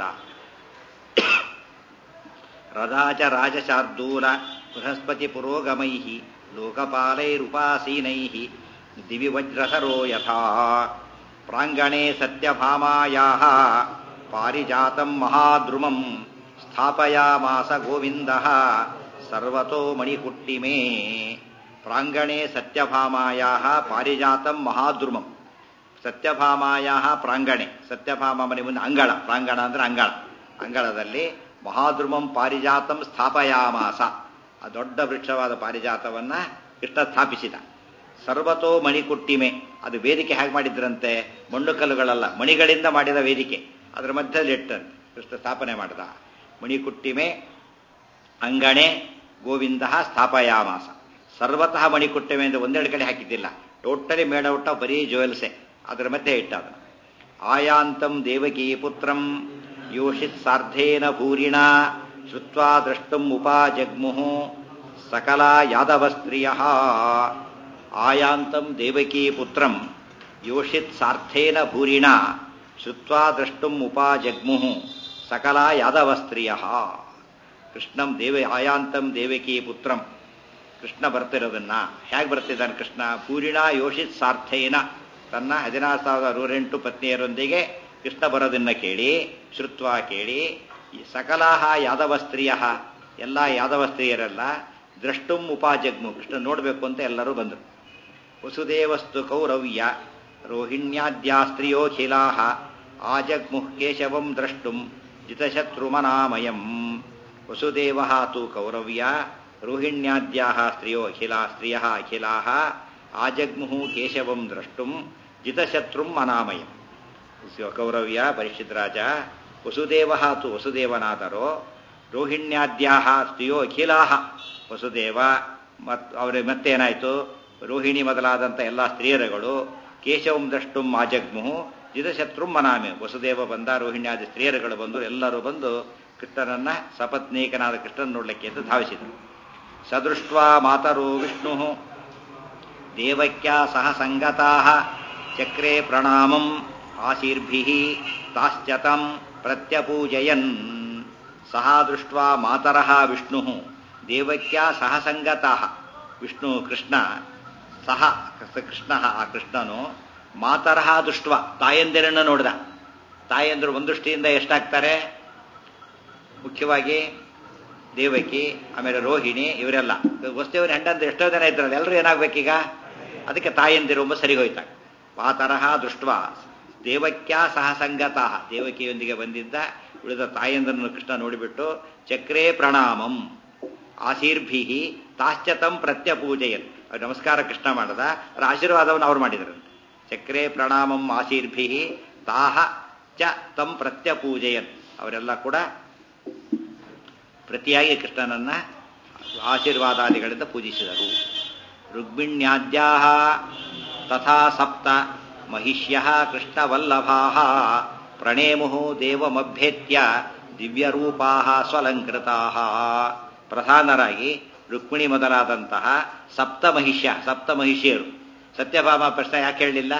ರದಾಚ ರಾಜಶಾರ್ದೂಲ ಬೃಹಸ್ಪತಿ ಪುರೋಗಮೈ ಲೋಕಪಾಲೈರುಪಾಸೀನೈ ದಿವಿ ವಜ್ರಸರೋ ಯಥಾ ಪ್ರಾಂಗಣೆ ಸತ್ಯಭಾಮಾಯಾ ಪಾರಿಜಾತಂ ಮಹಾದ್ರುಮಂ ಸ್ಥಾಪಯಾಮಾಸ ಗೋವಿಂದ ಸರ್ವತೋ ಮಣಿಕುಟ್ಟಿಮೇ ಪ್ರಾಂಗಣೆ ಸತ್ಯಭಾಮಾಯಾ ಪಾರಿಜಾತಂ ಮಹಾದ್ರುಮಂ ಸತ್ಯಭಾಮಾಯ ಪ್ರಾಂಗಣೆ ಸತ್ಯಭಾಮ ಮನೆ ಮುಂದೆ ಅಂಗಳ ಪ್ರಾಂಗಣ ಅಂದ್ರೆ ಅಂಗಳ ಅಂಗಳದಲ್ಲಿ ಮಹಾದ್ರುಮಂ ಪಾರಿಜಾತಂ ಸ್ಥಾಪಯಾಮಾಸ ಆ ದೊಡ್ಡ ವೃಕ್ಷವಾದ ಪಾರಿಜಾತವನ್ನ ಕೃಷ್ಣ ಸ್ಥಾಪಿಸಿದ ಸರ್ವತೋ ಮಣಿಕುಟ್ಟಿಮೆ ಅದು ವೇದಿಕೆ ಹೇಗೆ ಮಾಡಿದ್ರಂತೆ ಮಣ್ಣು ಕಲ್ಲುಗಳಲ್ಲ ಮಣಿಗಳಿಂದ ಮಾಡಿದ ವೇದಿಕೆ ಅದರ ಮಧ್ಯದಲ್ಲಿ ಇಟ್ಟಂತೆ ಕೃಷ್ಣ ಸ್ಥಾಪನೆ ಮಾಡಿದ ಮಣಿಕುಟ್ಟಿಮೆ ಅಂಗಣೆ ಗೋವಿಂದ ಸ್ಥಾಪಯಾಮಾಸ ಸರ್ವತಃ ಮಣಿಕುಟ್ಟಿಮೆ ಅಂತ ಒಂದೆರಡು ಕಡೆ ಹಾಕಿದ್ದಿಲ್ಲ ಟೋಟಲಿ ಮೇಡ್ ಔಟ್ ಆಫ್ ಬರೀ ಜುವೆಲ್ಸೆ ಅದರ ಮಧ್ಯೆ ಇಟ್ಟ ಅದನ್ನು ಆಯಾಂತಂ ದೇವಕೀ ಪುತ್ರಂ ಯೋಷಿತ್ ಸಾರ್ಧೇನ ಭೂರಿಣ ಶ್ರುತ್ವಾ ದ್ರಷ್ಟುಂ ಉಪಾಜಗ್ಮುಹು ಸಕಲ ಯಾದವಸ್ತ್ರಿಯ ಆಯಾಂತಂ ದೇವಕೀ ಪುತ್ರಂ ಯೋಷಿತ್ ಸಾರ್ಥೇನ ಭೂರಿಣ ಶ್ರುತ್ವಾ ದ್ರಷ್ಟುಂ ಉಪಾಜಗ್ಮುಹು ಸಕಲ ಯಾದವಸ್ತ್ರಿಯ ಕೃಷ್ಣಂ ದೇವ ಆಯಾಂತಂ ದೇವಕೀ ಪುತ್ರಂ ಕೃಷ್ಣ ಬರ್ತಿರೋದನ್ನ ಹೇಗೆ ಬರ್ತಿದ್ದಾನೆ ಕೃಷ್ಣ ಪೂರಿಣ ಯೋಷಿತ್ ಸಾರ್ಥೇನ ತನ್ನ ಹದಿನಾರು ಸಾವಿರದ ನೂರೆಂಟು ಪತ್ನಿಯರೊಂದಿಗೆ ಕೃಷ್ಣ ಬರೋದನ್ನ ಕೇಳಿ ಶ್ರುತ್ವ ಕೇಳಿ ಈ ಸಕಲಾಹ ಯಾದವ ಸ್ತ್ರೀಯ ಎಲ್ಲ ಯಾದವ ಸ್ತ್ರೀಯರೆಲ್ಲ ದ್ರಷ್ಟುಂ ಉಪಾಜಗ್ಮು ಕೃಷ್ಣ ನೋಡಬೇಕು ಅಂತ ಎಲ್ಲರೂ ಬಂದರು ವಸುದೇವಸ್ತು ಕೌರವ್ಯ ರೋಹಿಣ್ಯಾದ್ಯಾ ಸ್ತ್ರಿಯೋಖಿಲಾ ಆಜಗ್ಮುಃ ಕೇಶವಂ ದ್ರಷ್ಟುಂ ಜಿತಶತ್ರುಮನಾಮಯಂ ವಸುದೇವ ತು ಕೌರವ್ಯ ರೋಹಿಣ್ಯಾದ್ಯಾ ಸ್ತ್ರಿಯೋ ಅಖಿಲಾ ಸ್ತ್ರಿಯ ಅಖಿಲಾ ಆಜಗ್ಮುಃ ಕೇಶವಂ ದ್ರಷ್ಟುಂ ಜಿತಶತ್ರುಂ ಅನಾಮಯಂ ಕೌರವ್ಯ ಪರಿಷತ್ ರಾಜ ವಸುದೇವ ತು ವಸುದೇವನಾದರೋ ರೋಹಿಣ್ಯಾದ್ಯಾ ಸ್ತ್ರೀಯೋ ಅಖಿಲಾ ವಸುದೇವ ಮತ್ ಅವರ ಮತ್ತೇನಾಯಿತು ರೋಹಿಣಿ ಮೊದಲಾದಂಥ ಎಲ್ಲ ಸ್ತ್ರೀಯರುಗಳು ಕೇಶವಂ ದ್ರಷ್ಟುಂ ಆಜಗ್ಮು ಜಿತಶತ್ರುಂ ಮನಾಮಿ ವಸುದೇವ ಬಂದ ರೋಹಿಣ್ಯಾದಿ ಸ್ತ್ರೀಯರುಗಳು ಬಂದು ಎಲ್ಲರೂ ಬಂದು ಕೃಷ್ಣನನ್ನ ಸಪತ್ನೀಕನಾದ ಕೃಷ್ಣನ್ ನೋಡ್ಲಿಕ್ಕೆ ಅಂತ ಧಾವಿಸಿದರು ಸದೃಷ್ಟ ಮಾತರೋ ವಿಷ್ಣು ದೇವಕ್ಯಾ ಸಹ ಸಂಗತಾ ಚಕ್ರೆ ಪ್ರಣಾಮಂ ಆಶೀರ್ಭಿ ತಾಶ್ಚತಂ ಪ್ರತ್ಯಪೂಜಯನ್ ಸಹ ದೃಷ್ಟ ಮಾತರಃ ವಿಷ್ಣು ದೇವಕ್ಯಾ ಸಹ ಸಂಗತಾ ವಿಷ್ಣು ಕೃಷ್ಣ ಸಹ ಕೃಷ್ಣ ಆ ಕೃಷ್ಣನು ಮಾತರಹ ದೃಷ್ಟ ತಾಯಂದಿರನ್ನು ನೋಡಿದ ತಾಯಂದಿರು ಒಂದು ದೃಷ್ಟಿಯಿಂದ ಎಷ್ಟಾಗ್ತಾರೆ ಮುಖ್ಯವಾಗಿ ದೇವಕಿ ಆಮೇಲೆ ರೋಹಿಣಿ ಇವರೆಲ್ಲ ವಸ್ತುವಿನ ಹೆಂಡಂತ ಎಷ್ಟೋ ಜನ ಇದ್ರಲ್ಲ ಎಲ್ಲರೂ ಏನಾಗ್ಬೇಕೀಗ ಅದಕ್ಕೆ ತಾಯಂದಿರು ಎಂಬ ಸರಿ ಹೋಯ್ತಾಗ ಆ ತರಹ ದೃಷ್ಟ ದೇವಕ್ಯಾ ಸಹ ಸಂಗತ ದೇವಕಿಯೊಂದಿಗೆ ಬಂದಿದ್ದ ಉಳಿದ ತಾಯಂದರನ್ನು ಕೃಷ್ಣ ನೋಡಿಬಿಟ್ಟು ಚಕ್ರೇ ಪ್ರಣಾಮಂ ಆಶೀರ್ಭಿ ತಾಶ್ಚತಂ ಪ್ರತ್ಯಪೂಜೆಯನ್ ಅವ್ರು ನಮಸ್ಕಾರ ಕೃಷ್ಣ ಮಾಡದ ಅವರ ಆಶೀರ್ವಾದವನ್ನು ಅವ್ರು ಮಾಡಿದ್ರಂತೆ ಚಕ್ರೇ ಪ್ರಣಾಮಂ ಆಶೀರ್ಭಿ ತಾಹ ಚ ತಂ ಪ್ರತ್ಯಪೂಜೆಯನ್ ಅವರೆಲ್ಲ ಕೂಡ ಪ್ರತಿಯಾಗಿ ಕೃಷ್ಣನನ್ನ ಆಶೀರ್ವಾದಾದಿಗಳಿಂದ ಪೂಜಿಸಿದರು ರುಗ್ಮಿಣ್ಯಾದ್ಯಾ ತಥಾ ಸಪ್ತ ಮಹಿಷ್ಯ ಕೃಷ್ಣವಲ್ಲಭಾ ಪ್ರಣೇಮು ದೇವಮಭ್ಯೇತ್ಯ ದಿವ್ಯರೂಪಾ ಸ್ವಲಂಕೃತಾ ಪ್ರಧಾನರಾಗಿ ರುಕ್ಮಿಣಿ ಮೊದಲಾದಂತಹ ಸಪ್ತ ಮಹಿಷ್ಯ ಸಪ್ತ ಮಹಿಷಿಯರು ಸತ್ಯಭಾಮ ಪ್ರಶ್ನೆ ಯಾಕೆ ಹೇಳಲಿಲ್ಲ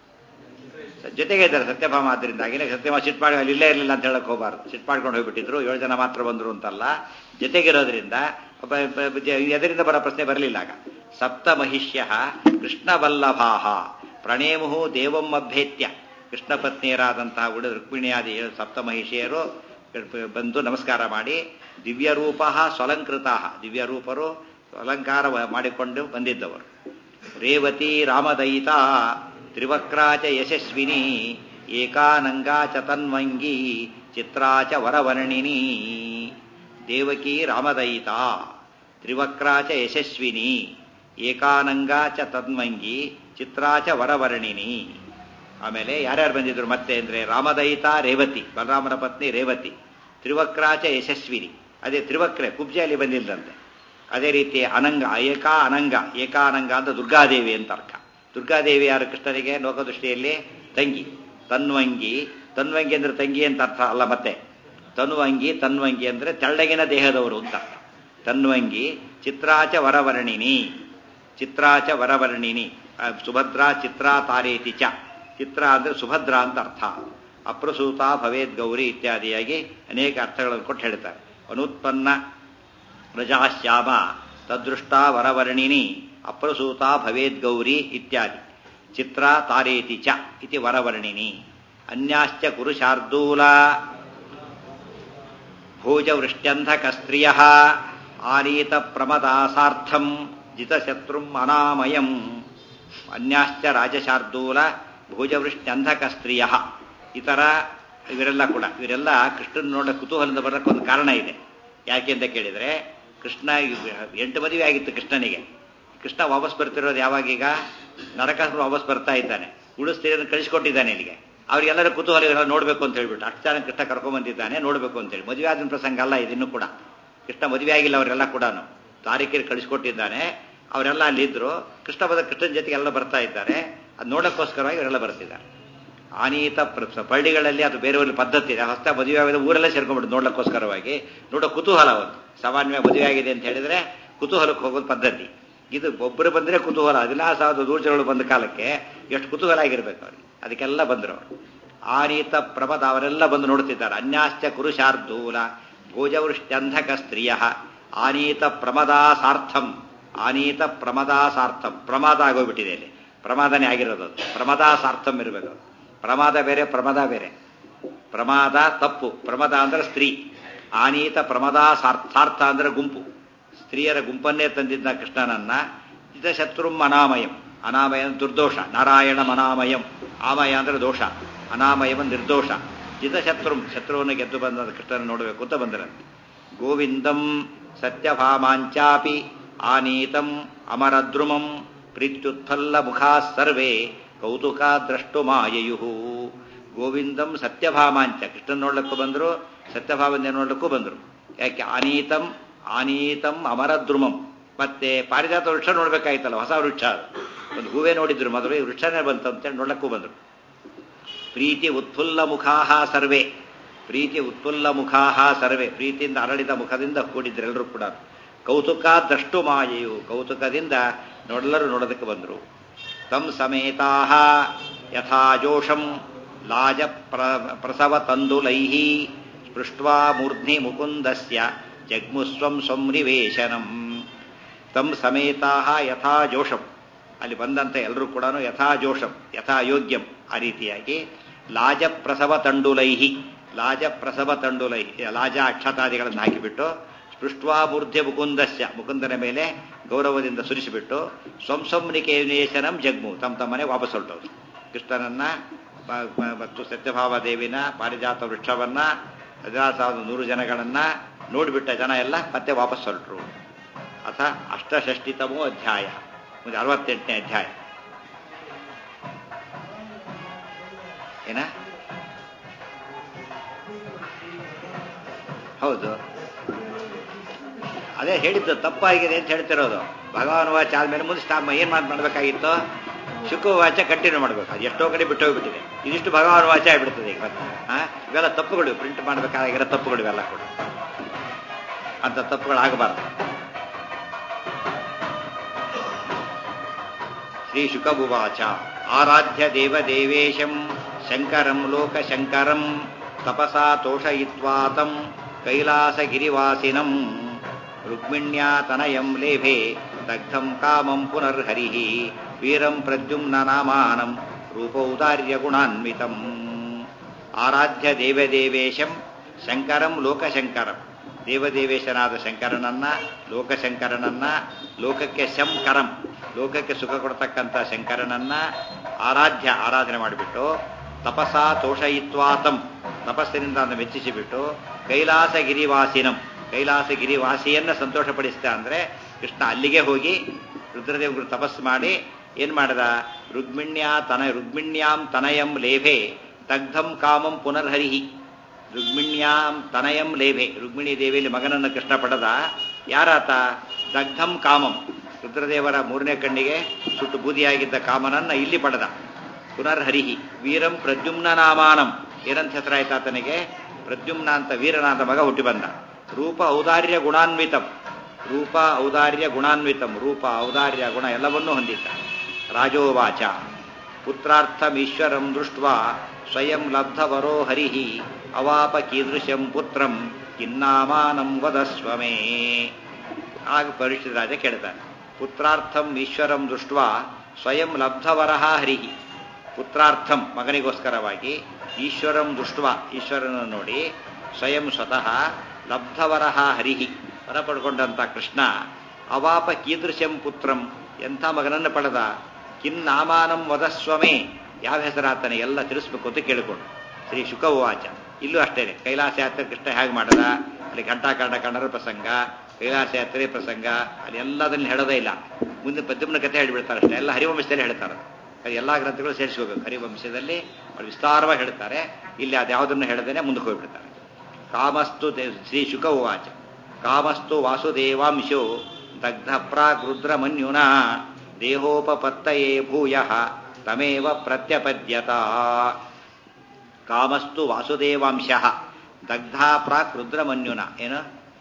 ಜೊತೆಗೆ ಇದ್ದಾರೆ ಸತ್ಯಭಾಮ ಆದ್ರಿಂದಾಗಿನೇ ಸತ್ಯಭಾಮ ಸಿಟ್ ಮಾಡಿ ಅಲ್ಲಿ ಇಲ್ಲೇ ಇರಲಿಲ್ಲ ಅಂತ ಹೇಳಕ್ ಹೋಗಬಾರ್ದು ಸಿಟ್ ಮಾಡ್ಕೊಂಡು ಹೋಗ್ಬಿಟ್ಟಿದ್ರು ಏಳು ಜನ ಮಾತ್ರ ಬಂದ್ರು ಅಂತಲ್ಲ ಜೊತೆಗಿರೋದ್ರಿಂದ ಎದರಿಂದ ಬರೋ ಪ್ರಶ್ನೆ ಬರಲಿಲ್ಲ ಆಗ ಸಪ್ತ ಮಹಿಷ್ಯ ಕೃಷ್ಣವಲ್ಲಭಾಹ ಪ್ರಣೇಮು ದೇವಂ ಅಭ್ಯೇತ್ಯ ಕೃಷ್ಣ ಪತ್ನಿಯರಾದಂತಹ ಉಳಿದ ರುಕ್ಮಿಣಿಯಾದಿ ಏಳು ಸಪ್ತ ಮಹಿಷಿಯರು ಬಂದು ನಮಸ್ಕಾರ ಮಾಡಿ ದಿವ್ಯರೂಪ ಸ್ವಲಂಕೃತ ದಿವ್ಯರೂಪರು ಅಲಂಕಾರ ಮಾಡಿಕೊಂಡು ಬಂದಿದ್ದವರು ರೇವತಿ ರಾಮದಯಿತ ತ್ರಿವಕ್ರಾಚ ಯಶಸ್ವಿನಿ ಏಕಾನಂಗಾ ಚ ತನ್ವಂಗಿ ಚಿತ್ರಾಚ ವರವರ್ಣಿನಿ ದೇವಕಿ ರಾಮದಯಿತ ತ್ರಿವಕ್ರಾಚ ಯಶಸ್ವಿನಿ ಏಕಾನಂಗಾ ಚ ತನ್ವಂಗಿ ಚಿತ್ರಾಚ ವರವರ್ಣಿನಿ ಆಮೇಲೆ ಯಾರ್ಯಾರು ಬಂದಿದ್ರು ಮತ್ತೆ ಅಂದ್ರೆ ರಾಮದಯಿತ ರೇವತಿ ಬಲರಾಮನ ಪತ್ನಿ ರೇವತಿ ತ್ರಿವಕ್ರಾಚ ಯಶಸ್ವಿನಿ ಅದೇ ತ್ರಿವಕ್ರೆ ಕುಬ್ಜೆಯಲ್ಲಿ ಬಂದಿಲ್ಲದಂತೆ ಅದೇ ರೀತಿ ಅನಂಗ ಏಕಾ ಅನಂಗ ಏಕಾನಂಗ ಅಂತ ದುರ್ಗಾದೇವಿ ಅಂತ ಅರ್ಥ ದುರ್ಗಾದೇವಿ ಯಾರು ಕೃಷ್ಣನಿಗೆ ಲೋಕದೃಷ್ಟಿಯಲ್ಲಿ ತಂಗಿ ತನ್ವಂಗಿ ತನ್ವಂಗಿ ಅಂದ್ರೆ ತಂಗಿ ಅಂತ ಅರ್ಥ ಅಲ್ಲ ಮತ್ತೆ ತನ್ವಂಗಿ ತನ್ವಂಗಿ ಅಂದ್ರೆ ತೆಳ್ಳಗಿನ ದೇಹದವರು ಅಂತ ಅರ್ಥ ತನ್ವಂಗಿ ಚಿತ್ರಾಚ ವರವರ್ಣಿನಿ ಚಿತ್ರಾಚ ವರವರ್ಣಿನಿ ಸುಭದ್ರಾ ಚಿತ್ರಾ ತಾರೇತಿ ಚ ಚಿತ್ರ ಅಂದ್ರೆ ಸುಭದ್ರ ಅಂತ ಅರ್ಥ ಅಪ್ರಸೂತ ಭವೇದ್ ಗೌರಿ ಇತ್ಯಾದಿಯಾಗಿ ಅನೇಕ ಅರ್ಥಗಳನ್ನು ಕೊಟ್ಟು ಹೇಳ್ತಾರೆ ಅನುತ್ಪನ್ನ ಪ್ರಜಾಶ್ಯಾಮ ತದೃಷ್ಟ ವರವರ್ಣಿನಿ ಅಪ್ರಸೂತ ಭವೇದ್ ಗೌರಿ ಇತ್ಯಾದಿ ಚಿತ್ರ ತಾರೇತಿ ಚ ಇತಿ ವರವರ್ಣಿನಿ ಅನ್ಯಾಶ್ಚ ಕುರುಶಾರ್ದೂಲ ಭೋಜವೃಷ್ಟ್ಯಂಧಕಸ್ತ್ರಿಯ ಆನೀತ ಪ್ರಮದಾಸಾರ್ಥಂ ಜಿತಶತ್ರುಂ ಅನಾಮಯಂ ಅನ್ಯಾಶ್ಚ ರಾಜಶಾರ್ದೂಲ ಭೋಜವೃಷ್ಟ್ಯಂಧಕಸ್ತ್ರೀಯ ಇತರ ಇವರೆಲ್ಲ ಕೂಡ ಇವರೆಲ್ಲ ಕೃಷ್ಣನ್ ನೋಡ ಕುತೂಹಲದಿಂದ ಬರೋಕ್ಕೆ ಒಂದು ಕಾರಣ ಇದೆ ಯಾಕೆ ಅಂತ ಕೇಳಿದ್ರೆ ಕೃಷ್ಣ ಎಂಟು ಮದುವೆ ಆಗಿತ್ತು ಕೃಷ್ಣನಿಗೆ ಕೃಷ್ಣ ವಾಪಸ್ ಬರ್ತಿರೋದು ಯಾವಾಗೀಗ ನರಕಾಸುರ ವಾಪಸ್ ಬರ್ತಾ ಇದ್ದಾನೆ ಉಳಿಸ್ತೀರನ್ನು ಕಳಿಸ್ಕೊಟ್ಟಿದ್ದಾನೆ ಇಲ್ಲಿಗೆ ಅವ್ರಿಗೆಲ್ಲರೂ ಕುತೂಹಲ ಇವೆಲ್ಲ ನೋಡಬೇಕು ಅಂತ ಹೇಳ್ಬಿಟ್ಟು ಅಷ್ಟು ಜನ ಕೃಷ್ಣ ಕರ್ಕೊಂಡ್ಬಂದಿದ್ದಾನೆ ನೋಡಬೇಕು ಅಂತೇಳಿ ಮದುವೆ ಆದ ಪ್ರಸಂಗ ಅಲ್ಲ ಇದನ್ನು ಕೂಡ ಕೃಷ್ಣ ಮದುವೆ ಆಗಿಲ್ಲ ಅವರೆಲ್ಲ ಕೂಡ ತಾರೀಕಿಗೆ ಕಳಿಸ್ಕೊಟ್ಟಿದ್ದಾನೆ ಅವರೆಲ್ಲ ಅಲ್ಲಿದ್ರು ಕೃಷ್ಣ ಬದ ಕೃಷ್ಣನ ಜೊತೆಗೆ ಎಲ್ಲ ಬರ್ತಾ ಇದ್ದಾರೆ ಅದು ನೋಡೋಕ್ಕೋಸ್ಕರವಾಗಿ ಅವರೆಲ್ಲ ಬರ್ತಿದ್ದಾರೆ ಆನೀತ ಪಳ್ಳಿಗಳಲ್ಲಿ ಅದು ಬೇರೆಯವ್ರ ಪದ್ಧತಿ ಇದೆ ಹೊಸ ಮದುವೆ ಆಗಿದೆ ಊರಲ್ಲೇ ಸೇರ್ಕೊಂಡ್ಬಿಟ್ಟು ನೋಡ್ಲಿಕ್ಕೋಸ್ಕರವಾಗಿ ನೋಡೋ ಕುತೂಹಲ ಒಂದು ಸಾಮಾನ್ಯವಾಗಿ ಮದುವೆ ಆಗಿದೆ ಅಂತ ಹೇಳಿದ್ರೆ ಕುತೂಹಲಕ್ಕೆ ಹೋಗೋದು ಪದ್ಧತಿ ಇದು ಒಬ್ಬರು ಬಂದರೆ ಕುತೂಹಲ ಹದಿನಾರು ಸಾವಿರದ ದೂರಜನಗಳು ಬಂದ ಕಾಲಕ್ಕೆ ಎಷ್ಟು ಕುತೂಹಲ ಆಗಿರ್ಬೇಕು ಅವ್ರಿಗೆ ಅದಕ್ಕೆಲ್ಲ ಬಂದರು ಅವರು ಆನೀತ ಪ್ರಮದ ಅವರೆಲ್ಲ ಬಂದು ನೋಡ್ತಿದ್ದಾರೆ ಅನ್ಯಾಶ್ಚ ಕುರುಶಾರ್ದೂಲ ಭೋಜವೃಷ್ಟ್ಯಂಧಕ ಸ್ತ್ರೀಯ ಆನೀತ ಪ್ರಮದಾಸಾರ್ಥಂ ಆನೀತ ಪ್ರಮದಾಸಾರ್ಥಂ ಪ್ರಮಾದ ಆಗೋಗ್ಬಿಟ್ಟಿದೆ ಇಲ್ಲಿ ಪ್ರಮಾದನೇ ಆಗಿರೋದು ಅದು ಪ್ರಮದಾಸಾರ್ಥಂ ಇರಬೇಕು ಪ್ರಮಾದ ಬೇರೆ ಪ್ರಮದ ಬೇರೆ ಪ್ರಮಾದ ತಪ್ಪು ಪ್ರಮದ ಅಂದ್ರೆ ಸ್ತ್ರೀ ಆನೀತ ಪ್ರಮದಾಸಾರ್ಥಾರ್ಥ ಅಂದ್ರೆ ಗುಂಪು ಸ್ತ್ರೀಯರ ಗುಂಪನ್ನೇ ತಂದಿದ್ದ ಕೃಷ್ಣನನ್ನ ಶತ್ರುಂ ಅನಾಮಯಂ ಅನಾಮಯ ದುರ್ದೋಷ ನಾರಾಯಣ ಅನಾಮಯಂ ಆಮಯ ಅಂದ್ರೆ ದೋಷ ಅನಾಮಯಂ ನಿರ್ದೋಷ ಜಿತಶತ್ರುಂ ಶತ್ರುವನ್ನು ಗೆದ್ದು ಬಂದ ಕೃಷ್ಣನ ನೋಡಬೇಕು ಅಂತ ಬಂದರಂತೆ ಗೋವಿಂದಂ ಸತ್ಯಭಾಮಾಂಚಾಪಿ ಆನೀತಂ ಅಮರದ್ರುಮಂ ಪ್ರೀತ್ಯುತ್ಫಲ್ಲ ಮುಖಾ ಸರ್ವೇ ಕೌತುಕ ದ್ರಷ್ಟು ಮಾಯಯು ಗೋವಿಂದಂ ಸತ್ಯಭಾಮಾಂಚ ಕೃಷ್ಣನ್ ನೋಡ್ಲಿಕ್ಕೂ ಬಂದರು ಸತ್ಯಭಾಮಂದೆ ನೋಡ್ಲಿಕ್ಕೂ ಬಂದರು ಯಾಕೆ ಅನೀತಂ ಆನೀತಂ ಅಮರದ್ರುಮಂ ಮತ್ತೆ ಪಾರಿಜಾತ ವೃಕ್ಷ ನೋಡ್ಬೇಕಾಯ್ತಲ್ಲ ಹೊಸ ವೃಕ್ಷ ಅದು ಒಂದು ಹೂವೇ ನೋಡಿದ್ರು ಮೊದಲು ಈ ವೃಕ್ಷನೇ ಬಂತು ಅಂತೇಳಿ ನೋಡ್ಲಕ್ಕೂ ಬಂದರು ಪ್ರೀತಿ ಉತ್ಫುಲ್ಲ ಮುಖಾಹ ಸರ್ವೇ ಪ್ರೀತಿ ಉತ್ಫುಲ್ಲ ಮುಖಾಹ ಸರ್ವೇ ಪ್ರೀತಿಯಿಂದ ಅರಳಿದ ಮುಖದಿಂದ ಕೂಡಿದ್ರೆಲ್ಲರೂ ಕೂಡ ಕೌತುಕ ದಷ್ಟು ಮಾಯೆಯು ಕೌತುಕದಿಂದ ನೋಡಲರು ನೋಡೋದಕ್ಕೆ ಬಂದರು ತಂ ಸಮೇತಾ ಯಥಾ ಜೋಷಂ ಲಾಜ ಪ್ರ ಪ್ರಸವ ತಂದುಲೈಹಿ ಸ್ಪೃಷ್ಟ್ವಾ ಮೂರ್ಧ್ನಿ ಮುಕುಂದಸ್ಯ ಜಗ್ಮುಸ್ವಂ ಸಂನಿವೇಶನಂ ತಂ ಸಮೇತಾ ಯಥಾ ಜೋಷಂ ಅಲ್ಲಿ ಬಂದಂತ ಎಲ್ಲರೂ ಕೂಡ ಯಥಾ ಜೋಷಂ ಯಥಾ ಯೋಗ್ಯಂ ಆ ರೀತಿಯಾಗಿ ಲಾಜ ಪ್ರಸವ ತಂಡುಲೈಹಿ ಲಾಜ ಪ್ರಸವ ತಂಡುಲೈಹಿ ಲಾಜ ಅಕ್ಷತಾದಿಗಳನ್ನು ಹಾಕಿಬಿಟ್ಟು ಸ್ಪೃಷ್ಟ್ವಾ ಮೂರ್ಧ್ಯ ಮುಕುಂದಸ್ಯ ಮುಕುಂದನ ಮೇಲೆ ಗೌರವದಿಂದ ಸುರಿಸಿಬಿಟ್ಟು ಸ್ವಂ ಸಂನಿಕೇಶನಂ ಜಗ್ಮು ತಮ್ಮ ತಮ್ಮನೆ ವಾಪಸ್ ಹೊರಟೋದು ಕೃಷ್ಣನನ್ನ ಮತ್ತು ಸತ್ಯಭಾವ ದೇವಿನ ಪಾರಿಜಾತ ವೃಕ್ಷವನ್ನ ಹದಿನಾರು ಸಾವಿರದ ನೂರು ಜನಗಳನ್ನ ನೋಡಿಬಿಟ್ಟ ಜನ ಎಲ್ಲ ಮತ್ತೆ ವಾಪಸ್ ಹೊರಟರು ಅಥ ಅಷ್ಟಷಷ್ಟಿತಮೋ ಅಧ್ಯಾಯ ಮುಂದೆ ಅರವತ್ತೆಂಟನೇ ಅಧ್ಯಾಯ ಏನ ಹೌದು ಅದೇ ಹೇಳಿದ್ದು ತಪ್ಪಾಗಿದೆ ಅಂತ ಹೇಳ್ತಿರೋದು ಭಗವಾನ್ ವಾಚ ಆದ್ಮೇಲೆ ಮುಂದೆ ಸ್ಟಾಪ್ ಏನ್ ಮಾಡ್ ಮಾಡ್ಬೇಕಾಗಿತ್ತು ಶುಕ ವಾಚ ಕಂಟಿನ್ಯೂ ಮಾಡ್ಬೇಕು ಅದು ಎಷ್ಟೋ ಕಡೆ ಬಿಟ್ಟು ಹೋಗ್ಬಿಟ್ಟಿದೆ ಇದಿಷ್ಟು ಭಗವಾನ್ ವಾಚ ಆಗ್ಬಿಡ್ತದೆ ಈಗ ಹಾ ಇವೆಲ್ಲ ತಪ್ಪುಗಳು ಪ್ರಿಂಟ್ ಮಾಡ್ಬೇಕಾಗಿರೋ ತಪ್ಪುಗಳು ಇವೆಲ್ಲ ಕೂಡ ಅಂತ ತಪ್ಪುಗಳಾಗಬಾರ್ದು ಶ್ರೀ ಶುಕಭುವಾಚ ಆರಾಧ್ಯ ದೇವದೇವೇಶಂ ಶಂಕರಂ ಲೋಕಶಂಕರಂ ತಪಸಾ ತೋಷಯಿತ್ವಾತಂ ಕೈಲಾಸಗಿರಿವಾಸಿನಂ ರುಕ್ಮಿಣ್ಯಾ ತನಯಂ ಲೇಭೆ ದಗ್ಧಂ ಕಾಮಂ ಪುನರ್ಹರಿ ವೀರಂ ಪ್ರದ್ಯುಮ್ನ ನಾಮಾನಂ ರೂಪೌದಾರ್ಯ ಗುಣಾನ್ವಿತಂ ಆರಾಧ್ಯ ದೇವದೇವೇಶಂ ಶಂಕರಂ ಲೋಕಶಂಕರಂ ದೇವದೇವೇಶನಾದ ಶಂಕರನನ್ನ ಲೋಕಶಂಕರನನ್ನ ಲೋಕಕ್ಕೆ ಶಂಕರಂ ಲೋಕಕ್ಕೆ ಸುಖ ಕೊಡ್ತಕ್ಕಂಥ ಶಂಕರನನ್ನ ಆರಾಧ್ಯ ಆರಾಧನೆ ಮಾಡಿಬಿಟ್ಟು ತಪಸಾ ತೋಷಯಿತ್ವಾತಂ ತಪಸ್ಸಿನಿಂದ ಅದನ್ನು ಮೆಚ್ಚಿಸಿಬಿಟ್ಟು ಕೈಲಾಸಗಿರಿವಾಸಿನಂ ಕೈಲಾಸಗಿರಿವಾಸಿಯನ್ನ ಸಂತೋಷಪಡಿಸ್ತಾ ಅಂದ್ರೆ ಕೃಷ್ಣ ಅಲ್ಲಿಗೆ ಹೋಗಿ ರುದ್ರದೇವರು ತಪಸ್ಸು ಮಾಡಿ ಏನ್ ಮಾಡದ ರುಗ್ಮಿಣ್ಯಾ ತನ ರುಗ್ಮಿಣ್ಯಾಂ ತನಯಂ ಲೇಭೆ ದಗ್ಧಂ ಕಾಮಂ ಪುನರ್ಹರಿಹಿ ರುಗ್ಮಿಣ್ಯಾಂ ತನಯಂ ಲೇಭೆ ರುಗ್ಮಿಣಿ ದೇವಿಯಲ್ಲಿ ಮಗನನ್ನು ಕೃಷ್ಣ ಪಡೆದ ಯಾರಾತ ದಗ್ಧಂ ಕಾಮಂ ರುದ್ರದೇವರ ಮೂರನೇ ಕಣ್ಣಿಗೆ ಸುಟ್ಟು ಬೂದಿಯಾಗಿದ್ದ ಕಾಮನನ್ನ ಇಲ್ಲಿ ಪಡೆದ ಪುನರ್ಹರಿಹಿ ವೀರಂ ಪ್ರದ್ಯುಮ್ನ ನಾಮಾನಂ ಏನಂತ ಹೆಸರಾಯ್ತ ಆತನಿಗೆ ಪ್ರದ್ಯುಮ್ನ ಅಂತ ವೀರನಾದ ಮಗ ಹುಟ್ಟಿ ಬಂದ ರೂಪ ಔದಾರ್ಯ ಗುಣಾನ್ವಿತಂ ರೂಪ ಔದಾರ್ಯ ಗುಣಾನ್ವಿತಂ ರೂಪ ಔದಾರ್ಯ ಗುಣ ಎಲ್ಲವನ್ನೂ ಹೊಂದಿದ್ದ ರಾಜೋವಾಚ ಪುತ್ರಾರ್ಥಮೀಶ್ವರಂ ದೃಷ್ಟ ಸ್ವಯಂ ಲಬ್ಧವರೋ ಹರಿ ಅವಾಪ ಕೀದೃಶಂ ಪುತ್ರಂ ಕಿನ್ನಾಮಾನಂ ವದಸ್ವಮೇ ಆಗ ಪರೀಕ್ಷಿತ ರಾಜ ಕೇಳ್ತಾನೆ ಪುತ್ರಾರ್ಥಂ ಈಶ್ವರಂ ದೃಷ್ಟ ಸ್ವಯಂ ಲಬ್ಧವರಹ ಹರಿ ಪುತ್ರಾರ್ಥಂ ಮಗನಿಗೋಸ್ಕರವಾಗಿ ಈಶ್ವರಂ ದೃಷ್ಟ ಈಶ್ವರನನ್ನು ನೋಡಿ ಸ್ವಯಂ ಸ್ವತಃ ಲಬ್ಧವರಹ ಹರಿಹಿ ವರ ಪಡ್ಕೊಂಡಂತ ಕೃಷ್ಣ ಅವಾಪ ಕೀದೃಶಂ ಪುತ್ರಂ ಎಂಥ ಮಗನನ್ನು ಪಡೆದ ಕಿನ್ನಾಮಾನಂ ವದಸ್ವಮೇ ಯಾವ ಹೆಸರಾತನೆ ಎಲ್ಲ ತಿಳಿಸ್ಬೇಕು ಅಂತ ಕೇಳಿಕೊಂಡು ಶ್ರೀ ಶುಕವಾಚ ಇಲ್ಲೂ ಅಷ್ಟೇನೆ ಕೈಲಾಸ ಯಾತ್ರೆ ಕೃಷ್ಣ ಹೇಗೆ ಮಾಡದ ಅಲ್ಲಿ ಘಂಟಾಕಾಂಡ ಕಣ್ಣರ ಪ್ರಸಂಗ ಕೈಲಾಸ ಯಾತ್ರೆ ಪ್ರಸಂಗ ಅಲ್ಲಿ ಎಲ್ಲದನ್ನು ಹೇಳೋದೇ ಇಲ್ಲ ಮುಂದೆ ಪದ್ಯಮನ ಕಥೆ ಹೇಳಿಬಿಡ್ತಾರೆ ಅಷ್ಟೇ ಎಲ್ಲ ಹರಿವಂಶದಲ್ಲಿ ಹೇಳ್ತಾರೆ ಅದು ಎಲ್ಲ ಗ್ರಂಥಗಳು ಸೇರಿಸ್ಕೋಬೇಕು ಹರಿವಂಶದಲ್ಲಿ ಅವ್ರು ವಿಸ್ತಾರವಾಗಿ ಹೇಳ್ತಾರೆ ಇಲ್ಲಿ ಅದ್ಯಾವುದನ್ನು ಹೇಳದೇನೆ ಮುಂದಕ್ಕೆ ಹೋಗ್ಬಿಡ್ತಾರೆ ಕಾಮಸ್ತು ಶ್ರೀ ಶುಕವಾಚ ಕಾಮಸ್ತು ವಾಸುದೇವಾಂಶೋ ದಗ್ಧ ಪ್ರಾಗೃದ್ರ ಮನ್ಯುನಾ ದೇಹೋಪತ್ತಯೇ ಭೂಯ ತಮೇವ ಪ್ರತ್ಯಪದ್ಯತ ಕಾಮಸ್ತು ವಾಸುದೇವಾಂಶ ದಗ್ಧ ಪ್ರಾಕ್ ರುದ್ರಮನ್ಯುನ ಏನು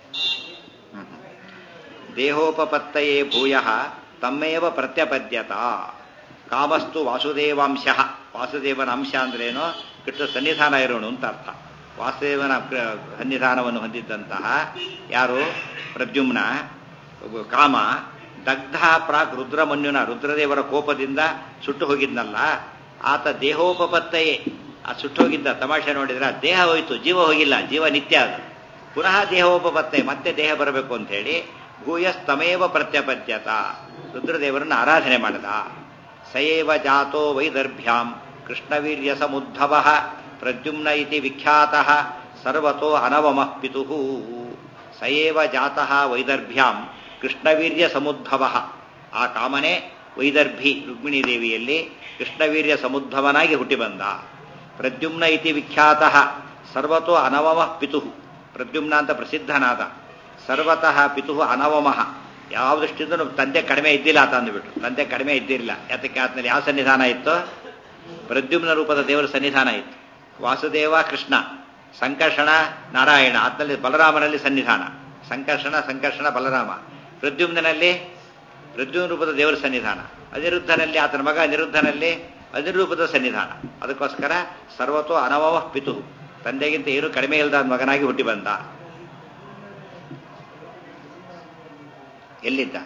ದೇಹೋಪತ್ತಯೇ ಭೂಯ ತಮ್ಮೇವ ಪ್ರತ್ಯಪದ್ಯತ ಕಾಮಸ್ತು ವಾಸುದೇವಾಂಶ ವಾಸುದೇವನ ಅಂಶ ಅಂದ್ರೇನು ಕೃಷ್ಣ ಸನ್ನಿಧಾನ ಇರೋಣ ಅಂತ ಅರ್ಥ ವಾಸುದೇವನ ಸನ್ನಿಧಾನವನ್ನು ಹೊಂದಿದ್ದಂತಹ ಯಾರು ಪ್ರದ್ಯುಮ್ನ ಕಾಮ ದಗ್ಧ ಪ್ರಾಕ್ ರುದ್ರಮನ್ಯುನ ರುದ್ರದೇವರ ಕೋಪದಿಂದ ಸುಟ್ಟು ಹೋಗಿದ್ನಲ್ಲ ಆತ ದೇಹೋಪತ್ತಯೇ ಆ ಸುಟ್ಟೋಗಿದ್ದ ತಮಾಷೆ ನೋಡಿದ್ರೆ ದೇಹ ಹೋಯ್ತು ಜೀವ ಹೋಗಿಲ್ಲ ಜೀವ ನಿತ್ಯ ಅದು ಪುನಃ ದೇಹೋಪತ್ತಯೆ ಮತ್ತೆ ದೇಹ ಬರಬೇಕು ಅಂತ ಹೇಳಿ ಭೂಯಸ್ತಮೇವ ಪ್ರತ್ಯಪದ್ಯತ ರುದ್ರದೇವರನ್ನ ಆರಾಧನೆ ಮಾಡಿದ ಸಯೇವ ಜಾತೋ ವೈದರ್ಭ್ಯಾಂ ಕೃಷ್ಣವೀರ್ಯ ಸಮುದ್ಭವ ಪ್ರದ್ಯುಮ್ನ ಇತಿ ವಿಖ್ಯಾತ ಸರ್ವತೋ ಅನವಮಃ ಪಿತು ಸಯೇವ ಜಾತಃ ವೈದರ್ಭ್ಯಾಂ ಕೃಷ್ಣವೀರ್ಯ ಸಮುದ್ಭವ ಆ ಕಾಮನೆ ವೈದರ್ಭಿ ರುಕ್ಮಿಣೀ ದೇವಿಯಲ್ಲಿ ಕೃಷ್ಣವೀರ್ಯ ಸಮುದ್ಭವನಾಗಿ ಹುಟ್ಟಿ ಬಂದ ಪ್ರದ್ಯುಮ್ನ ಇತಿ ವಿಖ್ಯಾತ ಸರ್ವತೋ ಅನವಮ ಪಿತು ಪ್ರದ್ಯುಮ್ನ ಅಂತ ಪ್ರಸಿದ್ಧನಾದ ಸರ್ವತಃ ಪಿತು ಅನವಮಃ ಯಾವ ದೃಷ್ಟಿಯಿಂದ ತಂದೆ ಕಡಿಮೆ ಇದ್ದಿಲ್ಲ ಅಂತ ಅಂದ್ಬಿಟ್ರು ತಂದೆ ಕಡಿಮೆ ಇದ್ದಿರಲಿಲ್ಲ ಯಾತಕ್ಕೆ ಆತನಲ್ಲಿ ಯಾವ ಸನ್ನಿಧಾನ ಇತ್ತು ಪ್ರದ್ಯುಮ್ನ ರೂಪದ ದೇವರ ಸನ್ನಿಧಾನ ಇತ್ತು ವಾಸುದೇವ ಕೃಷ್ಣ ಸಂಕರ್ಷಣ ನಾರಾಯಣ ಆತನಲ್ಲಿ ಬಲರಾಮನಲ್ಲಿ ಸನ್ನಿಧಾನ ಸಂಕರ್ಷಣ ಸಂಕರ್ಷಣ ಬಲರಾಮ ಪ್ರದ್ಯುಮ್ನಲ್ಲಿ ಪ್ರದ್ಯುಮ್ನ ರೂಪದ ದೇವರ ಸನ್ನಿಧಾನ ಅನಿರುದ್ಧನಲ್ಲಿ ಆತನ ಮಗ ಅನಿರುದ್ಧನಲ್ಲಿ ಅನಿರೂಪದ ಸನ್ನಿಧಾನ ಅದಕ್ಕೋಸ್ಕರ ಸರ್ವತೋ ಅನವಮ ಪಿತು ತಂದೆಗಿಂತ ಏನು ಕಡಿಮೆ ಇಲ್ಲದ ಮಗನಾಗಿ ಹುಟ್ಟಿ ಬಂದ ಎಲ್ಲಿದ್ದ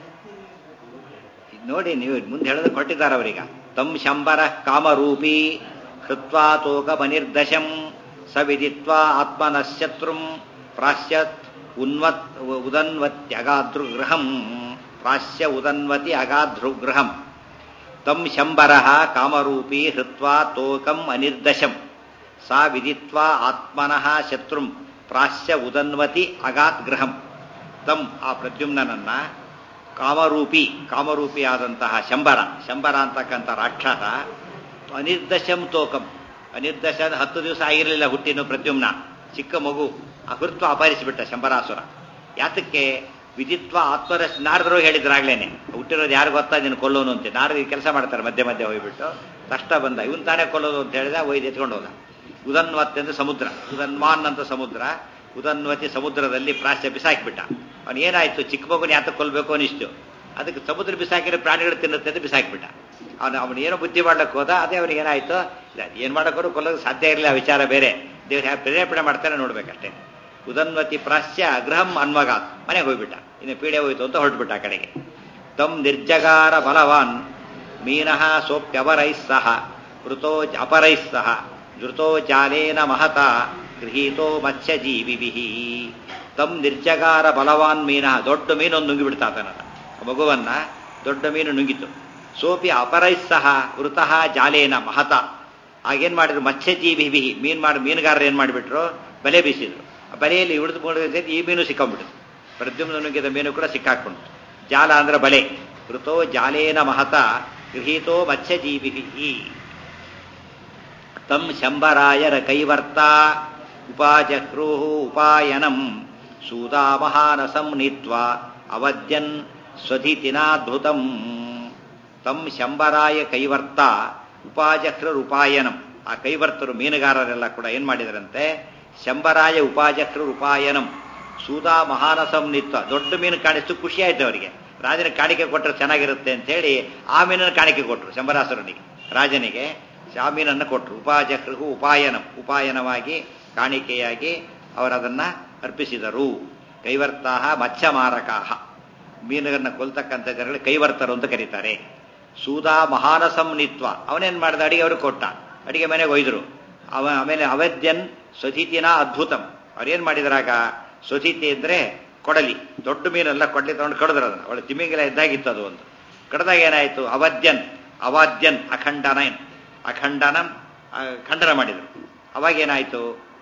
ಇದ್ ನೋಡಿ ನೀವು ಮುಂದೆ ಹೇಳೋದು ಕೊಟ್ಟಿದ್ದಾರೆ ಅವರೀಗ ತಂ ಶಂಬರ ಕಾಮರೂಪಿ ಹೃತ್ವಾ ತೋಕಮನಿರ್ದಶಂ ಸವಿದಿತ್ವಾ ಆತ್ಮನಶತ್ರುಂ ಪ್ರಾಶ್ಯತ್ ಉನ್ವತ್ ಉದನ್ವತ್ಯಗಾದೃಗೃಹಂ ಪ್ರಾಶ್ಯ ಉದನ್ವತಿ ಅಗಾದೃಗೃಹಂ ತಂ ಶಂಬರ ಕಾಮರೂಪಿ ಹೃತ್ವಾ ತೋಕಂ ಅನಿರ್ದಶಂ ಸಾ ವಿದಿತ್ವಾ ಆತ್ಮನಃ ಶತ್ರುಂ ಪ್ರಾಶ್ಯ ಉದನ್ವತಿ ಅಗಾತ್ ಗೃಹಂ ತಂ ಆ ಪ್ರದ್ಯುಮ್ನನ್ನ ಕಾಮರೂಪಿ ಕಾಮರೂಪಿಯಾದಂತಹ ಶಂಬರ ಶಂಬರ ಅಂತಕ್ಕಂಥ ರಾಕ್ಷಸ ಅನಿರ್ದಶಂ ತೋಕಂ ಅನಿರ್ದಶ ಹತ್ತು ದಿವಸ ಆಗಿರಲಿಲ್ಲ ಹುಟ್ಟಿನ ಪ್ರದ್ಯುಮ್ನ ಚಿಕ್ಕ ಮಗು ಅಹೃತ್ವ ಅಪಹರಿಸಿಬಿಟ್ಟ ಶಂಬರಾಸುರ ಯಾತಕ್ಕೆ ವಿದಿತ್ವ ಆತ್ಮರ ನಾರದರು ಹೇಳಿದ್ರಾಗ್ಲೇನೆ ಹುಟ್ಟಿರೋದು ಯಾರು ಗೊತ್ತಾ ನೀನು ಕೊಲ್ಲೋನು ಅಂತ ನಾರದು ಈ ಕೆಲಸ ಮಾಡ್ತಾರೆ ಮಧ್ಯೆ ಮಧ್ಯೆ ಹೋಗ್ಬಿಟ್ಟು ಕಷ್ಟ ಬಂದ ಇವನ್ ತಾನೇ ಕೊಲ್ಲೋದು ಅಂತ ಹೇಳಿದ ಒಯ್ದು ಎತ್ಕೊಂಡು ಹೋದ ಉದನ್ವತ್ ಅಂದ್ರೆ ಸಮುದ್ರ ಉದನ್ವಾನ್ ಅಂತ ಸಮುದ್ರ ಉದನ್ವತಿ ಸಮುದ್ರದಲ್ಲಿ ಪ್ರಾಶ್ಯ ಬಿಸಾಕಿಬಿಟ್ಟ ಅವನು ಏನಾಯ್ತು ಚಿಕ್ಕ ಮಗುನ ಯಾತಕ್ಕೆ ಕೊಲ್ಬೇಕು ಅನಿಸ್ತು ಅದಕ್ಕೆ ಸಮುದ್ರ ಬಿಸಾಕಿರೋ ಪ್ರಾಣಿಗಳು ತಿನ್ನುತ್ತೆ ಅಂತ ಬಿಸಾಕಿಬಿಟ್ಟ ಅವನು ಅವನು ಏನೋ ಬುದ್ಧಿ ಮಾಡ್ಲಿಕ್ಕೆ ಹೋದ ಅದೇ ಅವನಿಗೆ ಏನಾಯ್ತು ಇಲ್ಲ ಏನ್ ಮಾಡೋಕ್ಕೋರು ಕೊಲ್ಲೋದು ಸಾಧ್ಯ ಇರಲಿಲ್ಲ ವಿಚಾರ ಬೇರೆ ದೇವ್ರು ಹ್ಯಾ ಪ್ರೇರೇಪಣೆ ಮಾಡ್ತಾನೆ ನೋಡ್ಬೇಕಷ್ಟೇ ಉದನ್ವತಿ ಪ್ರಾಶ್ಯ ಗೃಹಂ ಅನ್ವಗಾತ್ ಮನೆಗೆ ಹೋಗ್ಬಿಟ್ಟ ಇನ್ನು ಪೀಡೆ ಹೋಯ್ತು ಅಂತ ಹೊರಟ್ಬಿಟ್ಟ ಆ ಕಡೆಗೆ ತಂ ನಿರ್ಜಗಾರ ಬಲವಾನ್ ಮೀನಃ ಸೋಪ್ಯವರೈಃ ಸಹ ಮೃತೋ ಅಪರೈಃ ಸಹ ಧೃತೋ ಜಾಲೇನ ಮಹತ ಗೃಹೀತೋ ಮತ್ಸ್ಯಜೀವಿಭಿಃ ತಂ ನಿರ್ಜಗಾರ ಬಲವಾನ್ ಮೀನಃ ದೊಡ್ಡ ಮೀನೊಂದು ನುಂಗಿಬಿಡ್ತಾತನಲ್ಲ ಮಗುವನ್ನ ದೊಡ್ಡ ಮೀನು ನುಂಗಿತು ಸೋಪಿ ಅಪರೈಃ ಸಹ ವೃತಃ ಜಾಲೇನ ಮಹತ ಆಗೇನ್ ಮಾಡಿದ್ರು ಮತ್ಸ್ಯಜೀವಿಭಿ ಮೀನ್ ಮಾಡಿ ಮೀನುಗಾರರು ಏನ್ ಮಾಡಿಬಿಟ್ರು ಬಲೆ ಬೀಸಿದ್ರು ಆ ಬಲೆಯಲ್ಲಿ ಉಳಿದು ಈ ಮೀನು ಸಿಕ್ಕೊಂಡ್ಬಿಡ್ತು ಪ್ರದ್ಯುಮ್ನ ನುಂಗಿದ ಮೀನು ಕೂಡ ಸಿಕ್ಕಾಕೊಂಡು ಜಾಲ ಅಂದ್ರೆ ಬಲೆ ಋತೋ ಜಾಲೇನ ಮಹತ ಗೃಹೀತೋ ಮತ್ಸ್ಯಜೀವಿಭಿ ತಂ ಶಂಬರಾಯರ ಕೈವರ್ತ ಉಪಾಜಕ್ರೂ ಉಪಾಯನಂ ಸೂದಾಮಹಾನಸಂ ನೀತ್ವ ಅವದ್ಯನ್ ಸ್ವಧಿತಿನಾದ್ಭುತಂ ತಂ ಶಂಬರಾಯ ಕೈವರ್ತ ಉಪಾಜಕ್ರರುಪಾಯನಂ ಆ ಕೈವರ್ತರು ಮೀನುಗಾರರೆಲ್ಲ ಕೂಡ ಏನ್ ಮಾಡಿದರಂತೆ ಶಂಬರಾಯ ಉಪಾಜಕ್ರರು ಉಪಾಯನಂ ಸೂದಾ ಮಹಾನಸಂ ನಿತ್ವ ದೊಡ್ಡ ಮೀನು ಕಾಣಿಸ್ತು ಖುಷಿ ಆಯ್ತು ಅವರಿಗೆ ರಾಜನ ಕಾಣಿಕೆ ಕೊಟ್ಟರೆ ಚೆನ್ನಾಗಿರುತ್ತೆ ಅಂತ ಹೇಳಿ ಆ ಮೀನನ್ನು ಕಾಣಿಕೆ ಕೊಟ್ಟರು ಶಂಬರಾಸುರನಿಗೆ ರಾಜನಿಗೆ ಆ ಮೀನನ್ನು ಕೊಟ್ಟರು ಉಪಾಜಕ್ರಿಗೂ ಉಪಾಯನಂ ಉಪಾಯನವಾಗಿ ಕಾಣಿಕೆಯಾಗಿ ಅವರದನ್ನ ಅರ್ಪಿಸಿದರು ಕೈವರ್ತಾಹ ಮತ್ಸ್ಯ ಮಾರಕಾಹ ಮೀನುಗಳನ್ನ ಕೊಲ್ತಕ್ಕಂಥ ಜನಗಳು ಕೈವರ್ತರು ಅಂತ ಕರೀತಾರೆ ಸೂದಾ ಮಹಾನಸಂ ನಿತ್ವ ಅವನೇನ್ ಮಾಡಿದ ಅಡಿಗೆ ಅವರು ಕೊಟ್ಟ ಅಡಿಗೆ ಮನೆಗೆ ಒಯ್ದರು ಅವ ಆಮೇಲೆ ಅವಧ್ಯನ್ ಸ್ವಧಿತಿನ ಅದ್ಭುತಂ ಅವ್ರೇನ್ ಮಾಡಿದ್ರಾಗ ಸ್ವಧಿತಿ ಅಂದ್ರೆ ಕೊಡಲಿ ದೊಡ್ಡ ಮೀನೆಲ್ಲ ಕೊಡ್ಲಿ ತಗೊಂಡು ಕಡಿದ್ರು ಅದನ್ನ ಅವಳು ತಿಮಿಂಗಿಲ ಇದ್ದಾಗಿತ್ತು ಅದು ಒಂದು ಕಡ್ದಾಗ ಏನಾಯ್ತು ಅವಧ್ಯನ್ ಅವಾದ್ಯನ್ ಅಖಂಡನನ್ ಅಖಂಡನಂ ಖಂಡನ ಮಾಡಿದರು ಅವಾಗ ಏನಾಯ್ತು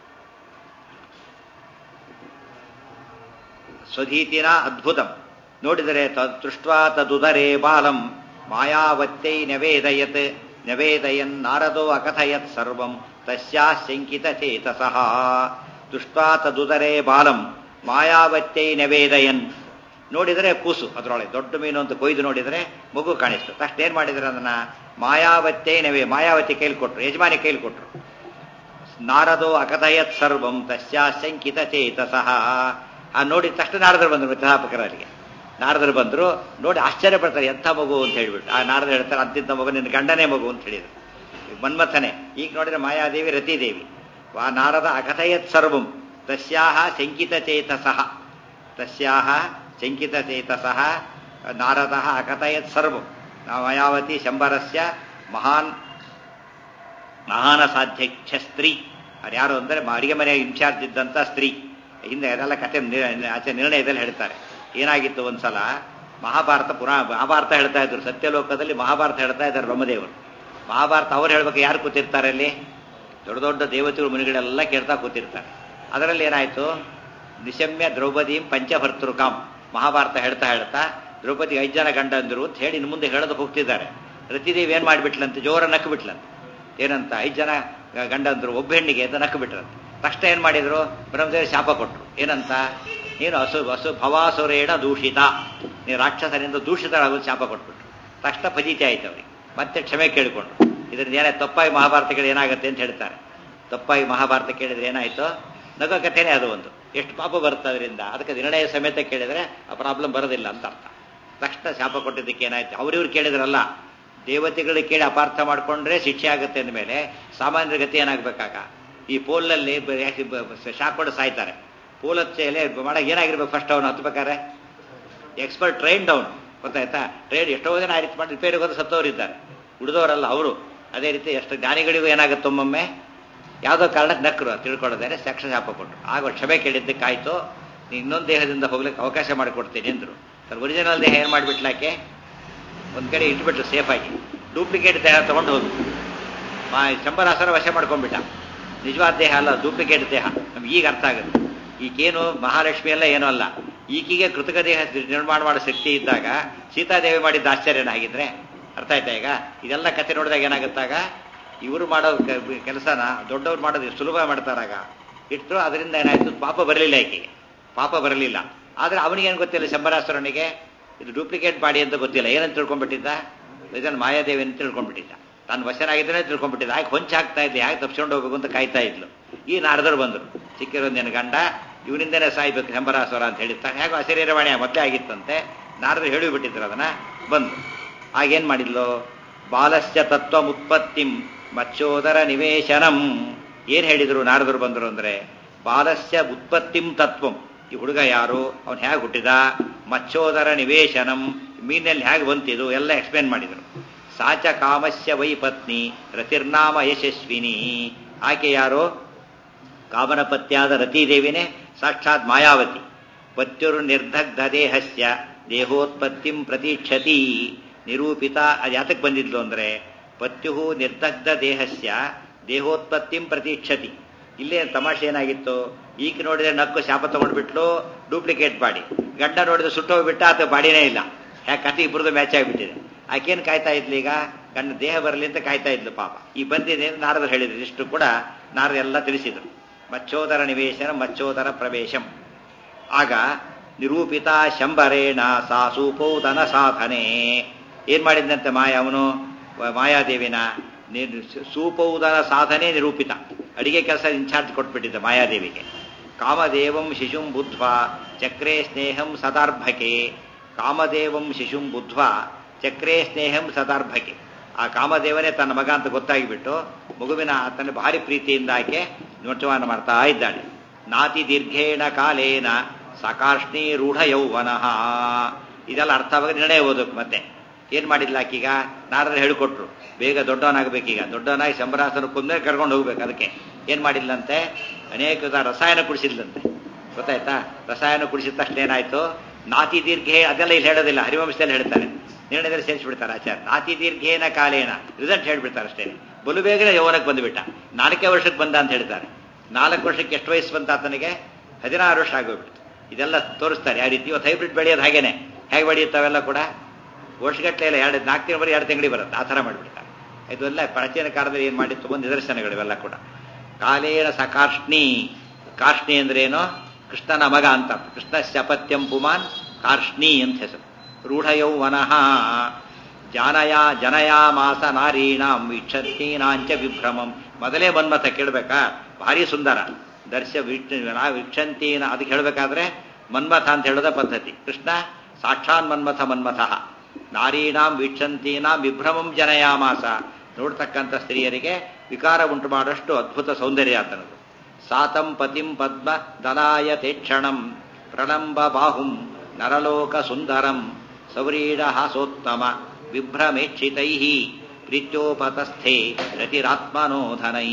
ಸ್ವಧೀತಿನ ಅದ್ಭುತಂ ನೋಡಿದರೆ ತೃಷ್ಟ್ವಾ ತದುದರೇ ಬಾಲಂ ಮಾಯಾವತ್ತೈ ನವೇದಯತ್ ನವೇದಯನ್ ನಾರದೋ ಅಕಥಯತ್ ಸರ್ವಂ ತಸ್ಯಾ ಶಂಕಿತ ಚೇತಸಃ ದೃಷ್ಟ್ವಾ ತದುದರೇ ಬಾಲಂ ಮಾಯಾವತ್ತೈ ನವೇದಯನ್ ನೋಡಿದರೆ ಕೂಸು ಅದರೊಳಗೆ ದೊಡ್ಡ ಮೀನು ಅಂತ ಕೊಯ್ದು ನೋಡಿದರೆ ಮಗು ಕಾಣಿಸ್ತು ತಕ್ಷಣ ಏನ್ ಮಾಡಿದ್ರೆ ಅದನ್ನ ಮಾಯಾವತ್ತೇ ನವೇ ಮಾಯಾವತಿ ಕೈಲಿ ಕೊಟ್ರು ಯಜಮಾನಿ ಕೈಲಿ ಕೊಟ್ರು ನಾರದೋ ಅಕಥಯತ್ ಸರ್ವಂ ತಸ್ಯಾ ಶಂಕಿತ ಚೇತಸಃ ಆ ನೋಡಿ ತಕ್ಷಣ ನಾರದರು ಬಂದರು ವ್ಯಥಾಪಕರಲ್ಲಿ ನಾರದರು ಬಂದರು ನೋಡಿ ಆಶ್ಚರ್ಯ ಪಡ್ತಾರೆ ಎಂಥ ಮಗು ಅಂತ ಹೇಳ್ಬಿಟ್ಟು ಆ ನಾರದರು ಹೇಳ್ತಾರೆ ಅಂತಿಂತ ಮಗು ನಿನ್ನ ಗಂಡನೇ ಮಗು ಅಂತ ಹೇಳಿದ್ರು ಮನ್ಮಥನೆ ಈಗ ನೋಡಿದ್ರೆ ಮಾಯಾದೇವಿ ರತಿದೇವಿ ವಾ ನಾರದ ಅಕಥಯತ್ ಸರ್ವಂ ತಸ್ಯಾಹ ಶಂಕಿತ ಚೇತಸಃ ತಸ್ಯಾಹ ಶಂಕಿತ ಚೇತಸಃ ನಾರದ ಅಕಥಯತ್ ಸರ್ವಂ ಮಾಯಾವತಿ ಶಂಬರಸ್ಯ ಮಹಾನ್ ಮಹಾನ ಸಾಧ್ಯಕ್ಷ ಸ್ತ್ರೀ ಅದು ಯಾರು ಅಂದರೆ ಅಡಿಗೆ ಮನೆ ಇನ್ಚಾರ್ಜ್ ಇದ್ದಂಥ ಸ್ತ್ರೀ ಹಿಂದೆ ಅದೆಲ್ಲ ಕತೆ ಆಚೆ ನಿರ್ಣಯದಲ್ಲಿ ಹೇಳ್ತಾರೆ ಏನಾಗಿತ್ತು ಒಂದ್ಸಲ ಮಹಾಭಾರತ ಪುರಾ ಮಹಾಭಾರತ ಹೇಳ್ತಾ ಇದ್ರು ಸತ್ಯಲೋಕದಲ್ಲಿ ಮಹಾಭಾರತ ಹೇಳ್ತಾ ಇದ್ದಾರೆ ಬ್ರಹ್ಮದೇವರು ಮಹಾಭಾರತ ಅವ್ರು ಹೇಳ್ಬೇಕು ಯಾರು ಕೂತಿರ್ತಾರೆ ಅಲ್ಲಿ ದೊಡ್ಡ ದೊಡ್ಡ ದೇವತೆಗಳು ಮುನಿಗಳೆಲ್ಲ ಕೇಳ್ತಾ ಕೂತಿರ್ತಾರೆ ಅದರಲ್ಲಿ ಏನಾಯ್ತು ನಿಶಮ್ಯ ದ್ರೌಪದೀಂ ಪಂಚಭರ್ತೃಕಾಂ ಮಹಾಭಾರತ ಹೇಳ್ತಾ ಹೇಳ್ತಾ ದ್ರೌಪದಿ ಐದು ಜನ ಗಂಡಂದರು ಅಂತ ಹೇಳಿ ಇನ್ನು ಮುಂದೆ ಹೇಳೋದು ಹೋಗ್ತಿದ್ದಾರೆ ರತಿದೇವಿ ಏನ್ ಮಾಡಿಬಿಟ್ಲಂತೆ ಜೋರ ನಕ್ಕು ಬಿಟ್ಲಂತೆ ಏನಂತ ಐದು ಜನ ಗಂಡಂದ್ರು ಒಬ್ಬ ಹೆಣ್ಣಿಗೆ ಅಂತ ನಕ್ಕು ಬಿಟ್ರಂತೆ ತಕ್ಷಣ ಏನ್ ಮಾಡಿದ್ರು ಬ್ರಹ್ಮದೇವಿ ಶಾಪ ಕೊಟ್ರು ಏನಂತ ನೀನು ಹಸು ಹಸು ಭವಾಸುರೇಣ ದೂಷಿತ ನೀನು ರಾಕ್ಷಸನಿಂದ ದೂಷಿತರಾಗೋದು ಶಾಪ ಕೊಟ್ಬಿಟ್ರು ತಕ್ಷಣ ಫಜೀತಿ ಆಯ್ತು ಅವ್ರಿಗೆ ಮತ್ತೆ ಕ್ಷಮೆ ಕೇಳಿಕೊಂಡ್ರು ಇದರಿಂದ ಏನಾಯ್ತು ತಪ್ಪಾಗಿ ಮಹಾಭಾರತ ಕೇಳಿದ್ರೆ ಏನಾಗುತ್ತೆ ಅಂತ ಹೇಳ್ತಾರೆ ತಪ್ಪಾಗಿ ಮಹಾಭಾರತ ಕೇಳಿದ್ರೆ ಏನಾಯ್ತು ನಗೋ ಕಥೆನೇ ಅದು ಒಂದು ಎಷ್ಟು ಪಾಪ ಬರುತ್ತೆ ಅದರಿಂದ ಅದಕ್ಕೆ ನಿರ್ಣಯ ಸಮೇತ ಕೇಳಿದ್ರೆ ಆ ಪ್ರಾಬ್ಲಮ್ ಬರೋದಿಲ್ಲ ಅಂತ ಅರ್ಥ ತಕ್ಷಣ ಶಾಪ ಕೊಟ್ಟಿದ್ದಕ್ಕೆ ಏನಾಯ್ತು ಅವ್ರಿವ್ರು ಕೇಳಿದ್ರಲ್ಲ ದೇವತೆಗಳಿಗೆ ಕೇಳಿ ಅಪಾರ್ಥ ಮಾಡ್ಕೊಂಡ್ರೆ ಶಿಕ್ಷೆ ಆಗುತ್ತೆ ಅಂದಮೇಲೆ ಸಾಮಾನ್ಯರ ಗತಿ ಏನಾಗಬೇಕಾಗ ಈ ಪೋಲಲ್ಲಿ ಶಾಕ್ ಕೊಟ್ಟು ಸಾಯ್ತಾರೆ ಪೋಲ್ ಹಚ್ಚೆಲೆ ಮಾಡಕ್ಕೆ ಏನಾಗಿರ್ಬೇಕು ಫಸ್ಟ್ ಅವನು ಹತ್ಬೇಕಾರೆ ಎಕ್ಸ್ಪರ್ಟ್ ಟ್ರೈನ್ ಡೌನ್ ಗೊತ್ತಾಯ್ತಾ ಟ್ರೈನ್ ಎಷ್ಟೋ ಜನ ಆ ರೀತಿ ಮಾಡಿ ರಿಪೇರಿಗೆ ಹೋದ ಸತ್ತವರಿದ್ದಾರೆ ಉಳಿದವರಲ್ಲ ಅವರು ಅದೇ ರೀತಿ ಎಷ್ಟು ಜ್ಞಾನಿಗಳಿಗೂ ಏನಾಗುತ್ತೆ ಒಮ್ಮೊಮ್ಮೆ ಯಾವುದೋ ಕಾರಣಕ್ಕೆ ನಕ್ಕರು ತಿಳ್ಕೊಳ್ಳೋದಾರೆ ಸಕ್ಷ ಶಾಪ ಕೊಟ್ಟರು ಆಗ ಕ್ಷಮೆ ಕೇಳಿದ್ದಕ್ಕಾಯ್ತು ಇನ್ನೊಂದು ದೇಹದಿಂದ ಹೋಗ್ಲಿಕ್ಕೆ ಅವಕಾಶ ಮಾಡಿಕೊಡ್ತೀನಿ ಅಂದರು ಸರ್ ಒರಿಜಿನಲ್ ದೇಹ ಏನು ಮಾಡಿಬಿಟ್ಲಾಕೆ ಒಂದು ಕಡೆ ಇಟ್ಬಿಟ್ರು ಸೇಫಾಗಿ ಡೂಪ್ಲಿಕೇಟ್ ದೇಹ ತೊಗೊಂಡು ಹೋದ್ರು ಮಾ ಶಂಬರಾಸರ ವಶ ಮಾಡ್ಕೊಂಡ್ಬಿಟ್ಟ ನಿಜವಾದ ದೇಹ ಅಲ್ಲ ಡೂಪ್ಲಿಕೇಟ್ ದೇಹ ನಮ್ಗೆ ಈಗ ಅರ್ಥ ಆಗುತ್ತೆ ಈಗೇನು ಮಹಾಲಕ್ಷ್ಮಿ ಎಲ್ಲ ಏನೂ ಅಲ್ಲ ಈಕಿಗೆ ಕೃತಕ ದೇಹ ನಿರ್ಮಾಣ ಮಾಡೋ ಶಕ್ತಿ ಇದ್ದಾಗ ಸೀತಾದೇವಿ ಮಾಡಿದ್ದ ಆಶ್ಚರ್ಯನ ಆಗಿದ್ರೆ ಅರ್ಥ ಆಯ್ತಾ ಈಗ ಇದೆಲ್ಲ ಕತೆ ನೋಡಿದಾಗ ಏನಾಗುತ್ತಾಗ ಇವರು ಮಾಡೋ ಕೆಲಸನ ದೊಡ್ಡವ್ರು ಮಾಡೋದು ಸುಲಭ ಮಾಡ್ತಾರಾಗ ಇಟ್ಟು ಅದರಿಂದ ಏನಾಯ್ತು ಪಾಪ ಬರಲಿಲ್ಲ ಈಕೆಗೆ ಪಾಪ ಬರಲಿಲ್ಲ ಆದ್ರೆ ಅವನಿಗೇನು ಗೊತ್ತಿಲ್ಲ ಶಂಬರಾಸುರನಿಗೆ ಇದು ಡೂಪ್ಲಿಕೇಟ್ ಬಾಡಿ ಅಂತ ಗೊತ್ತಿಲ್ಲ ಏನಂತ ತಿಳ್ಕೊಂಡ್ಬಿಟ್ಟಿದ್ದ ಇದನ್ನು ಮಾಯಾದೇವಿ ಅಂತ ತಿಳ್ಕೊಂಡ್ಬಿಟ್ಟಿದ್ದ ತಾನು ವಶನಾಗಿದ್ದಾನೆ ತಿಳ್ಕೊಂಡ್ಬಿಟ್ಟಿದ್ದ ಯಾಕೆ ಹೊಂಚ ಹಾಕ್ತಾ ಇದ್ದೆ ಯಾಕೆ ತಪ್ಸ್ಕೊಂಡು ಹೋಗ್ಬೇಕು ಅಂತ ಕಾಯ್ತಾ ಇದ್ಲು ಈ ನಾರದರು ಬಂದರು ಸಿಕ್ಕಿರೋದೇನು ಗಂಡ ಇವನಿಂದನೇ ಸಾಯ್ಬೇಕು ಶಂಬರಾಸುರ ಅಂತ ಹೇಳಿರ್ತಾರೆ ಹೇಗೋ ಅಶರೀರವಾಣಿ ಮೊದಲೇ ಆಗಿತ್ತಂತೆ ನಾರದರು ಹೇಳಿಬಿಟ್ಟಿದ್ರು ಅದನ್ನ ಬಂದು ಆಗೇನ್ ಮಾಡಿದ್ಲು ಬಾಲಸ್ಯ ತತ್ವ ಉತ್ಪತ್ತಿಂ ಮಚ್ಚೋದರ ನಿವೇಶನಂ ಏನ್ ಹೇಳಿದ್ರು ನಾರದರು ಬಂದರು ಅಂದ್ರೆ ಬಾಲಸ್ಯ ಉತ್ಪತ್ತಿಂ ತತ್ವಂ ಈ ಹುಡುಗ ಯಾರು ಅವನು ಹೇಗೆ ಹುಟ್ಟಿದ ಮಚ್ಚೋದರ ನಿವೇಶನಂ ಮೀನಲ್ಲಿ ಹೇಗೆ ಬಂತಿದು ಎಲ್ಲ ಎಕ್ಸ್ಪ್ಲೇನ್ ಮಾಡಿದರು ಸಾಚ ಕಾಮಸ್ಯ ವೈ ಪತ್ನಿ ರತಿರ್ನಾಮ ಯಶಸ್ವಿನಿ ಆಕೆ ಯಾರು ಕಾಮನ ಪತ್ಯಾದ ರತಿದೇವಿನೇ ಸಾಕ್ಷಾತ್ ಮಾಯಾವತಿ ಪತ್ಯುರ್ ನಿರ್ದಗ್ಧ ದೇಹಸ್ಯ ದೇಹೋತ್ಪತ್ತಿಂ ಪ್ರತೀಕ್ಷತಿ ನಿರೂಪಿತ ಅದು ಯಾತಕ್ಕೆ ಬಂದಿದ್ಲು ಅಂದ್ರೆ ಪತ್ಯು ನಿರ್ದಗ್ಧ ದೇಹಸ್ಯ ದೇಹೋತ್ಪತ್ತಿಂ ಪ್ರತೀಕ್ಷತಿ ಇಲ್ಲೇ ತಮಾಷೆ ಏನಾಗಿತ್ತು ಈಗ ನೋಡಿದ್ರೆ ನಕ್ಕು ಶಾಪ ತಗೊಂಡ್ಬಿಟ್ಲು ಡೂಪ್ಲಿಕೇಟ್ ಬಾಡಿ ಗಂಡ ನೋಡಿದ್ರೆ ಸುಟ್ಟೋಗ್ಬಿಟ್ಟ ಆತ ಬಾಡಿನೇ ಇಲ್ಲ ಯಾಕೆ ಕತೆ ಇಬ್ಬರದು ಮ್ಯಾಚ್ ಆಗಿಬಿಟ್ಟಿದೆ ಆಕೇನು ಕಾಯ್ತಾ ಇದ್ಲು ಈಗ ಗಂಡ ದೇಹ ಬರಲಿ ಅಂತ ಕಾಯ್ತಾ ಇದ್ಲು ಪಾಪ ಈ ಬಂದಿದೆ ಅಂತ ನಾರದರು ಹೇಳಿದ್ರು ಇಷ್ಟು ಕೂಡ ನಾರದು ಎಲ್ಲ ತಿಳಿಸಿದ್ರು ಮಚ್ಚೋದರ ನಿವೇಶನ ಮಚ್ಚೋದರ ಪ್ರವೇಶಂ ಆಗ ನಿರೂಪಿತ ಶಂಬರೇಣ ಸಾ ಸೂಪೌತನ ಸಾಧನೆ ಏನ್ ಮಾಡಿದಂತೆ ಮಾಯ ಅವನು ಮಾಯಾದೇವಿನ ಸೂಪೌದನ ಸಾಧನೆ ನಿರೂಪಿತ ಅಡಿಗೆ ಕೆಲಸ ಇನ್ಚಾರ್ಜ್ ಕೊಟ್ಬಿಟ್ಟಿದ್ದ ಮಾಯಾದೇವಿಗೆ ಕಾಮದೇವಂ ಶಿಶುಂ ಬುದ್ಧ್ವ ಚಕ್ರೇ ಸ್ನೇಹಂ ಸದಾರ್ಭಕೆ ಕಾಮದೇವಂ ಶಿಶುಂ ಬುದ್ಧ್ವ ಚಕ್ರೇ ಸ್ನೇಹಂ ಸದಾರ್ಭಕೆ ಆ ಕಾಮದೇವನೇ ತನ್ನ ಮಗ ಅಂತ ಗೊತ್ತಾಗಿಬಿಟ್ಟು ಮಗುವಿನ ತನ್ನ ಭಾರಿ ಪ್ರೀತಿಯಿಂದ ಆಕೆ ನೋಟವಾನ ಮಾಡ್ತಾ ಇದ್ದಾಳೆ ನಾತಿ ದೀರ್ಘೇಣ ಕಾಲೇನ ಸಕಾರ್ಷ್ಣಿ ರೂಢ ಯೌವನಃ ಇದೆಲ್ಲ ಅರ್ಥವಾಗ ನಿರ್ಣಯ ಓದಬೇಕು ಮತ್ತೆ ಏನ್ ಮಾಡಿಲ್ಲ ಆಕೀಗ ನಾರದ್ರು ಹೇಳಿಕೊಟ್ರು ಬೇಗ ದೊಡ್ಡವನಾಗಬೇಕೀಗ ದೊಡ್ಡವನಾಗಿ ಶಂಬರಾಸನ ಕುಂದೇ ಕರ್ಕೊಂಡು ಹೋಗ್ಬೇಕು ಅದಕ್ಕೆ ಏನ್ ಮಾಡಿಲ್ಲಂತೆ ಅನೇಕ ವಿಧ ರಸಾಯನ ಕುಡಿಸಿದ್ಲಂತೆ ಗೊತ್ತಾಯ್ತಾ ರಸಾಯನ ಕುಡಿಸಿದ ತಕ್ಷಣ ಏನಾಯ್ತು ನಾತಿ ದೀರ್ಘೆ ಅದೆಲ್ಲ ಇಲ್ಲಿ ಹೇಳೋದಿಲ್ಲ ಹರಿವಂಶದಲ್ಲಿ ಹೇಳ್ತಾರೆ ನಿರ್ಣಯದಲ್ಲಿ ಸೇರಿಸ್ಬಿಡ್ತಾರೆ ಆಚಾರ್ಯ ನಾತಿ ದೀರ್ಘೇನ ಕಾಲೇನ ರಿಸಲ್ಟ್ ಹೇಳ್ಬಿಡ್ತಾರೆ ಅಷ್ಟೇ ಬಲು ಬೇಗನೆ ಯೌವನಕ್ಕೆ ಬಂದುಬಿಟ್ಟ ನಾಲ್ಕೇ ವರ್ಷಕ್ಕೆ ಬಂದ ಅಂತ ಹೇಳ್ತಾರೆ ನಾಲ್ಕು ವರ್ಷಕ್ಕೆ ಎಷ್ಟು ವಯಸ್ಸು ಬಂತ ಆತನಿಗೆ ಹದಿನಾರು ವರ್ಷ ಆಗೋಗ್ಬಿಡ್ತು ಇದೆಲ್ಲ ತೋರಿಸ್ತಾರೆ ಯಾವ ರೀತಿ ಇವತ್ತು ಹೈಬ್ರಿಡ್ ಬೆಳೆಯೋದು ಹಾಗೇನೆ ಹೇಗೆ ಬೆಳೆಯುತ್ತಾವೆಲ್ಲ ಕೂಡ ವರ್ಷಗಟ್ಟಲೆ ಇಲ್ಲ ಎರಡು ನಾಲ್ಕು ತಿಂಗಳು ಬರೀ ಎರಡು ತಿಂಗಳಿಗೆ ಬರುತ್ತೆ ಆ ಥರ ಮಾಡಿಬಿಡ್ತಾರೆ ಇದೆಲ್ಲ ಪ್ರಾಚೀನ ಕಾಲದಲ್ಲಿ ಏನು ಮಾಡಿತ್ತು ಒಂದು ನಿದರ್ಶನಗಳು ಇವೆಲ್ಲ ಕೂಡ ಕಾಲೇನ ಸಕಾರ್ಷ್ಣಿ ಕಾರ್ಷ್ಣಿ ಅಂದ್ರೇನು ಕೃಷ್ಣನ ಮಗ ಅಂತ ಕೃಷ್ಣ ಶಪತ್ಯಂ ಪುಮಾನ್ ಕಾರ್ಷ್ಣಿ ಅಂತ ಹೆಸರು ರೂಢಯೌವನಃ ಜಾನಯ ಜನಯಾ ಮಾಸ ನಾರೀಣಾಂ ವೀಕ್ಷಂತೀನಾಂಚ ವಿಭ್ರಮಂ ಮೊದಲೇ ಮನ್ಮಥ ಕೇಳಬೇಕಾ ಭಾರಿ ಸುಂದರ ದರ್ಶ ವೀಕ್ಷಂತೀನ ಅದಕ್ಕೆ ಹೇಳಬೇಕಾದ್ರೆ ಮನ್ಮಥ ಅಂತ ಹೇಳೋದ ಪದ್ಧತಿ ಕೃಷ್ಣ ಸಾಕ್ಷಾನ್ ಮನ್ಮಥ ಮನ್ಮಥ ನಾರೀಣಾಂ ವೀಕ್ಷಂತೀನಾಂ ವಿಭ್ರಮಂ ಜನಯಾಮಾಸ ನೋಡ್ತಕ್ಕಂಥ ಸ್ತ್ರೀಯರಿಗೆ ವಿಕಾರ ಉಂಟು ಮಾಡಷ್ಟು ಅದ್ಭುತ ಸೌಂದರ್ಯ ಆತನದು ಸಾತಂ ಪತಿಂ ಪದ್ಮ ದಲಾಯ ತೇಕ್ಷಣಂ ಪ್ರಣಂಬ ಬಾಹುಂ ನರಲೋಕ ಸುಂದರಂ ಸೌರೀಢ ಹಾಸೋತ್ತಮ ವಿಭ್ರಮೇಕ್ಷಿತೈ ಪ್ರೀತ್ಯೋಪತಸ್ಥೆ ರತಿರಾತ್ಮನೋಧನೈ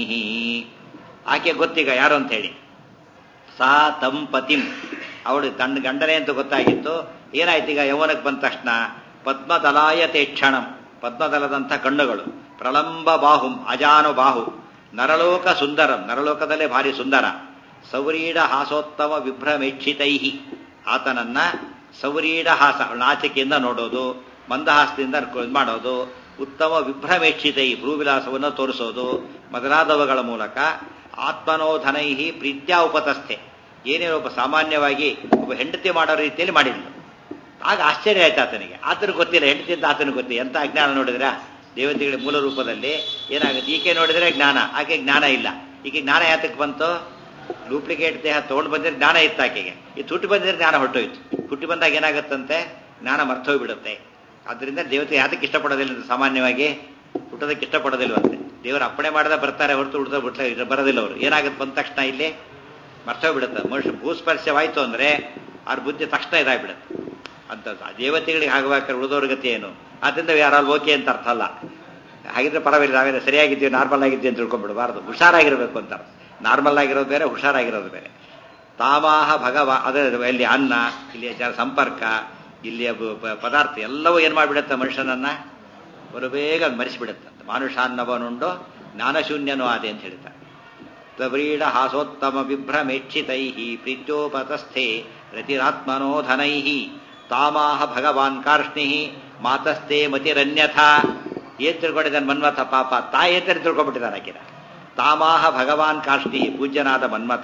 ಆಕೆ ಗೊತ್ತೀಗ ಯಾರು ಅಂತ ಹೇಳಿ ಸಾ ತಂ ಪತಿಂ ಅವಳು ತನ್ನ ಗಂಡನೆ ಅಂತ ಗೊತ್ತಾಗಿತ್ತು ಏನಾಯ್ತು ಈಗ ಯೌವನಕ್ಕೆ ಬಂದ ತಕ್ಷಣ ಪದ್ಮದಲಾಯ ತೇಕ್ಷಣಂ ಪದ್ಮದಲದಂಥ ಕಣ್ಣುಗಳು ಪ್ರಳಂಬ ಬಾಹುಂ ಅಜಾನು ಬಾಹು ನರಲೋಕ ಸುಂದರಂ ನರಲೋಕದಲ್ಲೇ ಭಾರಿ ಸುಂದರ ಸೌರೀಢ ಹಾಸೋತ್ತಮ ವಿಭ್ರಮೇಕ್ಷಿತೈ ಆತನನ್ನ ಸೌರೀಢ ಹಾಸ ನಾಚಿಕೆಯಿಂದ ನೋಡೋದು ಮಂದಹಾಸದಿಂದ ಇದು ಮಾಡೋದು ಉತ್ತಮ ವಿಭ್ರಮೇಕ್ಷಿತೈ ಭ್ರೂವಿಲಾಸವನ್ನು ತೋರಿಸೋದು ಮೊದಲಾದವುಗಳ ಮೂಲಕ ಆತ್ಮನೋಧನೈಹಿ ಪ್ರೀತ್ಯ ಉಪತಸ್ಥೆ ಏನೇನು ಒಬ್ಬ ಸಾಮಾನ್ಯವಾಗಿ ಒಬ್ಬ ಹೆಂಡತಿ ಮಾಡೋ ರೀತಿಯಲ್ಲಿ ಮಾಡಿಲ್ಲ ಆಗ ಆಶ್ಚರ್ಯ ಆಯ್ತು ಆತನಿಗೆ ಆತನಿಗೆ ಗೊತ್ತಿಲ್ಲ ಹೆಂಡತಿ ಅಂತ ಆತನಿಗೆ ಗೊತ್ತಿಲ್ಲ ಎಂತ ಅಜ್ಞಾನ ನೋಡಿದ್ರ ದೇವತೆಗಳ ಮೂಲ ರೂಪದಲ್ಲಿ ಏನಾಗುತ್ತೆ ಈಕೆ ನೋಡಿದ್ರೆ ಜ್ಞಾನ ಆಕೆ ಜ್ಞಾನ ಇಲ್ಲ ಈಕೆ ಜ್ಞಾನ ಯಾತಕ್ಕೆ ಬಂತು ಡೂಪ್ಲಿಕೇಟ್ ದೇಹ ತಗೊಂಡು ಬಂದಿದ್ರೆ ಜ್ಞಾನ ಇತ್ತು ಆಕೆಗೆ ಈ ಹುಟ್ಟಿ ಬಂದಿದ್ರೆ ಜ್ಞಾನ ಹೊಟ್ಟೋಯ್ತು ಹುಟ್ಟಿ ಬಂದಾಗ ಏನಾಗುತ್ತಂತೆ ಜ್ಞಾನ ಮರ್ತೋಗ್ಬಿಡುತ್ತೆ ಅದರಿಂದ ದೇವತೆ ಯಾತಕ್ಕೆ ಇಷ್ಟಪಡೋದಿಲ್ಲ ಅಂತ ಸಾಮಾನ್ಯವಾಗಿ ಹುಟ್ಟೋದಕ್ಕೆ ಇಷ್ಟಪಡೋದಿಲ್ವಂತೆ ದೇವರು ಅಪ್ಪಣೆ ಮಾಡದ ಬರ್ತಾರೆ ಹೊರತು ಹುಟ್ಟದ ಬಿಟ್ಟ ಬರೋದಿಲ್ಲ ಅವರು ಏನಾಗುತ್ತೆ ಬಂದ ತಕ್ಷಣ ಇಲ್ಲಿ ಮರ್ತೋಗ್ಬಿಡುತ್ತೆ ಮನುಷ್ಯ ಭೂಸ್ಪರ್ಶವಾಯ್ತು ಅಂದ್ರೆ ಅವ್ರ ಬುದ್ಧಿ ತಕ್ಷಣ ಇದಾಗ್ಬಿಡುತ್ತೆ ಅಂತ ದೇವತೆಗಳಿಗೆ ಆಗಬೇಕಾದ್ರೆ ಉಳಿದವ್ರ ಗತಿ ಏನು ಆದ್ದರಿಂದ ಯಾರಲ್ಲಿ ಓಕೆ ಅಂತ ಅರ್ಥ ಅಲ್ಲ ಹಾಗಿದ್ರೆ ಪರವಾಗಿಲ್ಲ ನಾವೇನು ಸರಿಯಾಗಿದ್ದೀವಿ ನಾರ್ಮಲ್ ಆಗಿದ್ದೀವಿ ಅಂತ ತಿಳ್ಕೊಂಡ್ಬಿಡಬಾರ್ದು ಹುಷಾರಾಗಿರ್ಬೇಕು ಅಂತಾರೆ ನಾರ್ಮಲ್ ಆಗಿರೋದು ಬೇರೆ ಹುಷಾರಾಗಿರೋದು ಬೇರೆ ತಾಮಾಹ ಭಗವ ಅದೇ ಇಲ್ಲಿ ಅನ್ನ ಇಲ್ಲಿಯ ಜನ ಸಂಪರ್ಕ ಇಲ್ಲಿಯ ಪದಾರ್ಥ ಎಲ್ಲವೂ ಏನು ಮಾಡಿಬಿಡುತ್ತೆ ಮನುಷ್ಯನನ್ನ ಬರು ಬೇಗ ಮರೆಸಿಬಿಡುತ್ತೆ ಮಾನುಷಾನ್ನವನುಂಡು ಜ್ಞಾನಶೂನ್ಯನೂ ಆದೆ ಅಂತ ಹೇಳ್ತಾರೆ ಪ್ರವ್ರೀಡ ಹಾಸೋತ್ತಮ ವಿಭ್ರಮೇಕ್ಷಿತೈ ಪ್ರೀತ್ಯೋಪತಸ್ಥೆ ರತಿರಾತ್ಮನೋಧನೈ ತಾಮಾಹ ಭಗವಾನ್ ಕಾರ್ಷ್ಣಿ ಮಾತಸ್ಥೆ ಮತಿರನ್ಯಥ ಏನ್ ತಿಳ್ಕೊಂಡಿದ್ದಾನೆ ಮನ್ಮಥ ಪಾಪ ತಾಯಿ ಏನ್ ತಿಳ್ಕೊಂಡ್ಬಿಟ್ಟಿದ್ದಾನೆ ಆಕಿನ ತಾಮಾಹ ಭಗವಾನ್ ಕಾರ್ಷ್ಣಿ ಪೂಜ್ಯನಾದ ಮನ್ಮಥ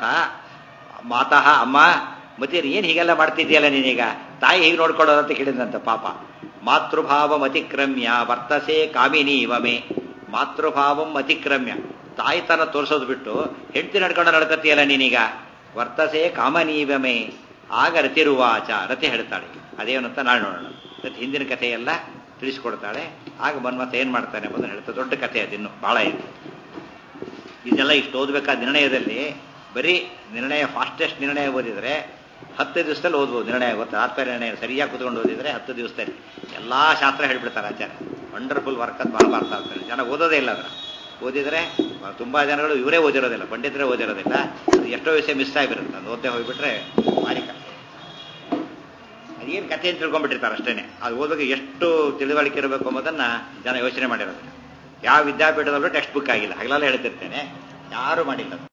ಮಾತಃ ಅಮ್ಮ ಮತಿರ್ ಏನ್ ಹೀಗೆಲ್ಲ ಮಾಡ್ತಿದ್ಯಲ್ಲ ನೀನೀಗ ತಾಯಿ ಹೀಗೆ ನೋಡ್ಕೊಳ್ಳೋದು ಅಂತ ಕೇಳಿದಂತ ಪಾಪ ಮಾತೃಭಾವಂ ಅತಿಕ್ರಮ್ಯ ವರ್ತಸೆ ಕಾಮಿನಿ ವಮೆ ಮಾತೃಭಾವಂ ಅತಿಕ್ರಮ್ಯ ತಾಯಿತನ ತೋರಿಸೋದು ಬಿಟ್ಟು ಹೆಂಡತಿ ನಡ್ಕೊಂಡು ನಡ್ಕತಿಯಲ್ಲ ನೀನೀಗ ವರ್ತಸೆ ಕಾಮನೀವಮೆ ಆಗ ರತಿರುವಾಚ ರತಿ ಹೇಳ್ತಾಳೆ ಅದೇನಂತ ನಾಳೆ ನೋಡೋಣ ರತಿ ಹಿಂದಿನ ಕಥೆಯೆಲ್ಲ ತಿಳಿಸ್ಕೊಡ್ತಾಳೆ ಆಗ ಮನ್ಮಥ ಏನ್ ಮಾಡ್ತಾನೆ ಬಂದು ಹೇಳ್ತಾರೆ ದೊಡ್ಡ ಕಥೆ ಅದಿನ್ನು ಬಹಳ ಇದೆ ಇದೆಲ್ಲ ಇಷ್ಟು ಓದ್ಬೇಕಾದ ನಿರ್ಣಯದಲ್ಲಿ ಬರೀ ನಿರ್ಣಯ ಫಾಸ್ಟೆಸ್ಟ್ ನಿರ್ಣಯ ಓದಿದ್ರೆ ಹತ್ತು ದಿವಸದಲ್ಲಿ ಓದ್ಬೋದು ನಿರ್ಣಯ ಗೊತ್ತಾ ಆತ್ಮ ನಿರ್ಣಯ ಸರಿಯಾಗಿ ಕುತ್ಕೊಂಡು ಓದಿದ್ರೆ ಹತ್ತು ದಿವಸದಲ್ಲಿ ಎಲ್ಲಾ ಶಾಸ್ತ್ರ ಹೇಳ್ಬಿಡ್ತಾರೆ ಆಚಾರ್ಯ ವಂಡರ್ಫುಲ್ ವರ್ಕ್ ಅಂತ ಮಹಾಭಾರತ ಅಂತಾರೆ ಜನ ಓದೋದೇ ಇಲ್ಲ ಅದರ ಓದಿದ್ರೆ ತುಂಬಾ ಜನಗಳು ಇವರೇ ಓದಿರೋದಿಲ್ಲ ಪಂಡಿತರೇ ಓದಿರೋದಿಲ್ಲ ಅದು ಎಷ್ಟೋ ವಿಷಯ ಮಿಸ್ ಆಗಿಬಿಡುತ್ತೆ ಅದು ಓದ್ದೆ ಹೋಗ್ಬಿಟ್ರೆ ಭಾರಿ ಕಷ್ಟ ಅದೇನು ಕಥೆ ಅಂತ ತಿಳ್ಕೊಂಡ್ಬಿಟ್ಟಿರ್ತಾರೆ ಅಷ್ಟೇನೆ ಅದು ಓದೋಕೆ ಎಷ್ಟು ತಿಳಿವಳಿಕೆ ಇರಬೇಕು ಅನ್ನೋದನ್ನ ಜನ ಯೋಚನೆ ಮಾಡಿರೋದಿಲ್ಲ ಯಾವ ವಿದ್ಯಾಪೀಠದಲ್ಲೂ ಟೆಕ್ಸ್ಟ್ ಬುಕ್ ಆಗಿಲ್ಲ ಹಗಲೆಲ್ಲ ಹೇಳ್ತಿರ್ತೇನೆ ಯಾರು ಮಾಡಿಲ್ಲ